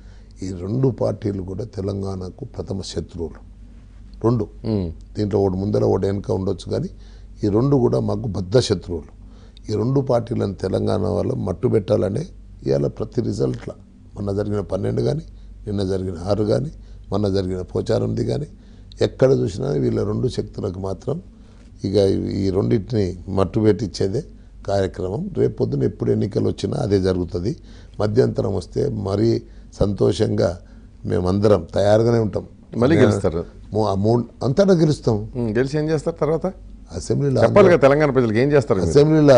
ఈ రెండు పార్టీలు కూడా తెలంగాణకు ప్రథమ శత్రువులు రెండు దీంట్లో ఒకటి ముందర ఒకటి వెనుక ఉండొచ్చు కానీ ఈ రెండు కూడా మాకు బద్ధ శత్రువులు ఈ రెండు పార్టీలను తెలంగాణ వాళ్ళు మట్టు పెట్టాలనే ఇవాళ ప్రతి రిజల్ట్లో మొన్న జరిగిన పన్నెండు కానీ నిన్న జరిగిన ఆరు కానీ మొన్న జరిగిన పోచారంది కానీ ఎక్కడ చూసినా వీళ్ళ రెండు శక్తులకు మాత్రం ఇక ఈ రెండింటిని మట్టు పెట్టించేదే కార్యక్రమం రేపు పొద్దున ఎప్పుడు ఎన్నికలు వచ్చినా అదే జరుగుతుంది మధ్యంతరం వస్తే మరీ సంతోషంగా మేమందరం తయారుగానే ఉంటాం మళ్ళీ గెలుస్తారు మూ- ఆ మూడు అంతటా గెలుస్తాం ఉమ్, గెలిచి ఏం చేస్తారు తర్వాత అసెంబ్లీలో చెప్పాలి కదా తెలంగాణ ప్రజలకు ఏం చేస్తారు మీరు? అసెంబ్లీలో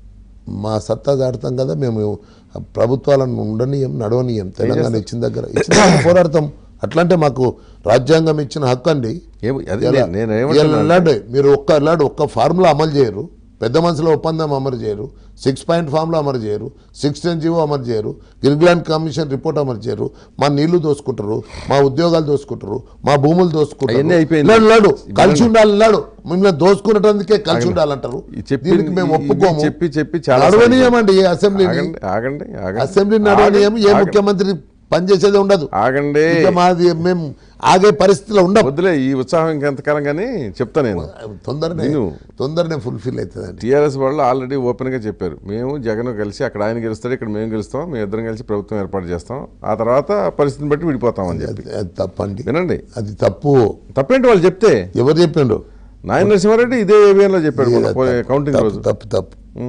మా సత్తా దాడతాం కదా మేము ఆ ప్రభుత్వాలను ఉండనీయం నడవనీయం తెలంగాణ ఇచ్చిన దగ్గర ఇచ్చిన దగ్గర పోరాడతాం అట్లంటే మాకు రాజ్యాంగం ఇచ్చిన హక్కు అండి ఏం- అది ఇలా- నేను ఇలా ఏమంటున్నాను ఇలాంటి మీరు ఒక్క ఇలాంటి ఒక్క ఫార్ములా అమలు చేయరు పెద్ద మనుషుల ఒప్పందం అమలు చేయరు సిక్స్ పాయింట్ ఫార్ములా అమలు చేయరు సిక్స్ టెన్ జీవో అమలు చేయరు గిరిగ్లాండ్ కమిషన్ రిపోర్ట్ అమలు చేయరు మా నీళ్లు దోసుకుంటారు మా ఉద్యోగాలు దోసుకుంటారు మా భూములు దోసుకుంటారు అవన్నీ అయిపోయింది. లాడు, లాడు కలిసి ఉండాలి లాడు మిమ్మల్ని దోసుకునేటందుకే కలిసి ఉండాలంటారు ఈ చెప్పి దీనికి మేము ఈ- ఒప్పుకోము ఈ చెప్పి చెప్పి చాలా నడవనీయమండి ఈ అసెంబ్లీని ఆగండి ఆగండి ఆగండి అసెంబ్లీ నడవనీయం ఏ ఆగండి. ముఖ్యమంత్రి పనిచేసేదే ఉండదు ఆగండి ఇంకా మాది మేము ఆగే పరిస్థితిలో ఉండవు వద్దులే ఈ ఉత్సాహం ఇంకెంతకాలం కానీ చెప్తా నేను తొందరనే విను. తొందరనే ఫుల్ఫిల్ అవుతుందండి టీఆర్ఎస్ వాళ్ళు ఆల్రెడీ ఓపెన్గా చెప్పారు మేము జగన్ కలిసి అక్కడ ఆయన గెలుస్తాడు ఇక్కడ మేము గెలుస్తాం మేము ఇద్దరం కలిసి ప్రభుత్వం ఏర్పాటు చేస్తాం ఆ తర్వాత పరిస్థితిని బట్టి విడిపోతామని చెప్పి అది- అది తప్పండి వినండి అది తప్పు తప్పేంటి వాళ్ళు చెప్తే ఎవరు చెప్పిండ్రు నాయన నరసింహారెడ్డి ఇదే ఏబిఎన్లో చెప్పాడు మొన్న తప్పు, పోయే కౌంటింగ్ తప్పు, రోజు తప్పు తప్పు ఉం.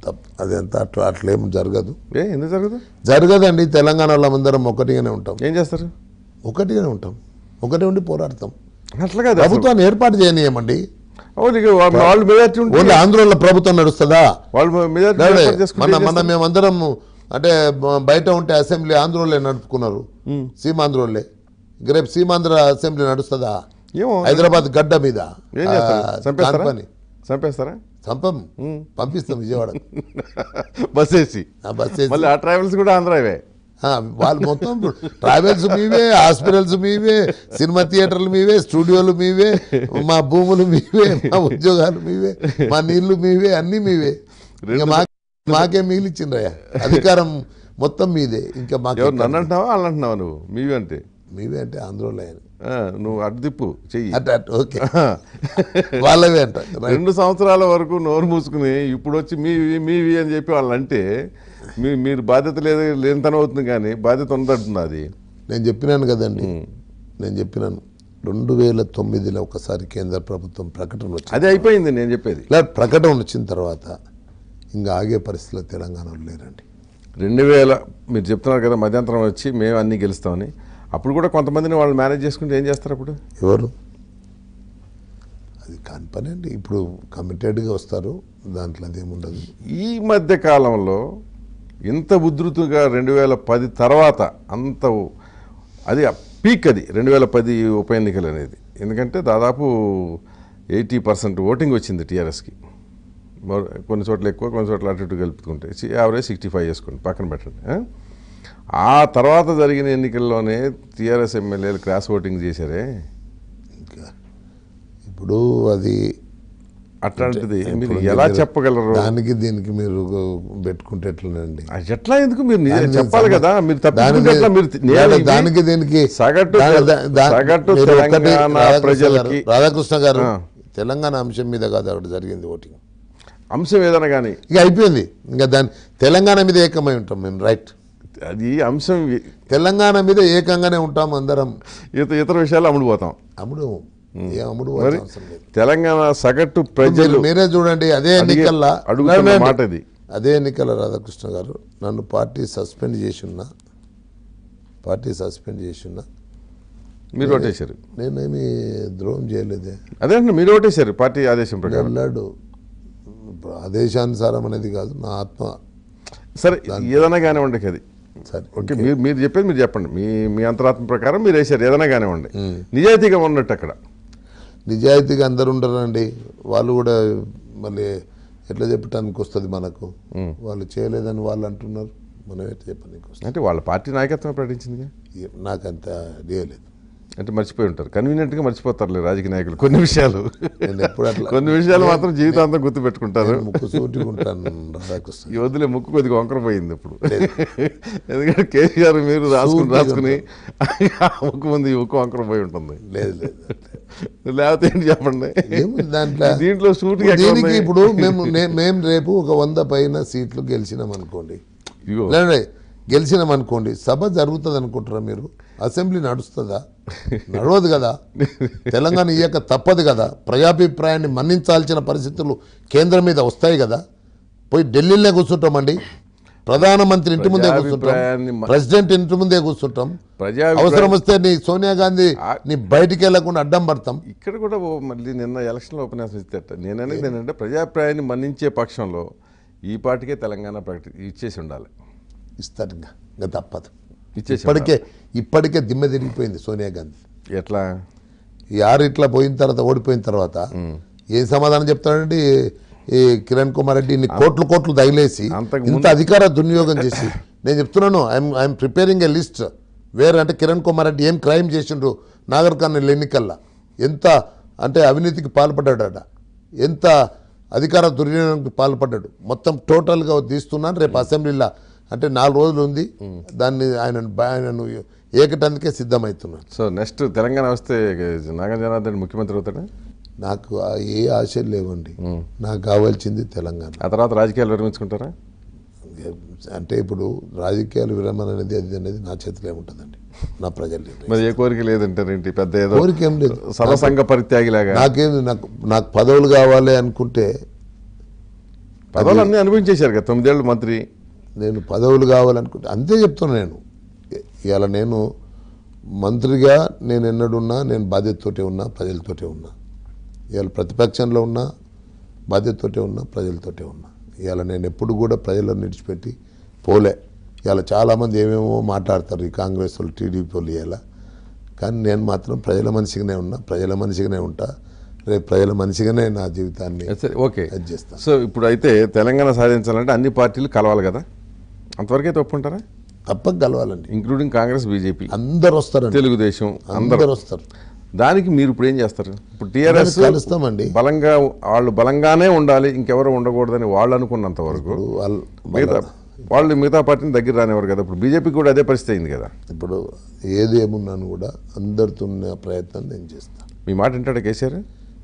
తప్ప అదంతా అట్లా అట్లేం జరగదు ఏ ఎందుకు జరగదు జరగదండి తెలంగాణలో అందరం ఒకటిగానే ఉంటాం ఏం చేస్తారు ఒకటిగానే ఉంటాం ఒకటి ఉండి పోరాడతాం అట్లా కాదు అసలు. ప్రభుత్వాన్ని ఏర్పాటు చేయనీయమండి అవును ఇక వా- వాళ్ళు మెజార్టీ ఉంటే ఓన్లీ ఆంధ్రలో ప్రభుత్వం నడుస్తుందా వాళ్ళు మెజార్టీ లేదే, ఏర్పాటు చేసుకుంటే మన ఏం మన చేస్తారు? మేమందరం అంటే బ- బయట ఉంటే అసెంబ్లీ ఆంధ్రోలే నడుపుకున్నారు సీమాంధ్రోలే ఇక రేపు సీమాంధ్ర అసెంబ్లీ నడుస్తుందా ఏమో హైదరాబాద్ గడ్డ మీద ఏం చేస్తారు ఆ, చంపేస్తారా కాని పని చంపేస్తారా చంపం పంపిస్తాం విజయవాడ బస్ వేసి ఆ బస్ వేసి- మళ్ళీ ఆ ట్రావెల్స్ కూడా ఆంధ్రావే ఆ, వాళ్ళు మొత్తం ట్రావెల్స్ మీవే హాస్పిటల్స్ మీవే సినిమా థియేటర్లు మీవే స్టూడియోలు మీవే మా భూములు మీవే మా ఉద్యోగాలు మీవే మా నీళ్లు మీవే అన్నీ మీవే ఇంకా మా మాకే మిగిలిచ్చిండ్రయ్యా అధికారం మొత్తం మీదే ఇంకా మాకు ఎవరు నన్ను అంటున్నావా వాళ్ళు అంటున్నావా నువ్వు మీవి అంటే మీవే అంటే ఆంధ్రోలో ఆయన ఆ, నువ్వు అడ్డు తిప్పు చెయ్యి అట్ అట్ ఓకే వాళ్ళవే అంట రైట్. రెండు సంవత్సరాల వరకు నోరు మూసుకుని ఇప్పుడు వచ్చి మీవి మీవి అని చెప్పి వాళ్ళు అంటే మీ మీరు బాధ్యత లేదు లేనితనం అవుతుంది కానీ బాధ్యత ఉందంటున్నది నేను చెప్పినాను కదండి నేను చెప్పినాను రెండు వేల తొమ్మిదిలో ఒకసారి కేంద్ర ప్రభుత్వం ప్రకటన వచ్చింది అది అయిపోయింది నేను చెప్పేది ఇలా ప్రకటన వచ్చిన తర్వాత ఇంకా ఆగే పరిస్థితిలో తెలంగాణలో లేరండి రెండు వేల మీరు చెప్తున్నారు కదా మధ్యంతరం వచ్చి మేము అన్నీ గెలుస్తామని అప్పుడు కూడా కొంతమందిని వాళ్ళు మేనేజ్ చేసుకుంటే ఏం చేస్తారు అప్పుడు ఎవరు అది కాని పని అండి ఇప్పుడు కమిటెడ్గా వస్తారు దాంట్లో అదేముండదు ఈ మధ్య కాలంలో ఇంత ఉధృతంగా రెండు వేల పది తర్వాత అంత అది పీక్ అది రెండు వేల పది ఉప ఎన్నికలు అనేది ఎందుకంటే దాదాపు ఎయిటీ పర్సెంట్ ఓటింగ్ వచ్చింది టీఆర్ఎస్కి కొన్ని చోట్ల ఎక్కువ కొన్ని చోట్ల అటు ఇటు కలుపుకుంటే యావరేజ్ సిక్స్టీ ఫైవ్ చేసుకోండి పక్కన పెట్టండి ఆ? ఆ తర్వాత జరిగిన ఎన్నికల్లోనే టీఆర్ఎస్ ఎమ్మెల్యేలు క్రాస్ ఓటింగ్ చేశారే ఇంకా ఇప్పుడు అది అట్లాంటిది మీరు ఇప్పుడు ఎలా మీరు చెప్పగలరు దానికి దీనికి మీరు పెట్టుకుంటే ఎట్లనండి అది ఎట్లా ఎందుకు మీరు నిజం దాని మీద చెప్పాలి సమ- కదా మీరు దాని తప్పించుకుంటే మీద- ఎట్లా మీరు నేను దాని- ఇది దానికి దీనికి సగటు దాని- దా- దా- సగటు మీరు ఒక్కటి తెలంగాణ రాధాకృష్ణ ప్రజలకి గారు- రాధాకృష్ణ గారు ఆ. తెలంగాణ అంశం మీద కాదు అక్కడ జరిగింది ఓటింగ్ అంశం ఏదైనా కానీ ఇక అయిపోయింది ఇంకా దాని తెలంగాణ మీద ఏకమై ఉంటాం మేము రైట్ అది అంశం ఇ- తెలంగాణ మీద ఏకంగానే ఉంటాం అందరం ఇత ఇతర విషయాలు అమ్ముడుపోతాం అమ్ముడు ఏ అమ్ముడు మరి పోవాల్సిన అవసరం లేదు తెలంగాణ సగటు ప్రజలు మీరు- మీరే చూడండి అదే అడిగే- ఎన్నికల్లా అడుగుతున్న లేదండి. మాట ఇది. అదే ఎన్నికల రాధాకృష్ణ గారు నన్ను పార్టీ సస్పెండ్ చేసి ఉన్నా పార్టీ సస్పెండ్ చేసి ఉన్నా మీరు ఓటేశారు నేనేమి ద్రోహం చేయలేదే అదే అంటే మీరు ఓటేశారు పార్టీ ఆదేశం ప్రకారం వెళ్ళాడు ఇప్పుడు ఆదేశానుసారం అనేది కాదు నా ఆత్మ సరే ఏదైనా కానివ్వండి అది సరే ఓకే మీరు మీరు చెప్పేది మీరు చెప్పండి మీ మీ అంతరాత్మ ప్రకారం మీరు వేశారు ఏదైనా కానివ్వండి నిజాయితీగా ఉన్నట్టు అక్కడ నిజాయితీగా అందరు ఉండరండి వాళ్ళు కూడా మళ్ళీ ఎట్లా చెప్పడానికి వస్తుంది మనకు వాళ్ళు చేయలేదని వాళ్ళు అంటున్నారు మనం ఎట్లా చెప్పడానికి వస్తుంది అంటే వాళ్ళ పార్టీ నాయకత్వం ప్రకటించింది నాకంత ఐడియా లేదు అంటే మర్చిపోయి ఉంటారు కన్వీనియంట్గా మర్చిపోతారులే రాజకీయ నాయకులు కొన్ని విషయాలు నేను ఎప్పుడు అట్లా కొన్ని విషయాలు మాత్రం జీవితాంతం గుర్తు పెట్టుకుంటారు నేను ముక్కు సూటిగా ఉంటాను రాధాకృష్ణ ఈ వదిలే ముక్కు కొద్దిగా వంకర పోయింది ఇప్పుడు ఎందుకంటే కేసీఆర్ మీరు రాసుకుని సూటిగా రాసుకుని ఆ ముక్కు ముందు ఈ ముక్కు వంకర పోయి ఉంటుంది లేదు లేదు లేకపోతే ఏంటి చెప్పండి ఏముంది దాంట్లో దీంట్లో షూట్గా ఎక్కడ దీనికి ఉంది? ఇప్పుడు మేము నే- మేము రేపు ఒక వంద పైన సీట్లు గెలిచినాం అనుకోండి ఇదిగో లేదండి గెలిచినాం అనుకోండి సభ జరుగుతుంది అనుకుంటారా మీరు అసెంబ్లీ నడుస్తుందా నడవదు కదా తెలంగాణ ఇయ్యక తప్పదు కదా ప్రజాభిప్రాయాన్ని మన్నించాల్సిన పరిస్థితులు కేంద్రం మీద వస్తాయి కదా పోయి ఢిల్లీలో కూర్చుంటామండి ప్రధానమంత్రి ఇంటి ముందే కూర్చుంటాం ప్రజాభిప్రాయాన్ని మ- ప్రెసిడెంట్ ఇంటి ముందే కూర్చుంటాం ప్రజాభిప్రాయం- అవసరం వస్తే నీ సోనియా గాంధీ నీ బయటికి వెళ్లకుండా అడ్డం పడతాం ఇక్కడ కూడా ఓ మళ్ళీ నిన్న ఎలక్షన్లో ఉపన్యాసం ఇచ్చేట నేను అనేది ఏంటంటే ప్రజాభిప్రాయాన్ని మన్నించే పక్షంలో ఈ పాటికే తెలంగాణ ప్రకటి ఇచ్చేసి ఉండాలి ఇస్తారు ఇంకా ఇంకా తప్పదు ఇచ్చేసి ఇప్పటికే ఇప్పటికే దిమ్మె తిరిగిపోయింది సోనియా గాంధీ ఉండాలి. ఎట్లా ఈ ఆరు ఇట్లా పోయిన తర్వాత ఓడిపోయిన తర్వాత ఏం సమాధానం చెప్తాడంటే ఈ- ఈ కిరణ్ కుమార్ రెడ్డి ఇన్ని కోట్లు కోట్లు తగిలేసి అంతకు ఇంత ముందు- అధికార దుర్వినియోగం చేసి నేను చెప్తున్నాను I'm I'm preparing a list వేరే అంటే కిరణ్ కుమార్ రెడ్డి ఏం క్రైమ్ చేసిండ్రు నాగర్ కర్నూలు ఎన్నికల్లో ఎంత అంటే అవినీతికి పాల్పడ్డాడట ఎంత అధికార దుర్వినియోగానికి పాల్పడ్డాడు మొత్తం టోటల్గా తీస్తున్నాను రేపు అసెంబ్లీలో అంటే నాలుగు రోజులు ఉంది దాన్ని ఆయన ఆయనను ఏకటందుకే సిద్ధమవుతున్నాను సో నెక్స్ట్ తెలంగాణ వస్తే నాగం జనార్దన్ ముఖ్యమంత్రి అవుతాడా నాకు ఆ ఏ ఆశలు లేవండి నాకు కావాల్సింది తెలంగాణ ఆ తర్వాత రాజకీయాలు విరమించుకుంటారా అంటే ఇప్పుడు రాజకీయాలు విరమణ అనేది అది అనేది నా చేతిలో ఏముంటుందండి నా ప్రజలు నిర్ణయం. మరి ఏ కోరిక లేదంటారేంటి పెద్ద ఏదో కోరిక ఏం లేదు సర్వసంగ పరిత్యాగిలాగా నాకేం నాకు నాకు పదవులు కావాలి అనుకుంటే పదవులు అన్నీ అనుభవించేశారు కదా తొమ్మిదేళ్ళు మంత్రి నేను పదవులు కావాలనుకుంటే అంతే చెప్తున్నా నేను ఇవాళ నేను మంత్రిగా నేను ఎన్నడున్నా నేను బాధ్యతతోటే ఉన్నా ప్రజలతోటే ఉన్నా ఇవాళ ప్రతిపక్షంలో ఉన్నా బాధ్యతతోటే ఉన్నా ప్రజలతోటే ఉన్నా ఇవాళ నేను ఎప్పుడు కూడా ప్రజలను విడిచిపెట్టి పోలే ఇవాళ చాలామంది ఏమేమో మాట్లాడతారు ఈ కాంగ్రెస్ వాళ్ళు టీడీపీ వాళ్ళు ఇలా కానీ నేను మాత్రం ప్రజల మనిషిగానే ఉన్నా ప్రజల మనిషిగానే ఉంటా రేపు ప్రజల మనిషిగానే నా జీవితాన్ని సరే ఓకే అది చేస్తాను సో ఇప్పుడు అయితే తెలంగాణ సాధించాలంటే అన్ని పార్టీలు కలవాలి కదా అంతవరకే ఒప్పుకుంటారా తప్పక కలవాలండి ఇంక్లూడింగ్ కాంగ్రెస్ బీజేపీ అందరు వస్తారండి తెలుగుదేశం అందరూ అందరు వస్తారు దానికి మీరు ఇప్పుడు ఏం చేస్తారు ఇప్పుడు టీఆర్ఎస్ అందరిని కలుస్తామండి బలంగా వాళ్ళు బలంగానే ఉండాలి ఇంకెవరు ఉండకూడదని వాళ్ళు అనుకున్నంత వరకు ఇప్పుడు వాళ్ళు మిగతా వాళ్ళు మిగతా పార్టీని దగ్గర రానివ్వరు కదా ఇప్పుడు బీజేపీకి కూడా అదే పరిస్థితి అయింది కదా ఇప్పుడు ఏది ఏమున్నాను కూడా అందరితో ఉన్న ప్రయత్నం నేను చేస్తాను మీ మాట వింటాడా కేసీఆర్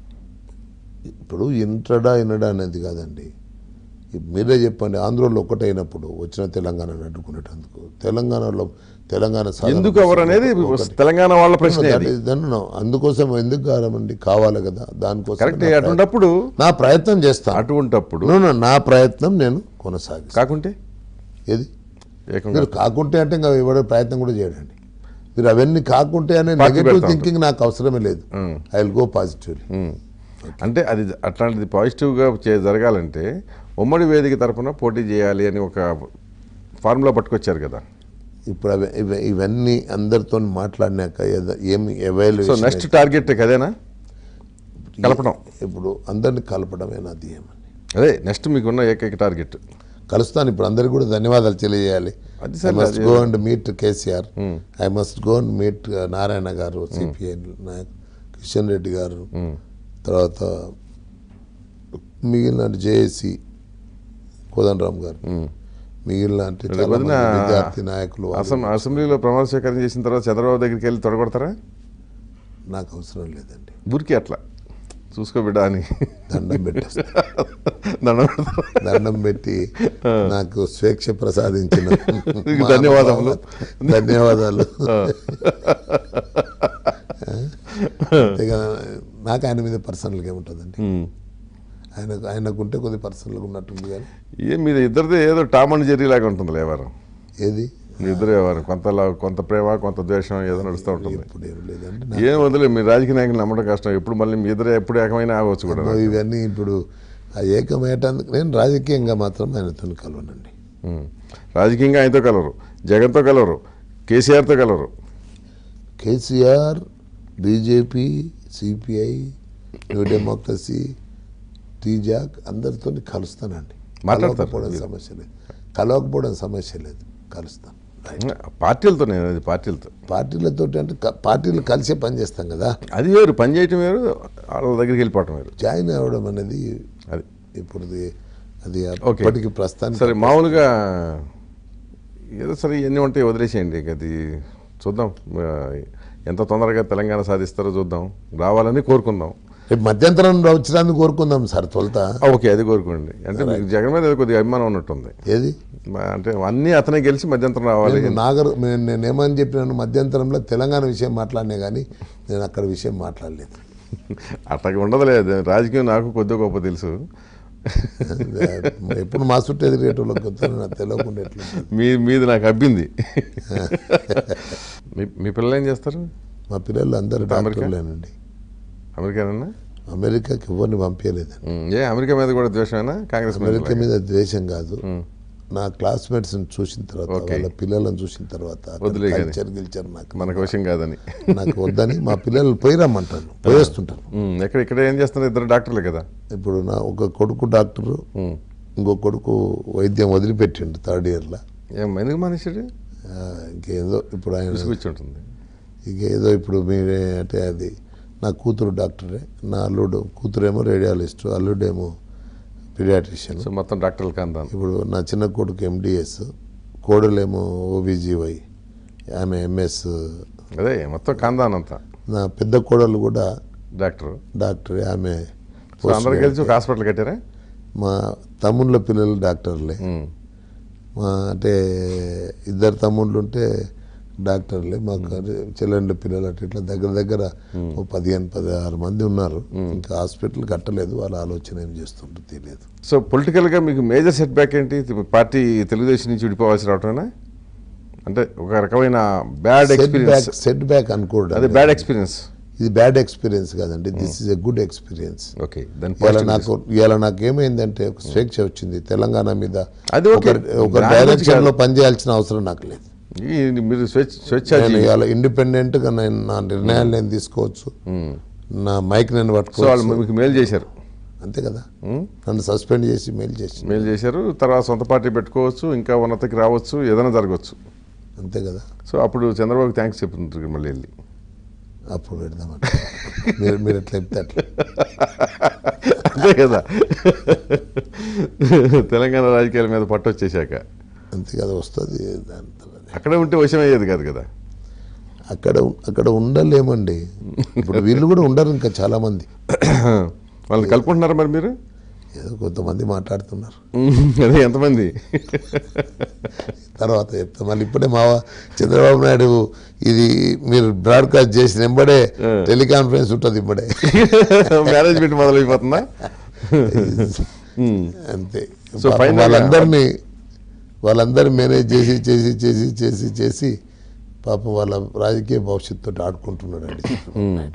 ఇప్పుడు ఇంటడా ఇనడా అనేది కాదండి ఇప్పుడు మీరే చెప్పండి ఆంధ్రలో ఒకటైనప్పుడు వచ్చిన తెలంగాణను అడ్డుకునేటందుకు తెలంగాణలో తెలంగాణ సాధన ఎందుకు ఎవరు అనేది తెలంగాణ వాళ్ళ ప్రశ్న That అది is- then no. అందుకోసం ఎందుకు కారమండి కావాలి కదా దానికోసం కరెక్ట్ నా ప్రయత్నం- అటువంటప్పుడు నా ప్రయత్నం చేస్తాను అటువంటప్పుడు No, no, నా ప్రయత్నం నేను కొనసాగిస్తాను కాకుంటే ఏది ఏకంగా మీరు కాకుంటే అంటే ఇంకా ఎవడే ప్రయత్నం కూడా చేయడండి మీరు అవన్నీ కాకుంటే అనే పార్టీ నెగటివ్ పెడతా థింకింగ్ నాకు అవసరమే లేదు um. I will go positively um. అంటే అది అట్లాంటిది పాజిటివ్గా చే జరగాలంటే ఉమ్మడి వేదిక తరపున పోటీ చేయాలి అని ఒక ఫార్ములా పట్టుకొచ్చారు కదా ఇప్పుడు అవి ఇవ- ఇవన్నీ అందరితో మాట్లాడినాక ఏద- ఏమి సో ఎవాల్యుయేషన్ నెక్స్ట్ టార్గెట్ కదేనా కలపడం ఇప్పుడు అందరిని కలపడమే నా ధ్యేయమండి అదే నెక్స్ట్ మీకున్న ఏకైక టార్గెట్ కలుస్తాను ఇప్పుడు అందరికి కూడా ధన్యవాదాలు తెలియజేయాలి అది ఐ సరే, మస్ట్ అది- go and meet KCR I must go and meet Narayana garu CPI Naik Kishan Reddy గారు తర్వాత మిగిలిన జేఏసీ కోదండరామ్ గారు మిగిలిన అంటే చాలా వదిన మంది విద్యార్థి నాయకులు వాళ్ళు అసెం అసెంబ్లీలో ప్రమాణ స్వీకారం చేసిన తర్వాత చంద్రబాబు దగ్గరికి వెళ్ళి తొడగొడతారా నాకు అవసరం లేదండి ఊరికి అట్లా చూసుకో బిడ్డ అని దండం పెట్టేస్తా దండం పెడతారా? దండం పెట్టి నాకు స్వేచ్ఛ ప్రసాదించిన మీకు ధన్యవాదములు. ధన్యవాదాలు ఇక నాకు ఆయన మీద పర్సనల్గా ఏముంటుందండి ఉమ్. ఆయన ఆయనకుంటే కొద్ది పర్సనల్గా ఉన్నట్టుంది కానీ ఏం మీద ఇద్దరిది ఏదో టామ్ అండ్ జెర్రీ లాగా ఉంటుంది వ్యవహారం ఏది మీ ఇద్దరు వ్యవహారం కొంత లా- కొంత ప్రేమ కొంత ద్వేషం ఏదో నడుస్తూ ఉంటుంది ఇప్పుడు ఏం లేదండి నా- ఏం వదిలే మీ రాజకీయ నాయకులు నమ్మడం కష్టం ఎప్పుడు మళ్ళీ మీ ఇద్దరు ఎప్పుడు ఏకమైనా ఆగవచ్చు కూడా అబ్బో, ఇవన్నీ ఇప్పుడు ఆ ఏకమయ్యేటందుకు నేను రాజకీయంగా మాత్రం ఆయనతో కలవనండి ఉమ్. రాజకీయంగా ఆయనతో కలవరు జగన్తో కలవరు కేసీఆర్తో కలవరు కేసీఆర్ బీజేపీ సిపిఐ న్యూ డెమోక్రసీ టీజాక్ అందరితో కలుస్తానండి మాట్లాడతారు కలవకపోవడం సమస్య లేదు కలవకపోవడం సమస్య లేదు కలుస్తాను పార్టీలతో నేను అది పార్టీలతో పార్టీలతో అంటే క- పార్టీలు కలిసే పని చేస్తాం కదా అది వేరు పని చేయటం వేరు వాళ్ళ దగ్గరికి వెళ్ళిపోవటం వేరు జాయిన్ అవ్వడం అనేది అది ఇప్పుడు అది ఓకే. అప్పటికి ప్రస్తుతానికి సరే మామూలుగా ఏదో సరే ఇవన్నీ ఉంటాయి వదిలేసేయండి ఇక అది చూద్దాం ఆ, ఎంత తొందరగా తెలంగాణ సాధిస్తారో చూద్దాం రావాలని కోరుకుందాం రేపు మధ్యంతరం వచ్చినందుకు కోరుకుందాం సార్ తొలత ఆ, ఓకే అది కోరుకోండి అంటే మీకు జగన్ మీద ఏదో కొద్దిగా అభిమానం ఉన్నట్టుంది ఏది మా- అంటే అన్నీ అతనే గెలిచి మధ్యంతరం రావాలి నేను నాగర్ నేను నేను ఏమని చెప్పినాను మధ్యంతరంలో తెలంగాణ విషయం మాట్లాడినా కానీ నేను అక్కడ విషయం మాట్లాడలేదు అట్లా ఉండదులేదు రాజకీయం నాకు కొద్దిగా గొప్ప తెలుసు ఎప్పుడు మా చుట్టూ ఎదిరేటోళ్ళకి వస్తాను నాకు తెలియకుండా ఎట్లా ఉంటుంది? మీ మీది నాకు అబ్బింది మీ మీ పిల్లలు ఏం చేస్తారు మా పిల్లలు అందరూ అమెరికా? డాక్టర్లేనండి అమెరికానన్నా అమెరికాకి ఎవరిని పంపించలేదండి ఉమ్, ఏ అమెరికా మీద కూడా ద్వేషమేనా కాంగ్రెస్ మీద అమెరికా మీద ద్వేషం కాదు ఉమ్. నా క్లాస్మేట్స్ చూసిన తర్వాత ఓకే. వాళ్ళ పిల్లలను చూసిన తర్వాత వదిలే కానీ. కల్చర్ గిల్చర్ నాకు మనకు విషయం కాదని నాకు వద్దని మా పిల్లలు పోయి రమ్మంటాను పోయేస్తుంటాను ఉమ్, ఎక్కడ ఇక్కడ ఏం చేస్తున్నారు ఇద్దరు డాక్టర్లే కదా ఇప్పుడు నా ఒక కొడుకు డాక్టరు ఉమ్. ఇంకో కొడుకు వైద్యం వదిలిపెట్టిండు థర్డ్ ఇయర్లో ఏం ఎందుకు మనిషిడు ఇంకేదో ఇప్పుడు ఆయన విసుగుచ్చి ఉంటుంది ఇంకేదో ఇప్పుడు మీరే అంటే అది నా కూతురు డాక్టరే నా అల్లుడు కూతురేమో రేడియాలజిస్ట్ అల్లుడేమో పిడియాట్రిషియన్ సో మొత్తం డాక్టర్లు కందాను ఇప్పుడు నా చిన్న కొడుకు ఎండిఎస్ కోడలేమో ఓబీజీవై ఆమె ఎంఎస్ అదే మొత్తం కందాన్ అంతా నా పెద్ద కోడలు కూడా డాక్టర్ డాక్టరే ఆమె సో అందరు కలిసి ఒక హాస్పిటల్ కట్టారా మా తమ్ముళ్ళ పిల్లలు డాక్టర్లే ఉమ్. మా అంటే ఇద్దరు తమ్ముళ్ళు ఉంటే డాక్టర్లే మాకు చెల్లెండ్ల పిల్లలు అట్లా ఇట్లా దగ్గర దగ్గర ఓ పదిహేను పదహారు మంది ఉన్నారు ఇంకా హాస్పిటల్ కట్టలేదు వాళ్ళ ఆలోచన ఏం చేస్తుంటారో తెలియదు సో పొలిటికల్గా మీకు మేజర్ సెట్ బ్యాక్ ఏంటి పార్టీ తెలుగుదేశం నుంచి విడిపోవాల్సి రావటమేనా అంటే ఒక రకమైన bad set experience back setback అనుకోవడం అదే బ్యాడ్ ఎక్స్పీరియన్స్ ఇది బ్యాడ్ ఎక్స్పీరియన్స్ కాదండి this is a good experience okay దాని ఇవాళ నాకు ఇవాళ నాకు ఏమైందంటే ఒక స్వేచ్ఛ వచ్చింది తెలంగాణ మీద అది ఓకే. ఒక- ఒక దాని గురించి డైరెక్షన్ కాదు. లో పనిచేయాల్సిన అవసరం నాకు లేదు మీరు స్వేచ్ఛ స్వేచ్ఛ నేను ఇవాళ ఇండిపెండెంట్ గా నేను నా నిర్ణయాలు నేను తీసుకోవచ్చు నా మైక్ నేను సో వాళ్ళు పట్టుకోవచ్చు మీకు మేలు చేశారు అంతే కదా నన్ను సస్పెండ్ చేసి మెయిల్ చేసి మేలు చేశారు తర్వాత సొంత పార్టీ పెట్టుకోవచ్చు ఇంకా ఉన్నతికి రావచ్చు ఏదైనా జరగవచ్చు అంతే కదా సో అప్పుడు చంద్రబాబు థ్యాంక్స్ చెప్తుంటారు మళ్ళీ వెళ్ళి అప్పుడు పెడదామంట మీరు మీరు ఎట్లా చెప్తే అట్లా అంతే కదా తెలంగాణ రాజకీయాల మీద పట్టు వచ్చేసాక అంతే కదా వస్తుంది దాంతో అది. అక్కడే ఉంటే వశం అయ్యేది కాదు కదా అక్కడ అక్కడ ఉండలేమండి ఇప్పుడు వీళ్ళు కూడా ఉండరు ఇంకా చాలా మంది వాళ్ళని కలుపుకుంటున్నారా మరి మీరు ఏదో కొంతమంది మాట్లాడుతున్నారు అదే ఎంతమంది తర్వాత చెప్తా మళ్ళీ ఇప్పుడే మా చంద్రబాబు నాయుడు ఇది మీరు బ్రాడ్కాస్ట్ చేసిన ఎంబడే టెలికాన్ఫరెన్స్ ఉంటుంది ఇప్పుడే మేనేజ్మెంట్ మొదలైపోతుందా అంతే So పాపం final గా- వాళ్ళందరినీ వాళ్ళందరినీ మేనేజ్ చేసి చేసి చేసి చేసి చేసి పాపం వాళ్ళ రాజకీయ భవిష్యత్తుతో ఆడుకుంటున్నాడు అండి చంద్రబాబు నాయుడు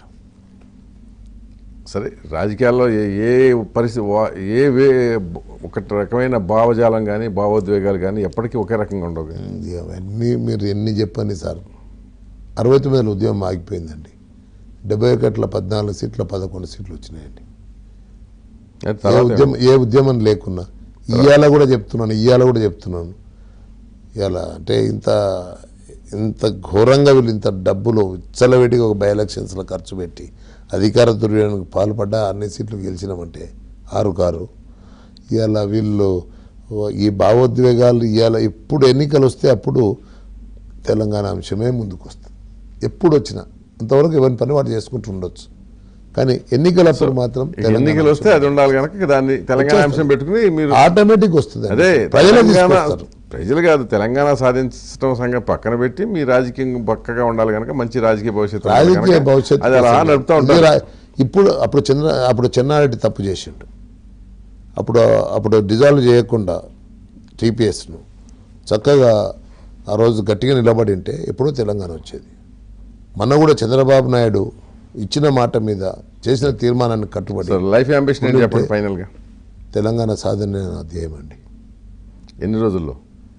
సరే రాజకీయాల్లో ఏ ఏ పరిస్థితి వా- ఏ వే ఒక రకమైన భావజాలం కానీ భావోద్వేగాలు కానీ ఎప్పటికీ ఒకే రకంగా ఉండవు ఇది అవన్నీ మీరు ఎన్ని చెప్పండి సార్ అరవై తొమ్మిదిలో ఉద్యమం ఆగిపోయిందండి డెబ్బై ఒకటిలో పద్నాలుగు సీట్ల పదకొండు సీట్లు వచ్చినాయండి అది ఏ తర్వాత ఉద్యమం ఏ ఉద్యమం లేకున్నా ఇవాళ కూడా చెప్తున్నాను ఇవాళ కూడా చెప్తున్నాను ఇవాళ అంటే ఇంత ఇంత ఘోరంగా వీళ్ళు ఇంత డబ్బులు విచ్చలవిడిగా ఒక బై ఎలక్షన్స్లో ఖర్చు పెట్టి అధికార దుర్వినియోగానికి పాల్పడ్డా అన్ని సీట్లు గెలిచినామంటే ఆరు కారు ఇవాళ వీళ్ళు ఈ భావోద్వేగాలు ఇవాళ ఎప్పుడు ఎన్నికలు వస్తే అప్పుడు తెలంగాణ అంశమే ముందుకు వస్తుంది ఎప్పుడు వచ్చినా అంతవరకు ఎవరి పని వాడు చేసుకుంటూ ఉండొచ్చు కానీ ఎన్నికలప్పుడు మాత్రం ఇక ఎన్నికలు వస్తే అది ఉండాలి కనుక దాన్ని తెలంగాణ అంశం పెట్టుకుని మీరు ఆటోమేటిక్ వస్తుంది అదే ప్రజలు తెలంగాణ తీసుకొస్తారు ప్రజలు కాదు తెలంగాణ సాధించడం సంగతి పక్కన పెట్టి మీ రాజకీయం పక్కగా ఉండాలి కనుక మంచి రాజకీయ భవిష్యత్తు ఉండాలి రాజకీయ కనుక భవిష్యత్తు అది అలా కోసం నడుపుతూ ఇది ఉంటారు రా- ఇప్పుడు అప్పుడు చంద్ర అప్పుడు చెన్నారెడ్డి తప్పు చేసిండు అప్పుడు అప్పుడు డిజాల్వ్ చేయకుండా టీపీఎస్ను చక్కగా ఆ రోజు గట్టిగా నిలబడి ఉంటే ఎప్పుడో తెలంగాణ వచ్చేది మొన్న కూడా చంద్రబాబు నాయుడు ఇచ్చిన మాట మీద చేసిన తీర్మానాన్ని కట్టుబడి సో లైఫ్ అంబిషన్ ఏంటి చెప్పండి ఫైనల్గా తెలంగాణ సాధన నా ధ్యేయం అండి ఎన్ని రోజుల్లో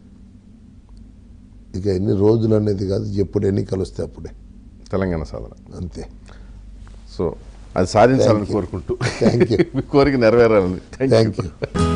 ఇక ఎన్ని రోజులు అనేది కాదు ఎప్పుడు ఎన్నికలు వస్తే అప్పుడే తెలంగాణ సాధన అంతే సో అది సాధించాలని Thank you. కోరుకుంటూ Thank you. మీ కోరిక నెరవేరాలని థ్యాంక్ యూ థ్యాంక్ యూ